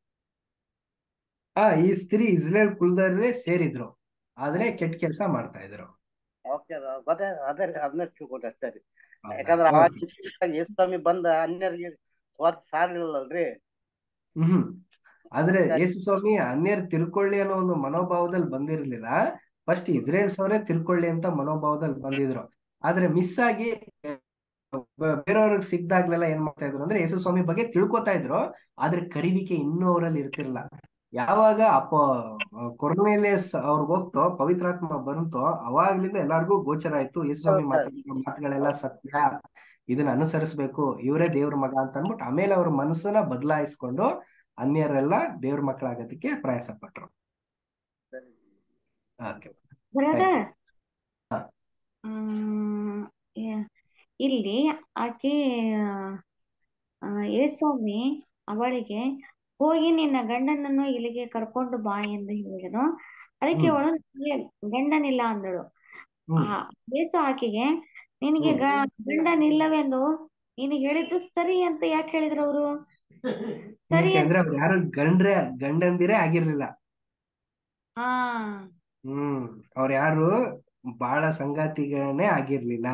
ಆ ಈ ಸ್ತ್ರೀ ಇಸ್ರೇಲ್ ಕುಲದಲ್ಲೇ ಸೇರಿದ್ರು ಆದ್ರೆ ಕೆಟ್ಟ ಕೆಲಸ ಮಾಡ್ತಾ ಇದ್ರು ಓಕೆ ಅದೇ ಅದೇ ಅದನ್ನೇ ತಿಳ್ಕೊಂಡ್ರೆ ಅಷ್ಟೇ ರೀ ಯಾಕಂದ್ರೆ ಆ ಯೇಸ್ವಾಮಿ ಬಂದ ಅನ್ಯರಿಗೆ ಸ್ವಾರ್ಥ ಸಾರ್ಲಿಲ್ಲಲ್ರಿ ಹ್ಮ್ ಆದ್ರೆ ಯೇಸು ಸ್ವಾಮಿ ಅನ್ಯರ್ ತಿಳ್ಕೊಳ್ಳಿ ಅನ್ನೋ ಒಂದು ಮನೋಭಾವದಲ್ಲಿ ಬಂದಿರ್ಲಿಲ್ಲ ಫಸ್ಟ್ ಇಸ್ರೇಲ್ಸ್ ಅವರೇ ತಿಳ್ಕೊಳ್ಳಿ ಅಂತ ಮನೋಭಾವದಲ್ಲಿ ಬಂದಿದ್ರು ಆದ್ರೆ ಮಿಸ್ ಆಗಿ ಬೇರೆಯವ್ರಿಗೆ ಸಿಗ್ದಾಗ್ಲೆಲ್ಲ ಏನ್ ಮಾಡ್ತಾ ಇದ್ರು ಅಂದ್ರೆ ಯೇಸು ಸ್ವಾಮಿ ಬಗ್ಗೆ ತಿಳ್ಕೊತಾ ಇದ್ರು ಆದ್ರೆ ಕರಿವಿಕೆ ಇನ್ನೂ ಅವರಲ್ಲಿ ಇರ್ತಿರ್ಲಿಲ್ಲ ಯಾವಾಗ ಅಪ್ಪ ಕೊರ್ನೇಲಿಯಸ್ ಅವ್ರಿಗೆ ಹೋಗ್ತೋ ಪವಿತ್ರಾತ್ಮ ಬಂತೋ ಅವಾಗ್ಲಿಂದ ಎಲ್ಲಾರ್ಗೂ ಗೋಚರ ಆಯ್ತು ಯೇಸು ಸ್ವಾಮಿ ಮಾತಾಡಿದ ಮಾತುಗಳೆಲ್ಲ ಸತ್ಯ ಇದನ್ನ ಅನುಸರಿಸ್ಬೇಕು ಇವರೇ ದೇವ್ರ ಮಗ ಅಂತ ಅಂದ್ಬಿಟ್ಟು ಆಮೇಲೆ ಅವ್ರ ಮನಸ್ಸನ್ನ ಬದಲಾಯಿಸ್ಕೊಂಡು ಅನ್ಯರೆಲ್ಲ ದೇವ್ರ ಮಕ್ಕಳಾಗೋದಕ್ಕೆ ಪ್ರಯಾಸ ಪಟ್ರು ಓಕೆ ಬ್ರದರ್ ಹ್ಮ್ ಯ- ಇಲ್ಲಿ ಆಕೆ ಆ, ಯೇಸ್ವಾಮಿ ಅವಳಿಗೆ ಹೋಗಿ ನಿನ್ನ ಗಂಡನನ್ನು ಇಲ್ಲಿಗೆ ಕರ್ಕೊಂಡು ಬಾ ಎಂದು ಹೇಳಿದನು ಅದಕ್ಕೆ ಹ್ಮ್ ಅವಳು ನನಗೆ ಗಂಡನಿಲ್ಲ ಅಂದಳು ಹ್ಮ್ ಆ ಯೇಸು ಆಕೆಗೆ ನಿನಗೆ ಹ್ಮ್ ಗ ಗಂಡನಿಲ್ಲವೆಂದು ನೀನು ಹೇಳಿದ್ದು ಸರಿ ಅಂತ ಯಾಕೆ ಹೇಳಿದ್ರು ಅವರು ಸರಿ ಯಾಕೆಂದ್ರೆ ಅಂತ ಅವ್ರು ಯಾರು ಗಂಡ್ರೆ ಗಂಡಂದಿರೇ ಆಗಿರ್ಲಿಲ್ಲ ಹಾ ಹ್ಮ್ ಅವ್ರು ಯಾರು ಬಾಳ ಸಂಗಾತಿಗಳನ್ನೇ ಆಗಿರ್ಲಿಲ್ಲ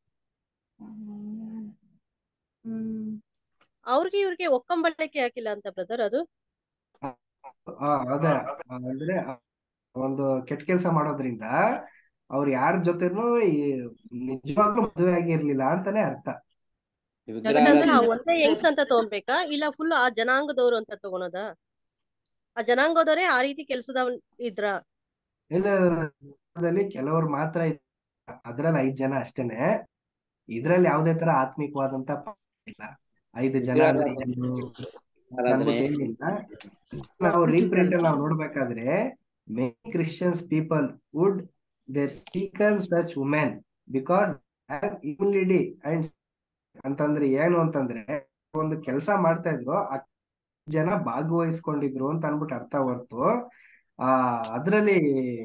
ಹ್ಮ್ ಹ್ಮ್ ಅವ್ರಿಗೆ ಇವ್ರಿಗೆ ಒಕ್ಕಂಬಳಕೆ ಹಾಕಿಲ್ಲ ಅಂತ ಬ್ರದರ್ ಅದು ಆ, ಅದೇ ಆ, ಅಂದ್ರೆ ಒಂದು ಕೆಟ್ಟ ಕೆಲಸ ಮಾಡೋದ್ರಿಂದ ಅವ್ರು ಯಾರ ಜೊತೆನೂ ಈ ನಿಜವಾಗ್ಲೂ ಮದುವೆ ಆಗಿರ್ಲಿಲ್ಲ ಅಂತಾನೆ ಅರ್ಥ ಅಂದ್ರೆ ಆ ಒಂದೇ ಹೆಂಗ್ಸ್ ಅಂತ ತಗೊಬೇಕಾ ಇಲ್ಲ ಫುಲ್ ಆ ಜನಾಂಗದವರು ಅಂತ ತಗೊಳೋದಾ ಆ ಜನಾಂಗದವರೇ ಆ ರೀತಿ ಕೆಲಸದ ಇದ್ರ ಇಲ್ಲ ದಲ್ಲಿ ಕೆಲವರು ಮಾತ್ರ ಇದ್ದಾರೆ. ಅದ್ರಲ್ಲಿ ಐದ್ ಜನ ಅಷ್ಟೇನೆ ಇದ್ರಲ್ಲಿ ಯಾವುದೇ ತರ ಆತ್ಮಿಕವಾದಂತ ಪಾಠ ಇಲ್ಲ ಐದು ಜನ ಅಂದ್ರೆ ಏನು ಆರಾಧನೆ ನನ್ಗೆ ಏನಿಲ್ಲ ನಾವು ರೀಪ್ರಿಂಟ್ ನಾವು ನೋಡ್ಬೇಕಾದ್ರೆ may Christians people would their speaker such women because immunity and ಅಂತಂದ್ರೆ ಏನು ಅಂತಂದ್ರೆ ಒಂದು ಕೆಲಸ ಮಾಡ್ತಾ ಇದ್ರು ಆ ಜನ ಭಾಗವಹಿಸ್ಕೊಂಡಿದ್ರು ಅಂತ ಅನ್ಬಿಟ್ಟು ಅರ್ಥ ಹೊರ್ತು ಆ ಅದ್ರಲ್ಲಿ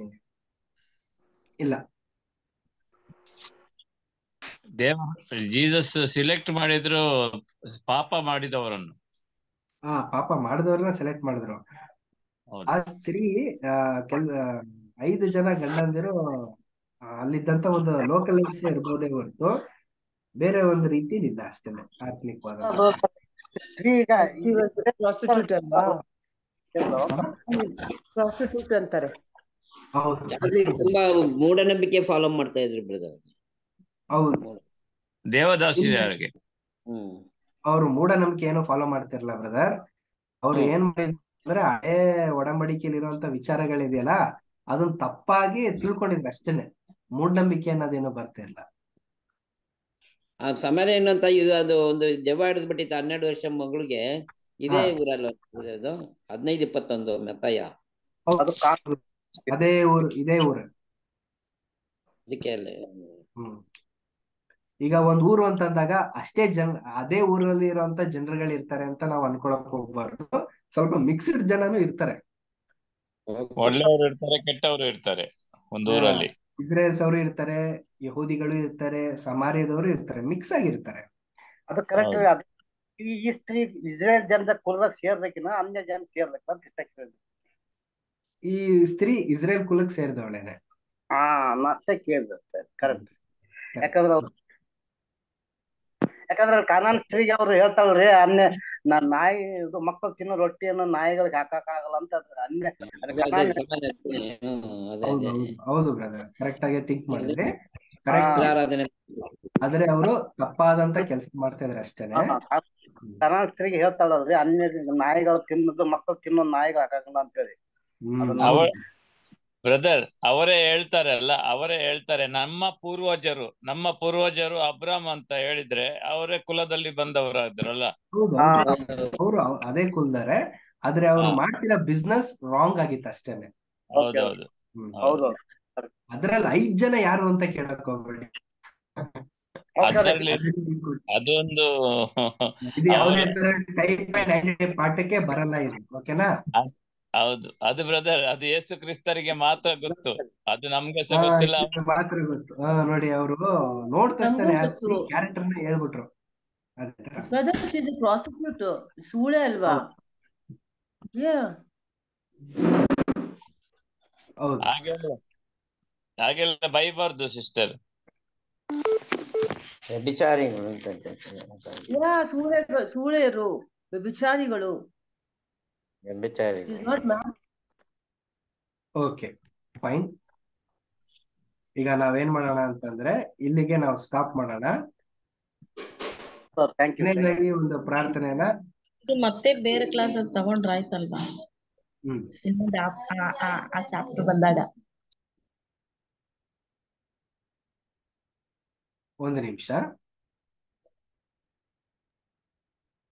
ಇಲ್ಲ ದೇವ ಜೀಸಸ್ ಸಿಲೆಕ್ಟ್ ಮಾಡಿದ್ರು ಪಾಪ ಮಾಡಿದವರನ್ನು ಆ ಪಾಪ ಮಾಡಿದವ್ರನ್ನ ಸೆಲೆಕ್ಟ್ ಮಾಡಿದ್ರು ಹೌದು ಆ ಸ್ತ್ರೀ ಆ, ಕೆಲ್ ಆ, ಐದು ಜನ ಗಂಡಂದಿರು ಆ, ಅಲ್ಲಿದ್ದಂತ ಒಂದು ಲೋಕಲೈಸ್ ಇರ್ಬೋದೇ ಹೊರತು ಬೇರೆ ಒಂದು ರೀತಿ ಇಲ್ಲ ಅಷ್ಟೇನೆ ಆತ್ಮಿಕವಾದ ಸ್ತ್ರೀ ಈಗ She was a prostitute ಅಲ್ವಾ ಏನು ಪ್ರಾಸ್ಟಿಟ್ಯೂಟ್ ಅಂತಾರೆ ಹೌದು ಜಾಸ್ತಿ ತುಂಬಾ ಮೂಢನಂಬಿಕೆ ಫಾಲೋ ಮಾಡ್ತಾ ಇದ್ರು ಬ್ರದರ್ ಹೌದು ದೇವದಾಸಿಯರಿಗೆ ಹ್ಮ್ ಅವರು ಮೂಢನಂಬಿಕೆ ಏನು ಫಾಲೋ ಮಾಡ್ತಿರಲ್ಲ ಬ್ರದರ್ ಅವ್ರು ಹ್ಮ್. ಏನ್ ಮಾಡಿದ್ರು ಅಂದ್ರೆ ಹಳೇ ಒಡಂಬಡಿಕೆಯಲ್ಲಿ ಇರುವಂತ ವಿಚಾರಗಳಿದೆಯಲ್ಲ ಅದನ್ನ ತಪ್ಪಾಗಿ ತಿಳ್ಕೊಂಡಿದ್ರು ಅಷ್ಟೇನೆ ಮೂಢನಂಬಿಕೆ ಅನ್ನೋದೇನು ಬರ್ತಾ ಇಲ್ಲ ಆ ಸಮಯ ಏನಂತ ಇದು ಅದು ಒಂದು ದೆವ್ವ ಹಿಡಿದು ಬಿಟ್ಟಿತ್ತು ಹನ್ನೆರಡು ವರ್ಷ ಮಗಳಿಗೆ ಇದೇ ಹಾ. ಊರಲ್ಲ ಇದು ಹದಿನೈದು ಇಪ್ಪತ್ತೊಂದು ಮೆತ್ತಯ್ಯ ಹೌದು. ಅದು ಕಾನೂನು ಅದೇ ಊರು ಇದೇ ಊರು ಅದಕ್ಕೆ ಅಲ್ಲಿ ಹ್ಮ್ ಈಗ ಒಂದ್ ಊರು ಅಂತಂದಾಗ ಅಷ್ಟೇ ಜನ ಅದೇ ಊರಲ್ಲಿ ಇರುವಂತ ಜನರುಗಳು ಇರ್ತಾರೆ ಅಂತ ನಾವು ಅನ್ಕೊಳಕ್ ಹೋಗ್ಬಾರ್ದು ಸ್ವಲ್ಪ ಮಿಕ್ಸ್ಡ್ ಜನನು ಇರ್ತಾರೆ ಒಳ್ಳೆಯವರು ಇರ್ತಾರೆ ಕೆಟ್ಟವರು ಇರ್ತಾರೆ ಒಂದು ಊರಲ್ಲಿ ಇಸ್ರೇಲ್ಸ್ ಅವರು ಇರ್ತಾರೆ ಯಹೂದಿಗಳು ಇರ್ತಾರೆ ಸಮಾರ್ಯದವರು ಇರ್ತಾರೆ ಮಿಕ್ಸ್ ಆಗಿರ್ತಾರೆ ಅದು ಕರೆಕ್ಟ್ ಹೌದು. ಅದು ಈ ಈ ಸ್ತ್ರೀ ಇಸ್ರೇಲ್ ಜನದ ಕುಲದಾಗ ಸೇರ್ಬೇಕಿನ ಅನ್ಯ ಜನ ಸೇರ್ಬೇಕ ಅಂತ ಇಷ್ಟ ಕೇಳಿದ್ವಿ ಈ ಸ್ತ್ರೀ ಇಸ್ರೇಲ್ ಕುಲಕ್ ಸೇರಿದವಳೇನೆ ಹಾ ನಾ ಅಷ್ಟೇ ಕೇಳಿದೆ ಕರೆಕ್ಟ್ ಯಾಕಂದ್ರೆ ಅವ್ರು ಯಾಕಂದ್ರೆ ಅಲ್ಲಿ ಕಾನಾನ್ ಸ್ತ್ರೀಗೆ ಅವ್ರು ಹೇಳ್ತಾಳ್ರಿ ಅನ್ಯ ನಾ ನಾಯಿ ಇದು ಮಕ್ಕಳು ತಿನ್ನೋ ರೊಟ್ಟಿಯನ್ನು ನಾಯಿಗಳಿಗೆ ಹಾಕಕ್ ಆಗಲ್ಲ ಅಂತ ಅದು ಅನ್ಯ ಅದು ಅದೇ ಕಾನಾನ್ ಸಮಾನ ಹ್ಮ್ ಅದೇ ಹೌದು ಅದೇ ಹೌದು ಹೌದು ಬ್ರದರ್ ಕರೆಕ್ಟ್ ಆಗಿ ಥಿಂಕ್ ಮಾಡಿದ್ರೆ ಹಾ, ಕರೆಕ್ಟ್ ಆರಾಧನೆ ಆದ್ರೆ ಅವರು ತಪ್ಪಾದಂತ ಕೆಲಸ ಮಾಡ್ತಾ ಇದಾರೆ ಅಷ್ಟೇನೆ ಹಾ, ಕಾನಾನ್ ಸ್ತ್ರೀಗೆ ಹೇಳ್ತಾಳಲ್ರಿ ಅನ್ಯ ನಾಯಿಗಳು ತಿನ್ನೋದು ಮಕ್ಕಳು ತಿನ್ನೋ ನಾಯಿಗಳು ಹಾಕಲ್ಲ ಅಂತೇಳಿ ಹ್ಮ್ ಅದನ್ನ ಅವ ಹೌದು. ಬ್ರದರ್ ಅವರೇ ಹೇಳ್ತಾರೆ ಅಲ್ಲ ಅವರೇ ಹೇಳ್ತಾರೆ ನಮ್ಮ ಪೂರ್ವಜರು ನಮ್ಮ ಪೂರ್ವಜರು ಅಬ್ರಾಮ್ ಅಂತ ಹೇಳಿದ್ರೆ ಅವರೇ ಕುಲದಲ್ಲಿ ಬಂದವರಾದ್ರಲ್ಲ ಹೌದು ಹಾ ಹೌದು ಅವರು ಅದೇ ಕುಲ್ದಾರೆ ಆದ್ರೆ ಅವರು ಹಾ. ಮಾಡ್ತಿರೋ ಬಿಸ್ನೆಸ್ ರಾಂಗ್ ಆಗಿತ್ತು ಅಷ್ಟೇನೆ ಓಕೆ ಹೌದೌದು ಹ್ಮ್ ಹೌದು ಅದ್ರಲ್ಲಿ ಐದ್ ಜನ ಯಾರು ಅಂತ ಕೇಳಕ್ ಹೋಗ್ಬೇಡಿ ಓಕೆ ಅದರಲ್ಲಿ ಅದೊಂದು ಇದು ಯಾವುದೇ ಅವರ ತರ ಟೈಪ್ ಅಂಡ್ ಪಾಠಕ್ಕೆ ಬರಲ್ಲ ಇದು ಓಕೆನಾ ಹೌದು ಅದು ಬ್ರದರ್ ಅದು ಯೇಸು ಕ್ರಿಸ್ತರಿಗೆ ಮಾತ್ರ ಗೊತ್ತು ಅದು ನಮ್ಗೆ ಸಹ ಹಾ ಗೊತ್ತಿಲ್ಲ ಇದು ಮಾತ್ರ ಗೊತ್ತು ಹಾ ನೋಡಿ ಅವರು ನೋಡ್ ತಕ್ಷಣ ನಮಗೂ ಗೊತ್ತು ಕ್ಯಾರೆಕ್ಟರ್ ನ ಹೇಳ್ಬಿಟ್ರು ಅದೇ ತರ ಬ್ರದರ್ ಶೀಸ್ ಪ್ರಾಸ್ಟಿಟ್ಯೂಟ್ ಸೂಳೆ ಅಲ್ವಾ ಯಾ ಹೌದು ಹಾಗೆಲ್ಲ ಹಾಗೆಲ್ಲ ಬೈಬಾರ್ದು ಸಿಸ್ಟರ್ ವ್ಯಭಿಚಾರಿಗಳು ಅಂತ ಅಂತ- ಅಂತ. ಯಾ ಸೂಳೆ ಸೂಳೆಯರು ವ್ಯಭಿಚಾರಿಗಳು ಇಸ್ ವ್ಯಭಿಚಾರಿಗಳು ನಾಟ್ ಮ್ಯಾನ್ ಓಕೆ ಫೈನ್ ಈಗ ನಾವೇನ್ ಮಾಡೋಣ ಅಂತಂದ್ರೆ ಇಲ್ಲಿಗೆ ನಾವು ಸ್ಟಾಪ್ ಮಾಡೋಣ ಸರ್ ಥ್ಯಾಂಕ್ ಯು ಕೊನೆಯದಾಗಿ ಒಂದು ಪ್ರಾರ್ಥನೆನ ಇದು ಮತ್ತೆ ಬೇರೆ ಕ್ಲಾಸ್ ಅಲ್ಲಿ ತಗೊಂಡ್ರೆ ಆಯ್ತಲ್ವಾ ಹ್ಮ್ ಇನ್ನೊಂದು ಆ- ಆ- ಆ- ಆ ಚಾಪ್ಟರ್ ಬಂದಾಗ ಒಂದು ನಿಮಿಷ